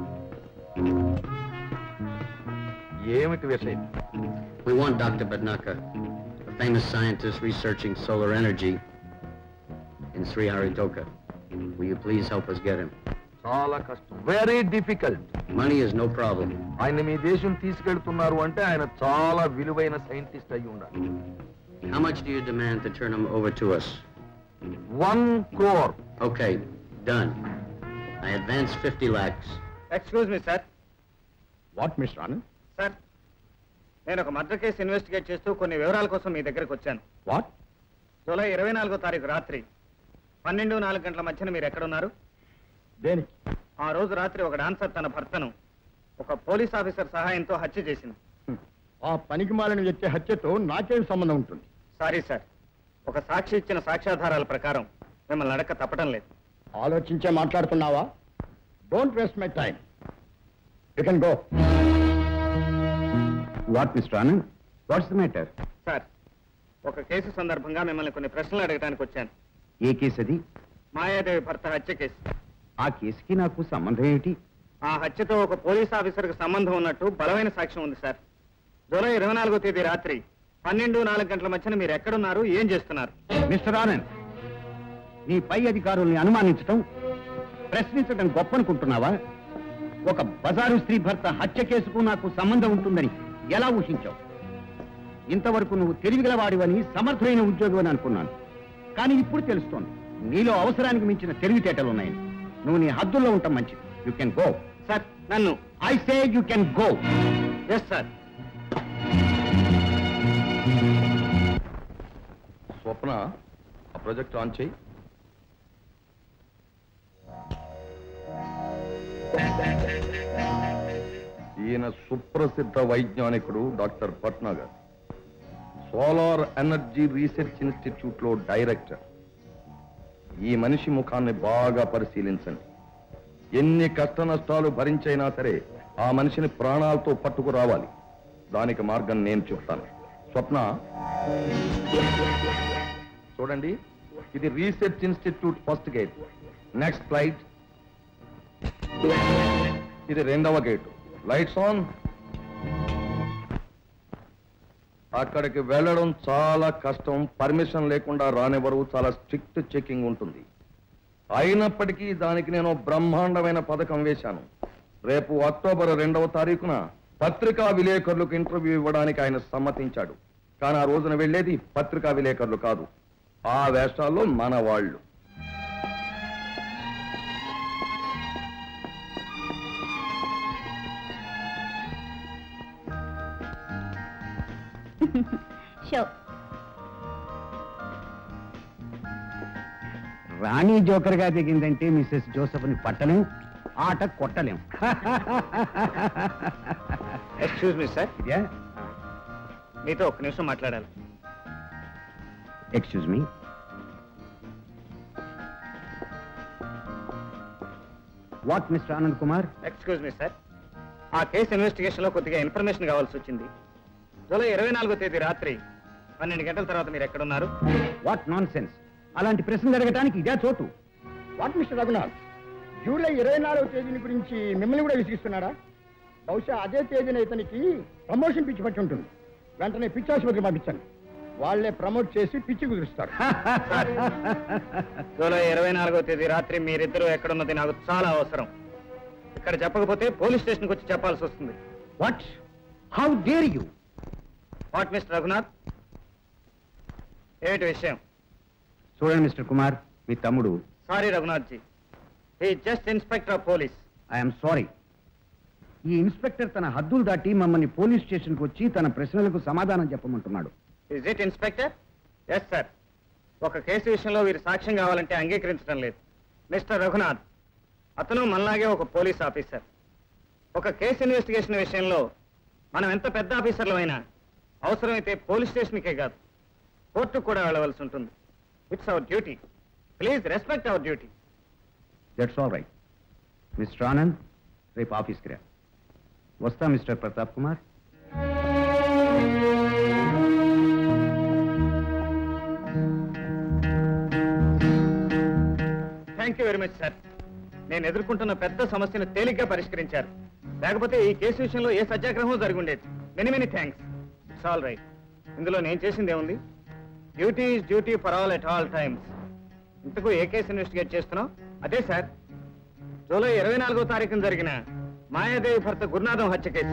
[SPEAKER 7] ఏమిటి విషయం
[SPEAKER 14] We want Dr. Badnaka, a famous scientist researching solar energy in Sriharitoka. Will you please help us get him?
[SPEAKER 7] చాలా కష్టం very difficult
[SPEAKER 14] Money is no problem.
[SPEAKER 7] ఆయన మీ దేశం తీసుకెళ్తున్నారు అంటే ఆయన చాలా విలువైన సైంటిస్ట్ అయి ఉండాలి
[SPEAKER 14] How much do you demand to turn him over to us?
[SPEAKER 7] One crore
[SPEAKER 14] Okay, done. I advance 50 lakhs.
[SPEAKER 2] Excuse me sir
[SPEAKER 10] what mister Anand
[SPEAKER 2] sir నేను ఒక మర్డర్ కేసు ఇన్వెస్టిగేట్ చేస్తూ కొన్ని వివరాల కోసం మీ దగ్గరకు వచ్చాను
[SPEAKER 10] వాట్
[SPEAKER 2] జూలై ఇరవై నాలుగో తారీఖు రాత్రి పన్నెండు నాలుగు గంటల మధ్యన మీరు ఎక్కడున్నారు
[SPEAKER 1] దేనికి
[SPEAKER 2] ఆ రోజు రాత్రి ఒక డాన్సర్ తన భర్తను ఒక పోలీస్ ఆఫీసర్ సహాయంతో హత్య చేసింది
[SPEAKER 1] ఆ పనికి మాలిన వ్యక్తి హత్యతో నాకేం సంబంధం ఉంటుంది
[SPEAKER 2] సారీ సార్ ఒక సాక్షి ఇచ్చిన సాక్ష్యాధారాల ప్రకారం మిమ్మల్ని అడక్క తప్పడం లేదు
[SPEAKER 1] ఆలోచించే మాట్లాడుతున్నావా don't waste my time you can go
[SPEAKER 10] what mister Anand what's the matter
[SPEAKER 2] sir ఒక కేసు సందర్భంగా మిమ్మల్ని కొన్ని ప్రశ్నలు అడగడానికి వచ్చాను
[SPEAKER 10] ఏ కేసు అది
[SPEAKER 2] మాయాదేవి భర్త హత్య కేసు
[SPEAKER 10] ఆ కేసుకి నాకు సంబంధం ఏమిటి
[SPEAKER 2] ఆ హత్యతో ఒక పోలీస్ ఆఫీసర్కి సంబంధం ఉన్నట్టు బలమైన సాక్ష్యం ఉంది సార్ జూలై ఇరవై నాలుగో తేదీ రాత్రి పన్నెండు నాలుగు గంటల మధ్యన మీరు ఎక్కడున్నారు ఏం చేస్తున్నారు
[SPEAKER 10] మిస్టర్ ఆనంద్ నీ పై అధికారుల్ని అనుమానించటం ప్రశ్నించడం గొప్ప అనుకుంటున్నావా ఒక బజారు స్త్రీ భర్త హత్య కేసుకు నాకు సంబంధం ఉంటుందని ఎలా ఊహించావు ఇంతవరకు నువ్వు తెలివిగలవాడివని సమర్థమైన ఉద్యోగం అనుకున్నాను కానీ ఇప్పుడు తెలుస్తోంది నీలో అవసరానికి మించిన తెలివితేటలు ఉన్నాయని నువ్వు నీ హద్దుల్లో ఉండటం మంచిది యూ కెన్ గో
[SPEAKER 2] సార్ నన్ను
[SPEAKER 10] I say you can go
[SPEAKER 2] yes sir
[SPEAKER 7] Swapna ఆ ప్రాజెక్ట్ ఆన్ చేయి ఈయన సుప్రసిద్ధ వైజ్ఞానికుడు doctor Bhatnagar solar energy research institute లో డైరెక్టర్ ఈ మనిషి ముఖాన్ని బాగా పరిశీలించండి ఎన్ని కష్ట నష్టాలు భరించైనా సరే ఆ మనిషిని ప్రాణాలతో పట్టుకురావాలి దానికి మార్గం నేను చెప్తాను స్వప్న చూడండి ఇది research institute first gate next flight ఇది రెండవ గేట్ లైట్స్ ఆన్ అక్కడికి వెళ్ళడం చాలా కష్టం పర్మిషన్ లేకుండా రానివ్వరు చాలా స్ట్రిక్ట్ చెకింగ్ ఉంటుంది అయినప్పటికీ దానికి నేను బ్రహ్మాండమైన పథకం వేశాను రేపు అక్టోబర్ రెండవ తారీఖున పత్రికా విలేకరులకు ఇంటర్వ్యూ ఇవ్వడానికి ఆయన సమ్మతించాడు కానీ ఆ రోజున వెళ్ళేది పత్రికా విలేకరులు కాదు ఆ వేషాల్లో మన వాళ్ళు
[SPEAKER 3] షో
[SPEAKER 10] రాణి జోకర్ గా దిగిందంటే మిస్సెస్ జోసఫ్ని పట్టలేం ఆట కొట్టలేం
[SPEAKER 2] ఎక్స్క్యూజ్ మీ సార్
[SPEAKER 10] ఇదే
[SPEAKER 2] మీతో ఒక నిమిషం మాట్లాడాలి
[SPEAKER 10] excuse me what mister Anand Kumar
[SPEAKER 2] excuse me sir ఆ కేసు ఇన్వెస్టిగేషన్ లో కొద్దిగా ఇన్ఫర్మేషన్ కావాల్సి వచ్చింది జూలై ఇరవై నాలుగో తేదీ రాత్రి పన్నెండు గంటల తర్వాత మీరు ఎక్కడున్నారు
[SPEAKER 10] వాట్ నాన్ సెన్స్ అలాంటి ప్రశ్నలు అడగటానికి ఇదే చోటు
[SPEAKER 1] వాట్ మిస్టర్ రఘునాథ్ జూలై ఇరవై నాలుగవ తేదీని గురించి మిమ్మల్ని కూడా విసిగిస్తున్నాడా బహుశా అదే తేదీన ఇతనికి ప్రమోషన్ పిచ్చి పట్టి ఉంటుంది వెంటనే పిచ్చి ఆసుపత్రికి పంపించండి వాళ్ళే ప్రమోట్ చేసి పిచ్చి కుదిరిస్తారు
[SPEAKER 2] జూలై ఇరవై నాలుగో తేదీ రాత్రి మీరిద్దరూ ఎక్కడున్నది నాకు చాలా అవసరం ఇక్కడ చెప్పకపోతే పోలీస్ స్టేషన్కి వచ్చి చెప్పాల్సి వస్తుంది
[SPEAKER 10] what how dare you
[SPEAKER 2] what mister Raghunath ఏమిటి విషయం
[SPEAKER 10] చూడండి మిస్టర్ కుమార్ మీ తమ్ముడు
[SPEAKER 2] sorry Raghunath ji he just inspector of police
[SPEAKER 15] I'm sorry ఈ ఇన్స్పెక్టర్ తన హద్దులు దాటి మమ్మల్ని పోలీస్ స్టేషన్కి వచ్చి తన ప్రశ్నలకు సమాధానం చెప్పమంటున్నాడు
[SPEAKER 2] is it inspector yes sir ఒక కేసు విషయంలో వీరు సాక్ష్యం కావాలంటే అంగీకరించడం లేదు మిస్టర్ రఘునాథ్ అతను మనలాగే ఒక పోలీస్ ఆఫీసర్ ఒక కేసు ఇన్వెస్టిగేషన్ విషయంలో మనం ఎంత పెద్ద ఆఫీసర్లు అయినా అవసరమైతే పోలీస్ స్టేషన్కే కాదు కోర్టుకు కూడా వెళ్ళవలసి ఉంటుంది it's our duty please respect our duty
[SPEAKER 15] that's all right mister Anand రేపు ఆఫీస్కి రా వస్తా mister Pratap Kumar
[SPEAKER 2] thank you very much sir నేను ఎదుర్కొంటున్న పెద్ద సమస్యను తేలిగ్గా పరిష్కరించారు లేకపోతే ఈ కేసు విషయంలో ఏ సత్యాగ్రహం జరుగుండేది many many thanks it's all right ఇందులో నేను చేసింది ఏముంది duty is duty for all at all times ఇంతకు ఏ కేసు ఇన్వెస్టిగేట్ చేస్తున్నాం అదే సార్ జూలై ఇరవై నాలుగో తారీఖున జరిగిన మాయాదేవి భర్త గురునాథం హత్య కేసు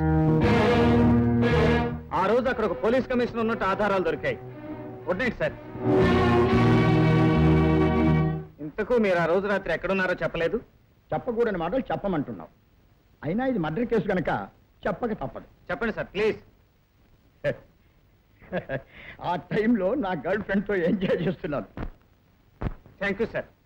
[SPEAKER 2] ఆ రోజు అక్కడ ఒక పోలీస్ కమిషనర్ ఉన్నట్టు ఆధారాలు దొరికాయి గుడ్ నైట్ సార్ ఇంతకు మీరు ఆ రోజు రాత్రి ఎక్కడున్నారో చెప్పలేదు
[SPEAKER 16] చెప్పకూడని మాటలు చెప్పమంటున్నావు అయినా ఇది మర్డర్ కేసు గనక చెప్పక తప్పదు
[SPEAKER 2] చెప్పండి సార్ ప్లీజ్
[SPEAKER 16] ఆ టైంలో నా గర్ల్ ఫ్రెండ్తో ఎంజాయ్ చేస్తున్నాను
[SPEAKER 2] thank you sir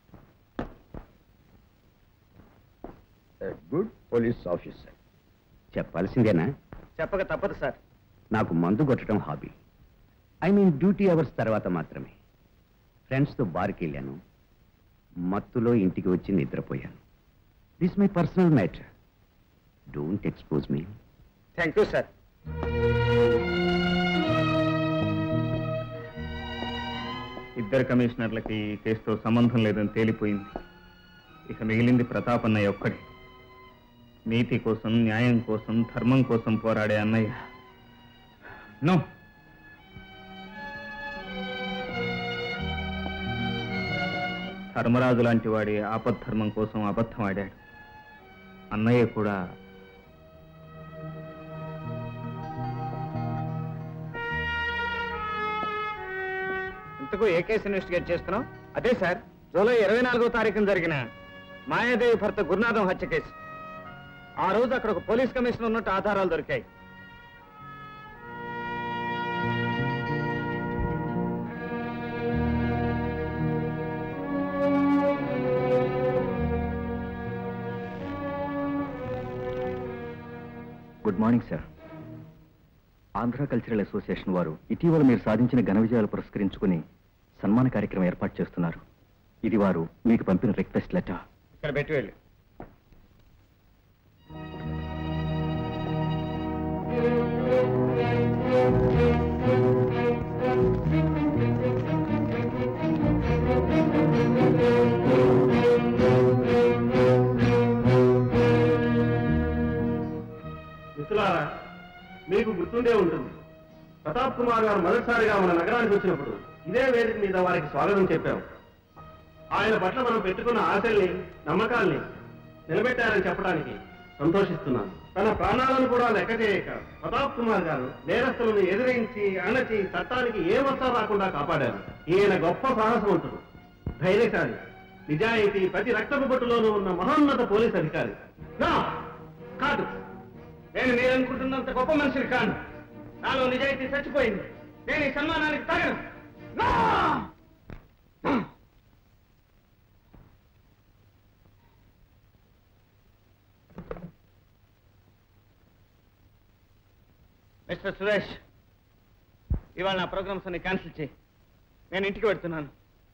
[SPEAKER 15] good police officer చెప్పాల్సిందేనా
[SPEAKER 2] చెప్పక తప్పదు సార్
[SPEAKER 15] నాకు మందు కొట్టడం hobby I mean duty hours తర్వాత మాత్రమే ఫ్రెండ్స్తో బార్కి వెళ్ళాను మత్తులో ఇంటికి వచ్చి నిద్రపోయాను this my personal matter don't expose me
[SPEAKER 2] thank you sir ఇద్దరు కమిషనర్లకి ఈ కేసుతో సంబంధం లేదని తేలిపోయింది ఇక మిగిలింది ప్రతాప్ అన్నయ్య ఒక్కడే నీతి కోసం న్యాయం కోసం ధర్మం కోసం పోరాడే అన్నయ్య నో ధర్మరాజు లాంటి వాడి ఆపద్ధర్మం కోసం అబద్ధం ఆడాడు అన్నయ్య కూడా ఇంతకు ఏ కేసు ఇన్వెస్టిగేట్ చేస్తున్నాం అదే సార్ జూలై ఇరవై నాలుగో తారీఖున జరిగిన మాయాదేవి భర్త గురునాథం హత్య కేసు ఆ రోజు అక్కడ ఒక పోలీస్ కమిషనర్ ఉన్నట్టు ఆధారాలు దొరికాయి
[SPEAKER 1] good morning sir Andhra cultural association వారు ఇటీవల మీరు సాధించిన ఘన విజయాలు పురస్కరించుకుని సన్మాన కార్యక్రమం ఏర్పాటు చేస్తున్నారు ఇది వారు మీకు పంపిన రిక్వెస్ట్ లెటర్
[SPEAKER 2] ఇక్కడ పెట్టి వెళ్ళి
[SPEAKER 17] మిత్రులారా మీకు గుర్తుండే ఉంటుంది ప్రతాప్ కుమార్ గారు మొదటిసారిగా మన నగరానికి వచ్చినప్పుడు ఇదే వేదిక మీద వారికి స్వాగతం చెప్పాం ఆయన పట్ల మనం పెట్టుకున్న ఆశల్ని నమ్మకాల్ని నిలబెట్టారని చెప్పడానికి సంతోషిస్తున్నాను తన ప్రాణాలను కూడా లెక్క చేయక ప్రతాప్ కుమార్ గారు నేరస్తులను ఎదిరించి అణచి చట్టానికి ఏ వస్తా రాకుండా కాపాడారు ఈయన గొప్ప సాహసవంతుడు ధైర్యశాలి నిజాయితీ ప్రతి రక్తపు బొట్టులోనూ ఉన్న మహోన్నత పోలీస్ అధికారి
[SPEAKER 2] No! కాదు నేను మీరనుకుంటున్నంత గొప్ప మనిషిని కాను నాలో నిజాయితీ చచ్చిపోయింది నేను ఈ సన్మానానికి తగను No! మిస్టర్ సురేష్ ఇవాళ నా ప్రోగ్రామ్స్ అన్ని క్యాన్సిల్ చేయి నేను ఇంటికి వెళ్తున్నాను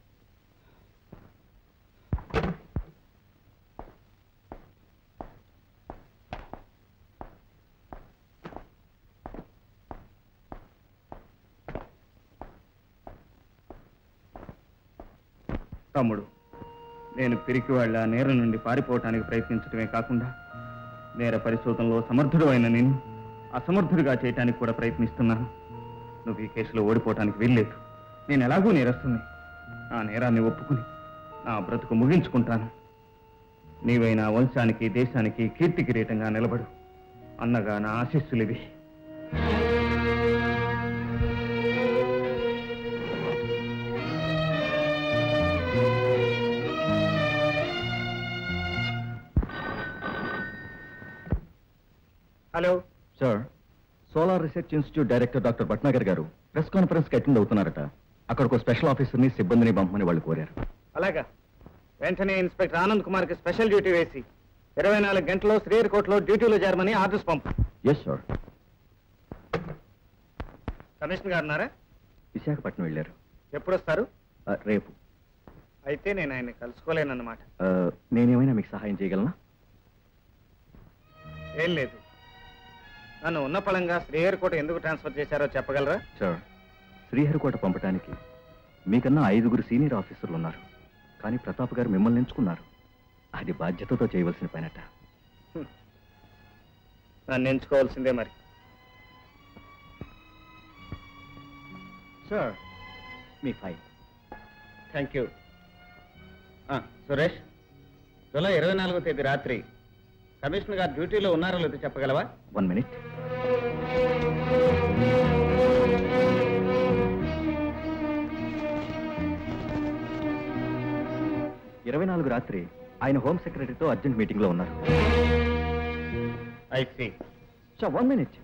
[SPEAKER 2] తమ్ముడు నేను పిరికి వాళ్ళ నేరం నుండి పారిపోవటానికి ప్రయత్నించడమే కాకుండా నేర పరిశోధనలో సమర్థుడు అయిన నేను అసమర్థుడిగా చేయటానికి కూడా ప్రయత్నిస్తున్నాను నువ్వు ఈ కేసులో ఓడిపోవటానికి వీల్లేదు నేను ఎలాగూ నేరస్తుంది ఆ నేరాన్ని ఒప్పుకుని నా బ్రతుకు ముగించుకుంటాను నీవై నా వంశానికి దేశానికి కీర్తి కిరీటంగా నిలబడు అన్నగా నా ఆశీస్సులివి hello
[SPEAKER 1] sir solar research institute director doctor Bhatnagar garu press conference కి అటెండ్ అవుతున్నారట అక్కడికి స్పెషల్ ఆఫీసర్ని సిబ్బందిని పంపమని వాళ్ళు కోరారు
[SPEAKER 2] అలాగా వెంటనే ఇన్స్పెక్టర్ ఆనంద్ కుమార్ కి స్పెషల్ డ్యూటీ వేసి ఇరవై నాలుగు గంటల్లో శ్రీహరికోటలో డ్యూటీలో చేరమని ఆర్డర్స్ పంపు
[SPEAKER 1] ఎస్ సార్
[SPEAKER 2] కమిషనర్ గారు ఉన్నారా
[SPEAKER 1] విశాఖపట్నం వెళ్ళారు
[SPEAKER 2] ఎప్పుడు వస్తారు
[SPEAKER 1] ఆ, రేపు
[SPEAKER 2] అయితే నేను ఆయన్ని కలుసుకోలేనన్నమాట
[SPEAKER 1] ఆ, నేనేమైనా మీకు సహాయం చేయగలనా
[SPEAKER 2] ఏం లేదు నన్ను ఉన్న పళంగా శ్రీహరికోట ఎందుకు ట్రాన్స్ఫర్ చేశారో చెప్పగలరా
[SPEAKER 1] సార్ శ్రీహరికోట పంపడానికి మీకన్నా ఐదుగురు సీనియర్ ఆఫీసర్లు ఉన్నారు కానీ ప్రతాప్ గారు మిమ్మల్ని ఎంచుకున్నారు అది బాధ్యతతో చేయవలసిన పనట
[SPEAKER 2] నన్ను ఎంచుకోవాల్సిందే మరి
[SPEAKER 1] సార్ మీ file
[SPEAKER 2] thank you Suresh July ఇరవై నాలుగో తేదీ రాత్రి కమిషనర్ గారు డ్యూటీలో ఉన్నారో లేదో చెప్పగలవా
[SPEAKER 1] వన్ మినిట్ ఇరవై నాలుగు రాత్రి ఆయన హోమ్ సెక్రటరీతో అర్జెంట్ మీటింగ్ లో ఉన్నారు
[SPEAKER 2] I see
[SPEAKER 1] sir one minute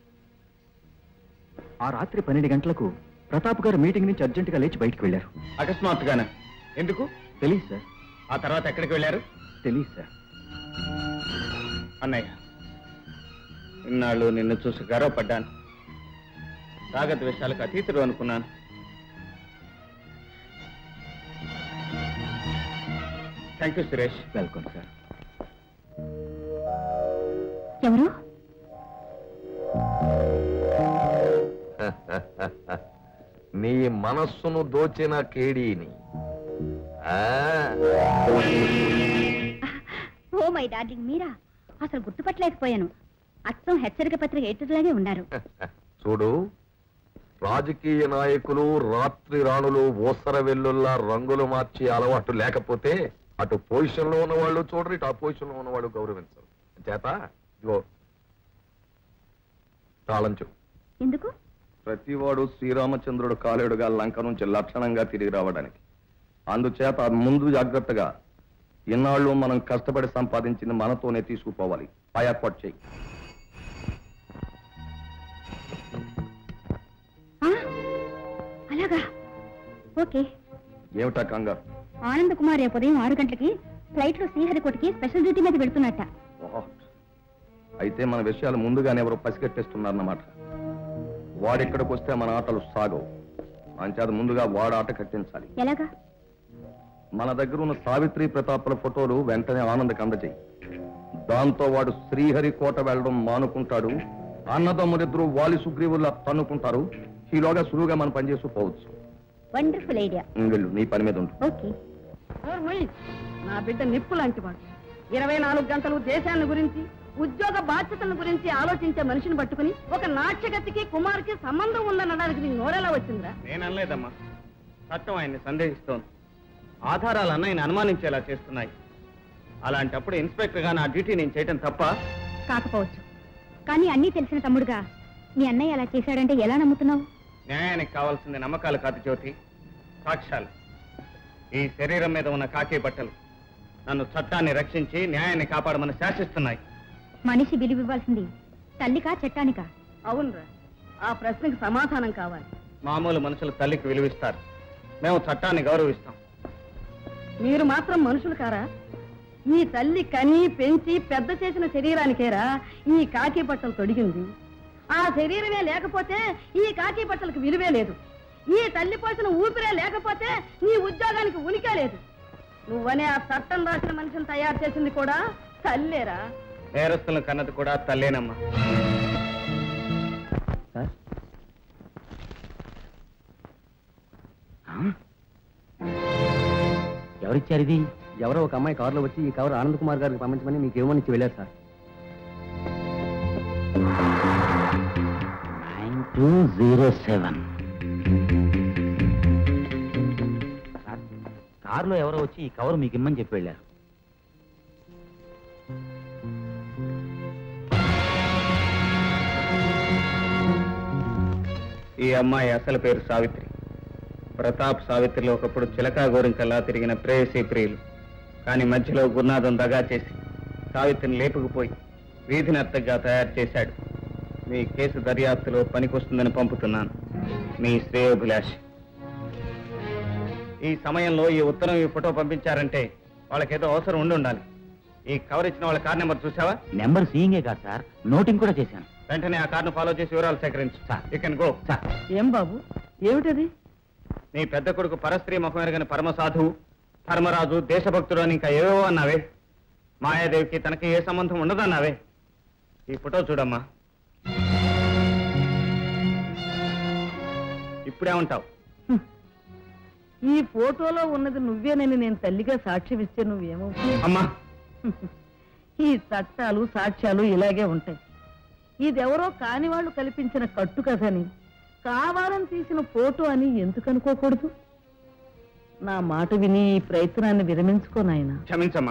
[SPEAKER 1] ఆ రాత్రి పన్నెండు గంటలకు ప్రతాప్ గారు మీటింగ్ నుంచి అర్జెంటుగా లేచి బయటికి వెళ్ళారు
[SPEAKER 2] అకస్మాత్తుగానే ఎందుకు
[SPEAKER 1] తెలియదు సార్
[SPEAKER 2] ఆ తర్వాత ఎక్కడికి వెళ్ళారు
[SPEAKER 1] తెలియదు సార్
[SPEAKER 2] అన్నయ్య ఇన్నాళ్ళు నిన్ను చూసి గర్వపడ్డాను తాగత విషయాలకు అతీతుడు అనుకున్నాను thank you Suresh
[SPEAKER 1] welcome sir
[SPEAKER 3] ఎవరు
[SPEAKER 7] నీ మనస్సును దోచిన కేడీని ఆ,
[SPEAKER 3] ఓ మై డార్లింగ్ మీరా అసలు గుర్తుపట్టలేకపోయాను అచ్చం హెచ్చరిక పత్రిక ఎడిటర్లాగే ఉన్నారు
[SPEAKER 7] చూడు రాజకీయ నాయకులు రాత్రి రాణులు ఓసర వెల్లుల్లా రంగులు మార్చి అలవాటు లేకపోతే అటు పొజిషన్ లో ఉన్న వాళ్ళు చూడరు ఇటు అపోజిషన్ లో ఉన్న వాళ్ళు గౌరవించరు చేత ఇదిగో తాళం చెప్పు
[SPEAKER 3] ఎందుకు
[SPEAKER 7] ప్రతివాడు శ్రీరామచంద్రుడు కాలేడుగా లంక నుంచి లక్షణంగా తిరిగి రావడానికి అందుచేత ముందు జాగ్రత్తగా ఇన్నాళ్ళు మనం కష్టపడి సంపాదించింది మనతోనే తీసుకుపోవాలి ఆ ఏర్పాటు చేయి
[SPEAKER 3] ఆ? అలాగా ఓకే
[SPEAKER 7] ఏమిటా కంగారు
[SPEAKER 3] ఆనంద్ కుమార్ రేపు ఉదయం ఆరు గంటలకి ఫ్లైట్ లో శ్రీహరికోటకి స్పెషల్ డ్యూటీ మీద వెళ్తున్నట్ట
[SPEAKER 7] ఓహో. అయితే మన విషయాలు ముందుగానే ఎవరో పసిగట్టేస్తున్నారన్నమాట వాడిక్కడికి వస్తే మన ఆటలు సాగవు అంచేత ముందుగా వాడు ఆట కట్టించాలి
[SPEAKER 3] ఎలాగా
[SPEAKER 7] మన దగ్గర ఉన్న సావిత్రి ప్రతాపుల ఫోటోలు వెంటనే ఆనందకు అందజేయి దాంతో వాడు శ్రీహరి కోట వెళ్ళడం మానుకుంటాడు అన్నదమ్ములిద్దరూ వాలి సుగ్రీవుల్లా తన్నుకుంటారు ఈలోగా సులువుగా మనం పనిచేస్తూ పోవచ్చు
[SPEAKER 3] వండర్ఫుల్ ఐడియా
[SPEAKER 7] వెళ్ళు నీ పని మీద ఉండు
[SPEAKER 3] ఓకే
[SPEAKER 6] ఓర్మయ్, నా బిడ్డ నిప్పు లాంటివాడు ఇరవై నాలుగు గంటలు దేశాన్ని గురించి ఉద్యోగ బాధ్యతల గురించి ఆలోచించే మనిషిని పట్టుకుని ఒక నాట్యగతికి కుమార్కి సంబంధం ఉందనడానికి నీకు నోరెలా వచ్చిందిరా
[SPEAKER 2] నేను అనలేదమ్మా చట్టం ఆయన్ని సందేహిస్తోంది ఆధారాలు అన్నయ్యని అనుమానించేలా చేస్తున్నాయి అలాంటప్పుడు ఇన్స్పెక్టర్గా నా డ్యూటీ నేను చేయటం తప్ప
[SPEAKER 3] కాకపోవచ్చు కానీ అన్నీ తెలిసిన తమ్ముడుగా మీ అన్నయ్య అలా చేశాడంటే ఎలా నమ్ముతున్నావు
[SPEAKER 2] న్యాయానికి కావాల్సింది నమ్మకాలు కాదు జ్యోతి సాక్ష్యాలు ఈ శరీరం మీద ఉన్న కాకి బట్టలు నన్ను చట్టాన్ని రక్షించి న్యాయాన్ని కాపాడమని శాసిస్తున్నాయి
[SPEAKER 3] మనిషి విలువివ్వాల్సింది తల్లికా చట్టానికా
[SPEAKER 6] అవునరా ఆ ప్రశ్నకి సమాధానం కావాలి
[SPEAKER 2] మామూలు మనుషులు తల్లికి విలువిస్తారు మేము చట్టాన్ని గౌరవిస్తాం
[SPEAKER 6] మీరు మాత్రం మనుషులు కారా ఈ తల్లి కని పెంచి పెద్ద చేసిన శరీరానికేరా ఈ కాకి బట్టలు తొడిగింది ఆ శరీరమే లేకపోతే ఈ కాకి బట్టలకు విలువే లేదు ఈ తల్లి పోసిన ఊపిరే లేకపోతే నీ ఉద్యోగానికి ఉనికే లేదు నువ్వనే ఆ చట్టం రాసిన మనిషిని తయారు చేసింది కూడా తల్లేరా
[SPEAKER 2] నేరస్తులను కన్నది కూడా తల్లేనమ్మా
[SPEAKER 10] ఎవరిచ్చారు ఇది ఎవరో ఒక అమ్మాయి కారులో వచ్చి ఈ కవర్ ఆనంద్ కుమార్ గారికి పంపించమని మీకు ఏమని ఇచ్చి వెళ్ళారు sir
[SPEAKER 8] nine two zero seven కారులో ఎవరో వచ్చి ఈ కవర్ మీకు ఇమ్మని చెప్పి వెళ్ళారు
[SPEAKER 2] ఈ అమ్మాయి అసలు పేరు సావిత్రి ప్రతాప్ సావిత్రిలో ఒకప్పుడు చిలకా గోరింకల్లా తిరిగిన ప్రేయసీ ప్రియులు కానీ మధ్యలో గురునాథం దగా చేసి సావిత్రిని లేపుకుపోయి వీధి నర్తగా తయారు చేశాడు మీ కేసు దర్యాప్తులో పనికొస్తుందని పంపుతున్నాను మీ శ్రేయోభిలాష్ ఈ సమయంలో ఈ ఉత్తరం ఈ ఫోటో పంపించారంటే వాళ్ళకేదో అవసరం ఉండి ఉండాలి ఈ కవర్ ఇచ్చిన వాళ్ళ కార్ నెంబర్ చూసావా
[SPEAKER 8] నెంబర్ సీయింగే కాదు సార్ నోటింగ్ కూడా చేశాను
[SPEAKER 2] వెంటనే ఆ కార్ను ఫాలో చేసి వివరాలు సేకరించు యూ కెన్ గో
[SPEAKER 6] ఏం బాబు ఏమిటది
[SPEAKER 2] నీ పెద్ద కొడుకు పరస్త్రీ ముఖం ఎరగని పరమ సాధువు ధర్మరాజు దేశభక్తుడు అని ఇంకా ఏవేవో అన్నావే మాయాదేవికి తనకి ఏ సంబంధం ఉండదన్నావే ఈ ఫోటో చూడమ్మా ఇప్పుడేమంటావు
[SPEAKER 6] ఈ ఫోటోలో ఉన్నది నువ్వేనని నేను తల్లిగా సాక్ష్యం ఇస్తే నువ్వేమవుతావు
[SPEAKER 2] అమ్మా
[SPEAKER 6] ఈ చట్టాలు సాక్ష్యాలు ఇలాగే ఉంటాయి ఇదెవరో కాని వాళ్ళు కల్పించిన కట్టు కథని కావాలని తీసిన ఫోటో అని ఎందుకు అనుకోకూడదు నా మాట విని ఈ ప్రయత్నాన్ని విరమించుకో నాయనా
[SPEAKER 2] క్షమించమ్మా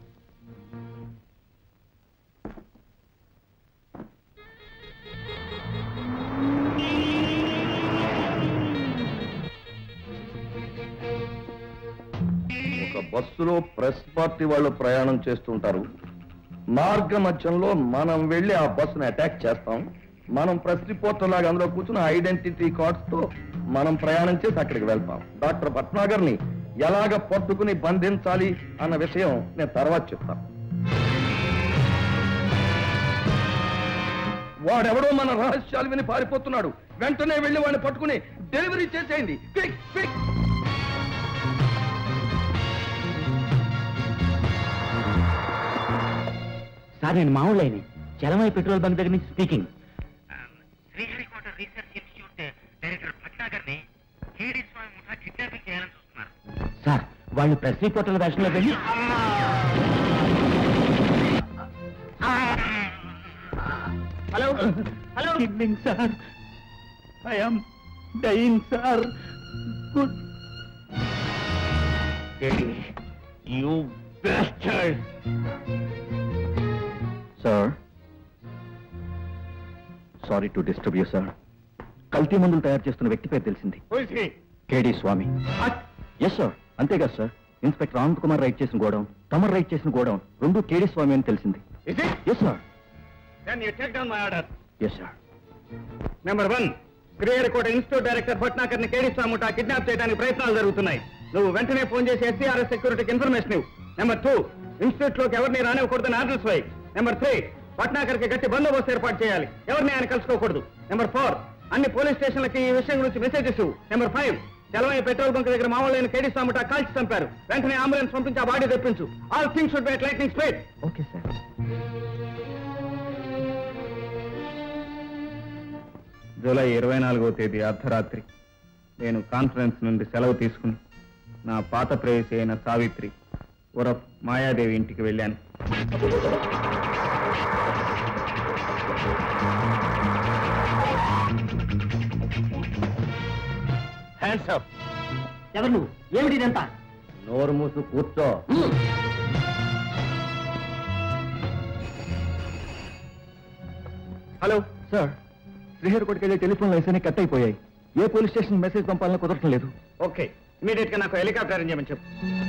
[SPEAKER 7] ఒక బస్సులో ప్రెస్ పార్టీ వాళ్ళు ప్రయాణం చేస్తుంటారు మార్గ మధ్యంలో మనం వెళ్ళి ఆ బస్సును అటాక్ చేస్తాం మనం ప్రెస్ రిపోర్టర్ లాగా అందులో కూర్చుని ఐడెంటిటీ కార్డ్స్ తో మనం ప్రయాణం చేసి అక్కడికి వెళ్తాం డాక్టర్ భట్నాగర్ ని ఎలాగ పట్టుకుని బంధించాలి అన్న విషయం నేను తర్వాత చెప్తాను వాడెవడో మన రహస్యాలు విని పారిపోతున్నాడు వెంటనే వెళ్ళి వాడిని పట్టుకుని డెలివరీ చేసేయండి క్విక్ క్విక్
[SPEAKER 8] సార్ నేను మామూలు చలమై పెట్రోల్ బంక్ దగ్గర నుంచి speaking
[SPEAKER 9] Sriharikota research institute director Bhatnagar ని కేడి స్వామి ముఠా కిడ్నాపింగ్ చేయాలని చూస్తున్నారు
[SPEAKER 8] సార్ వాళ్ళు ప్రెస్ రిపోర్టర్ల వేషంలో వెళ్ళి
[SPEAKER 1] hello hello kidding sir I'm dying sir good
[SPEAKER 8] you bastard!
[SPEAKER 10] Sir sorry to disturb you sir కల్తీ మందులు తయారు చేస్తున్న వ్యక్తి పేరు తెలిసింది కేడి స్వామి ఎస్ సార్ అంతేగా sir inspector Anand Kumar right చేసిన గోడం తమర్ రైట్ చేసిన గోడం రెండు కేడి స్వామి అని తెలిసింది yes sir
[SPEAKER 2] Then you take down my order.
[SPEAKER 10] Yes sir
[SPEAKER 2] number one Sriharikota institute director Bhatnagar ని కేడి ముఠా కిడ్నాప్ చేయడానికి ప్రయత్నాలు జరుగుతున్నాయి నువ్వు వెంటనే ఫోన్ చేసి ఎస్సీఆర్ఎస్ సెక్యూరిటీకి ఇన్ఫర్మేషన్ ఇవ్వు నెంబర్ టూ ఇన్స్టిట్యూట్ లోకి ఎవరిని రానివ్వకూడదని orders why number three Bhatnagar కి గట్టి బందోబస్తు ఏర్పాటు చేయాలి ఎవరిని ఆయన కలుసుకోకూడదు నెంబర్ ఫోర్ అన్ని పోలీస్ స్టేషన్లకి ఈ విషయం గురించి మెసేజెస్ ఇవ్వు నెంబర్ ఫైవ్ తెలవై పెట్రోల్ బంక్ దగ్గర మామూలు కేడి ముఠా కాల్చి చంపారు వెంటనే అంబులెన్స్ పంపించి ఆ బాడీ తెప్పించు all things should be at lighting speed
[SPEAKER 10] okay sir
[SPEAKER 2] July ఇరవై నాలుగవ తేదీ అర్ధరాత్రి నేను కాన్ఫరెన్స్ నుండి సెలవు తీసుకుని నా పాత ప్రేయసి అయిన సావిత్రి ఉరఫ్ మాయాదేవి ఇంటికి వెళ్ళాను
[SPEAKER 8] హ్యాండ్స్ అప్ ఎవరు నువ్వు ఏమిటి ఇదంతా
[SPEAKER 10] నోరు మూసు కూర్చో హలో సార్ శ్రీహరికోటకి వెళ్ళే టెలిఫోన్ లైన్స్ అన్ని కట్ అయిపోయాయి ఏ పోలీస్ స్టేషన్ మెసేజ్ పంపాలన్నా కుదరటం లేదు
[SPEAKER 2] ఓకే ఇమీడియట్ గా నాకు హెలికాప్టర్ అరేంజ్ చేయమని చెప్పు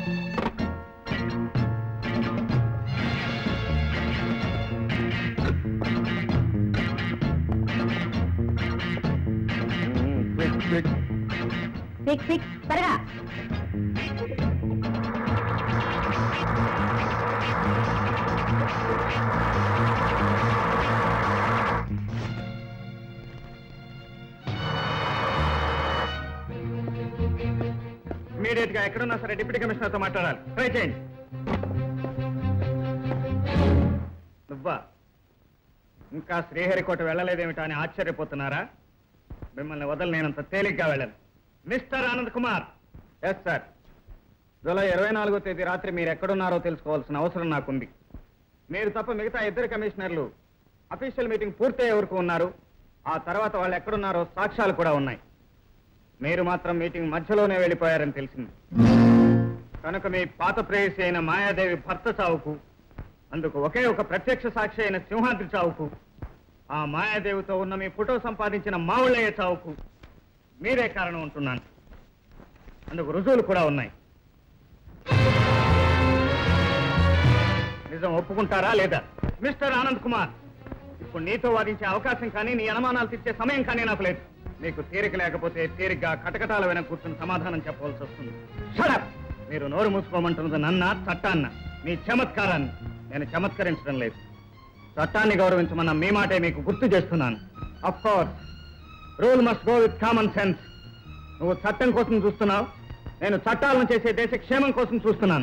[SPEAKER 3] సిక్స్ సిక్స్ త్వరగా
[SPEAKER 2] ఇమీడియట్ గా ఎక్కడున్నా సరే డిప్యూటీ కమిషనర్ తో మాట్లాడాలి ట్రై చేయండి నువ్వా ఇంకా శ్రీహరికోట వెళ్ళలేదేమిటా అని ఆశ్చర్యపోతున్నారా మిమ్మల్ని వదలు నేనంత తేలిగ్గా వెళ్ళను mister Anand Kumar yes sir July ఇరవై నాలుగో తేదీ రాత్రి మీరు ఎక్కడున్నారో తెలుసుకోవాల్సిన అవసరం నాకుంది మీరు తప్ప మిగతా ఇద్దరు కమిషనర్లు అఫీషియల్ మీటింగ్ పూర్తయ్యే వరకు ఉన్నారు ఆ తర్వాత వాళ్ళు ఎక్కడున్నారో సాక్ష్యాలు కూడా ఉన్నాయి మీరు మాత్రం మీటింగ్ మధ్యలోనే వెళ్ళిపోయారని తెలిసింది కనుక మీ పాత ప్రేయసి అయిన మాయాదేవి భర్త చావుకు అందుకు ఒకే ఒక ప్రత్యక్ష సాక్షి అయిన సింహాద్రి చావుకు ఆ మాయాదేవితో ఉన్న మీ ఫోటో సంపాదించిన మావుళ్ళయ్య చావుకు మీరే కారణం ఉంటున్నాను అందుకు రుజువులు కూడా ఉన్నాయి నిజం ఒప్పుకుంటారా లేదా మిస్టర్ ఆనంద్ కుమార్ ఇప్పుడు నీతో వాదించే అవకాశం కానీ నీ అనుమానాలు తెచ్చే సమయం కానీ నాకు లేదు నీకు తీరిక లేకపోతే తీరిగ్గా కటకటాల వెనక కూర్చుని సమాధానం చెప్పవలసి వస్తుంది షడప్ మీరు నోరు మూసుకోమంటున్నది నన్న చట్టాన్న మీ చమత్కారాన్ని నేను చమత్కరించడం లేదు చట్టాన్ని గౌరవించమన్న మీ మాటే మీకు గుర్తు చేస్తున్నాను of course rule must go with common sense నువ్వు చట్టం కోసం చూస్తున్నావు నేను చట్టాలను చేసే దేశ క్షేమం కోసం చూస్తున్నాను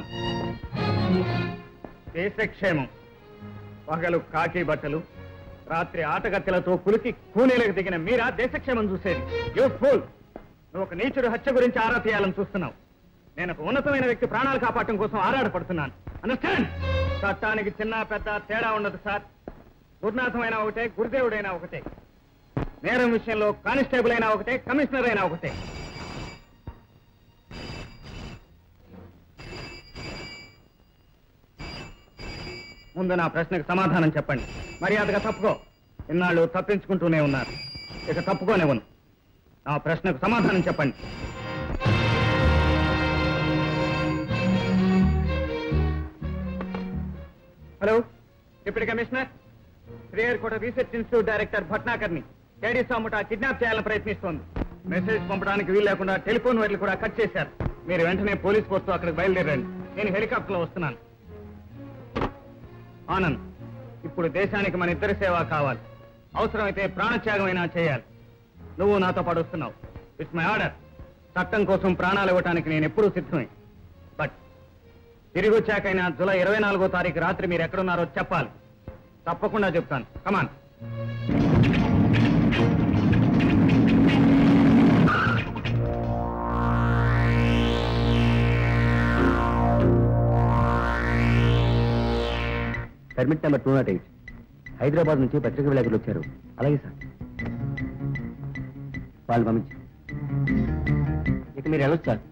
[SPEAKER 2] దేశ క్షేమం పగలు కాకి బట్టలు రాత్రి ఆటగత్తెలతో కులికి కూనీలకు దిగిన మీరా దేశక్షేమం చూసేది యూ ఫూల్ నువ్వు ఒక నీచుడు హత్య గురించి ఆరా తీయాలని చూస్తున్నావు నేను ఒక ఉన్నతమైన వ్యక్తి ప్రాణాలు కాపాడటం కోసం ఆరాటపడుతున్నాను అండర్స్టాండ్ చట్టానికి చిన్న పెద్ద తేడా ఉండదు సార్ గురునాథమైనా ఒకటే గురుదేవుడైనా ఒకటే నేరం విషయంలో కానిస్టేబుల్ అయినా ఒకటే కమిషనర్ అయినా ఒకటే ముందు నా ప్రశ్నకు సమాధానం చెప్పండి మర్యాదగా తప్పుకో ఇన్నాళ్ళు తప్పించుకుంటూనే ఉన్నారు ఇక తప్పుకోనివ్వను నా ప్రశ్నకు సమాధానం చెప్పండి hello deputy commissioner Sriharikota research institute director భట్నాకర్ని కేడీ సాముట కిడ్నాప్ చేయాలని ప్రయత్నిస్తోంది మెసేజ్ పంపడానికి వీలు లేకుండా టెలిఫోన్ వైర్లు కూడా కట్ చేశారు మీరు వెంటనే పోలీస్ పోస్తూ అక్కడికి బయలుదేరండి నేను హెలికాప్టర్లో వస్తున్నాను ఆనంద్ ఇప్పుడు దేశానికి మన ఇద్దరి సేవ కావాలి అవసరమైతే ప్రాణత్యాగమైనా చేయాలి నువ్వు నాతో పాటు వస్తున్నావు ఇట్స్ మై ఆర్డర్ చట్టం కోసం ప్రాణాలు ఇవ్వటానికి నేను ఎప్పుడూ సిద్ధమే బట్ తిరిగి వచ్చాకైనా జూలై ఇరవై నాలుగో తారీఖు రాత్రి మీరు ఎక్కడున్నారో చెప్పాలి తప్పకుండా చెప్తాను come on
[SPEAKER 15] permit number two not eight Hyderabad నుంచి పత్రిక విలేకరులు వచ్చారు అలాగే సార్ వాళ్ళు పంపించు ఇక మీరు వెళ్ళొచ్చు సార్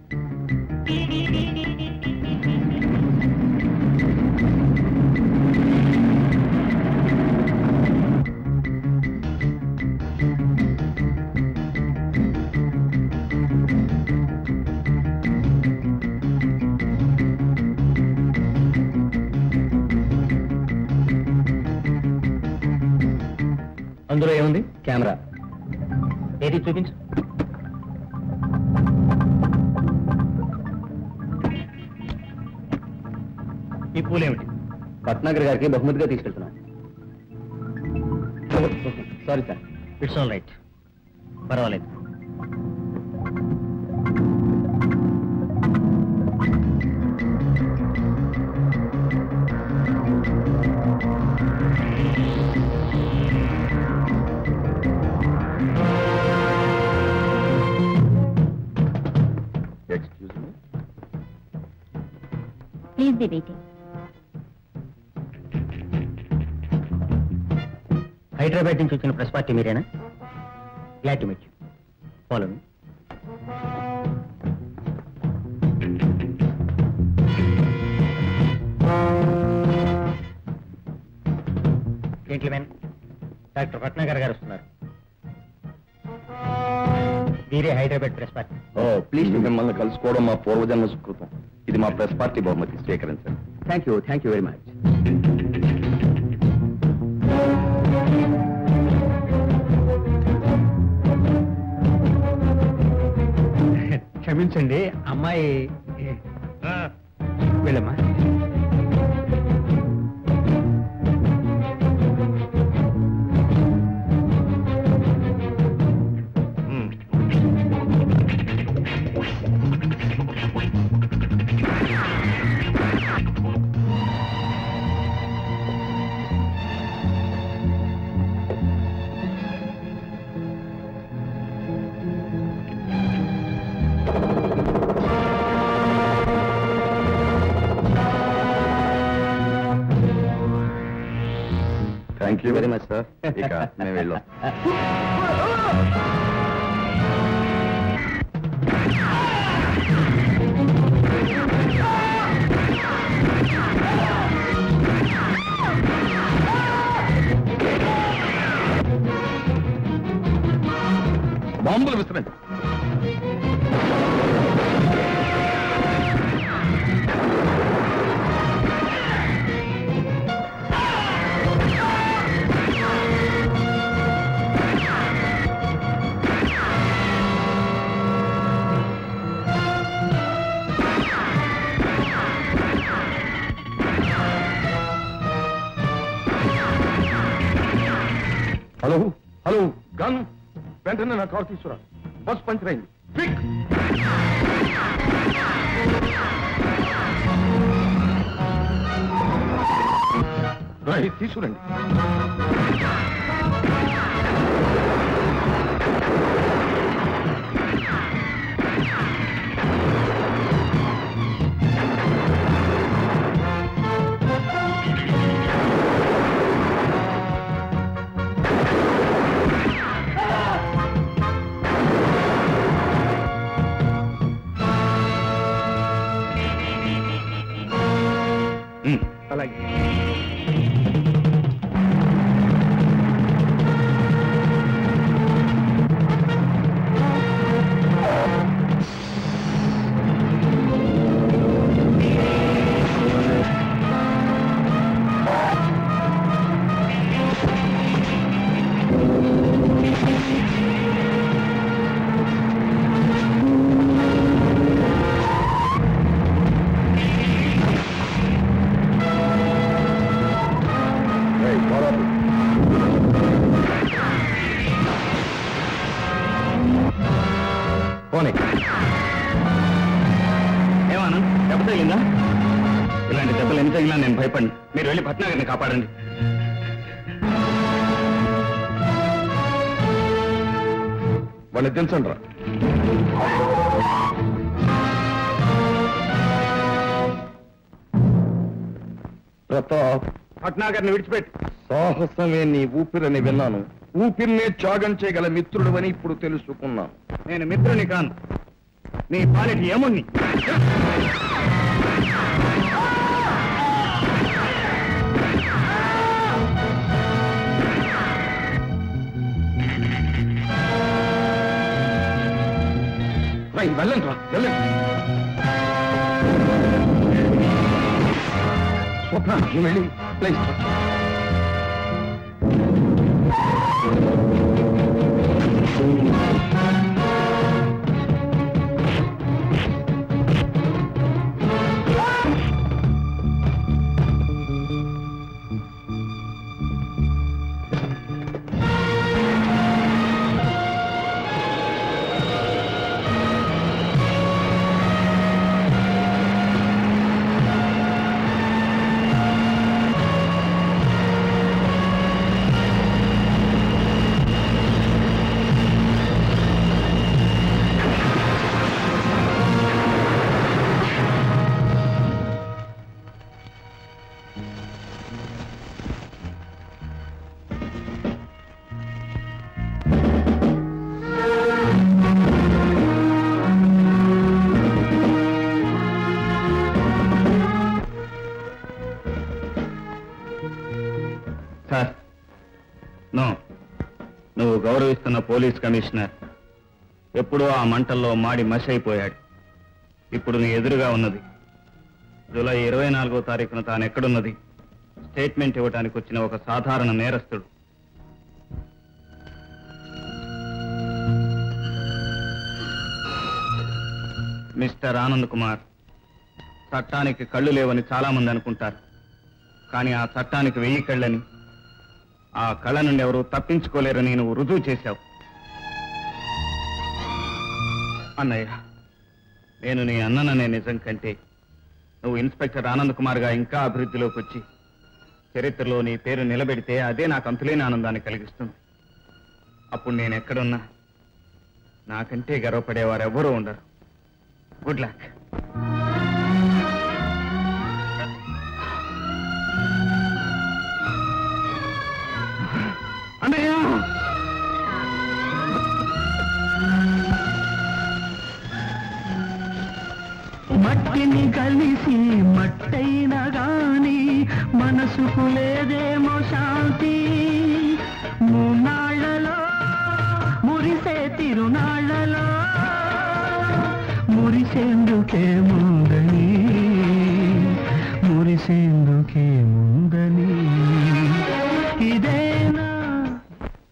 [SPEAKER 15] అందులో ఏముంది కెమెరా ఏది చూపించు
[SPEAKER 2] ఈ పూలేమిటి
[SPEAKER 15] భట్నాగర్ గారికి బహుమతిగా తీసుకెళ్తున్నాం sorry sir
[SPEAKER 2] it's all right పర్వాలేదు
[SPEAKER 7] excuse me
[SPEAKER 3] please be waiting
[SPEAKER 2] Hyderabad నుంచి వచ్చిన ప్రెస్ పార్టీ మీరేనా glad to meet follow me gentlemen doctor Bhatnagar garu వస్తున్నారు వీరే Hyderabad press party
[SPEAKER 7] oh please మిమ్మల్ని కలుసుకోవడం మా పూర్వజన్మ సుకృతం ఇది మా ప్రెస్ పార్టీ బహుమతి స్వీకరించండి
[SPEAKER 15] thank you thank you very much
[SPEAKER 12] క్షమించండి అమ్మాయి వెళ్ళమ్మా
[SPEAKER 7] thank you very much sir ఇక మేము వెళ్ళాం బాంబులు విసిరండి హలో హలో గన్ వెంటనే నా కారు తీసుకురా బస్ పంచర్ అయింది క్విక్ రాయ్ తీసుకురండి
[SPEAKER 2] అలాగే పోనీ ఏమన్నా దెబ్బ తగిలిందా ఇలాంటి దెబ్బలు ఎన్ని తగిలినా నేను భయపడి మీరు వెళ్ళి భట్నాగర్ని కాపాడండి
[SPEAKER 7] వాడిని దించండి రా ప్రతాప్
[SPEAKER 2] భట్నాగర్ని విడిచిపెట్టి
[SPEAKER 7] సాహసమే నీ ఊపిరని విన్నాను ఊపిరినే త్యాగం చేయగల మిత్రుడవని ఇప్పుడు తెలుసుకున్నాను
[SPEAKER 2] నేను మిత్రుని కాను నీ పాలిటి యముణ్ణి
[SPEAKER 7] రై వెళ్ళండి రా వెళ్ళండి స్వప్న నువ్వు వెళ్ళి ప్లీజ్
[SPEAKER 2] సార్ నో నువ్వు గౌరవిస్తున్న పోలీస్ కమిషనర్ ఎప్పుడో ఆ మంటల్లో మాడి మసి అయిపోయాడు ఇప్పుడు నీ ఎదురుగా ఉన్నది జూలై ఇరవై నాలుగో తారీఖున తాను ఎక్కడున్నది స్టేట్మెంట్ ఇవ్వడానికి వచ్చిన ఒక సాధారణ నేరస్తుడు మిస్టర్ ఆనంద్ కుమార్ చట్టానికి కళ్ళు లేవని చాలా మంది అనుకుంటారు కానీ ఆ చట్టానికి వెయ్యి కళ్ళని ఆ కళ నుండి ఎవరు తప్పించుకోలేరని నువ్వు రుజువు చేశావు అన్నయ్య నేను నీ అన్నననే నిజం కంటే నువ్వు ఇన్స్పెక్టర్ ఆనంద్ కుమార్గా ఇంకా అభివృద్ధిలోకి వచ్చి చరిత్రలో నీ పేరు నిలబెడితే అదే నాకు అంతులేని ఆనందాన్ని కలిగిస్తుంది అప్పుడు నేను ఎక్కడున్నా నాకంటే గర్వపడేవారు ఎవరూ ఉండరు గుడ్ లక్ అన్నయ్య
[SPEAKER 13] మట్టిని కలిసి మట్టైన గాని మనసుకు లేదేమో శాంతి మూనాళ్లలో మురిసే తిరునాళ్లలో మురిసేందుకేముందని మురిసేందుకేము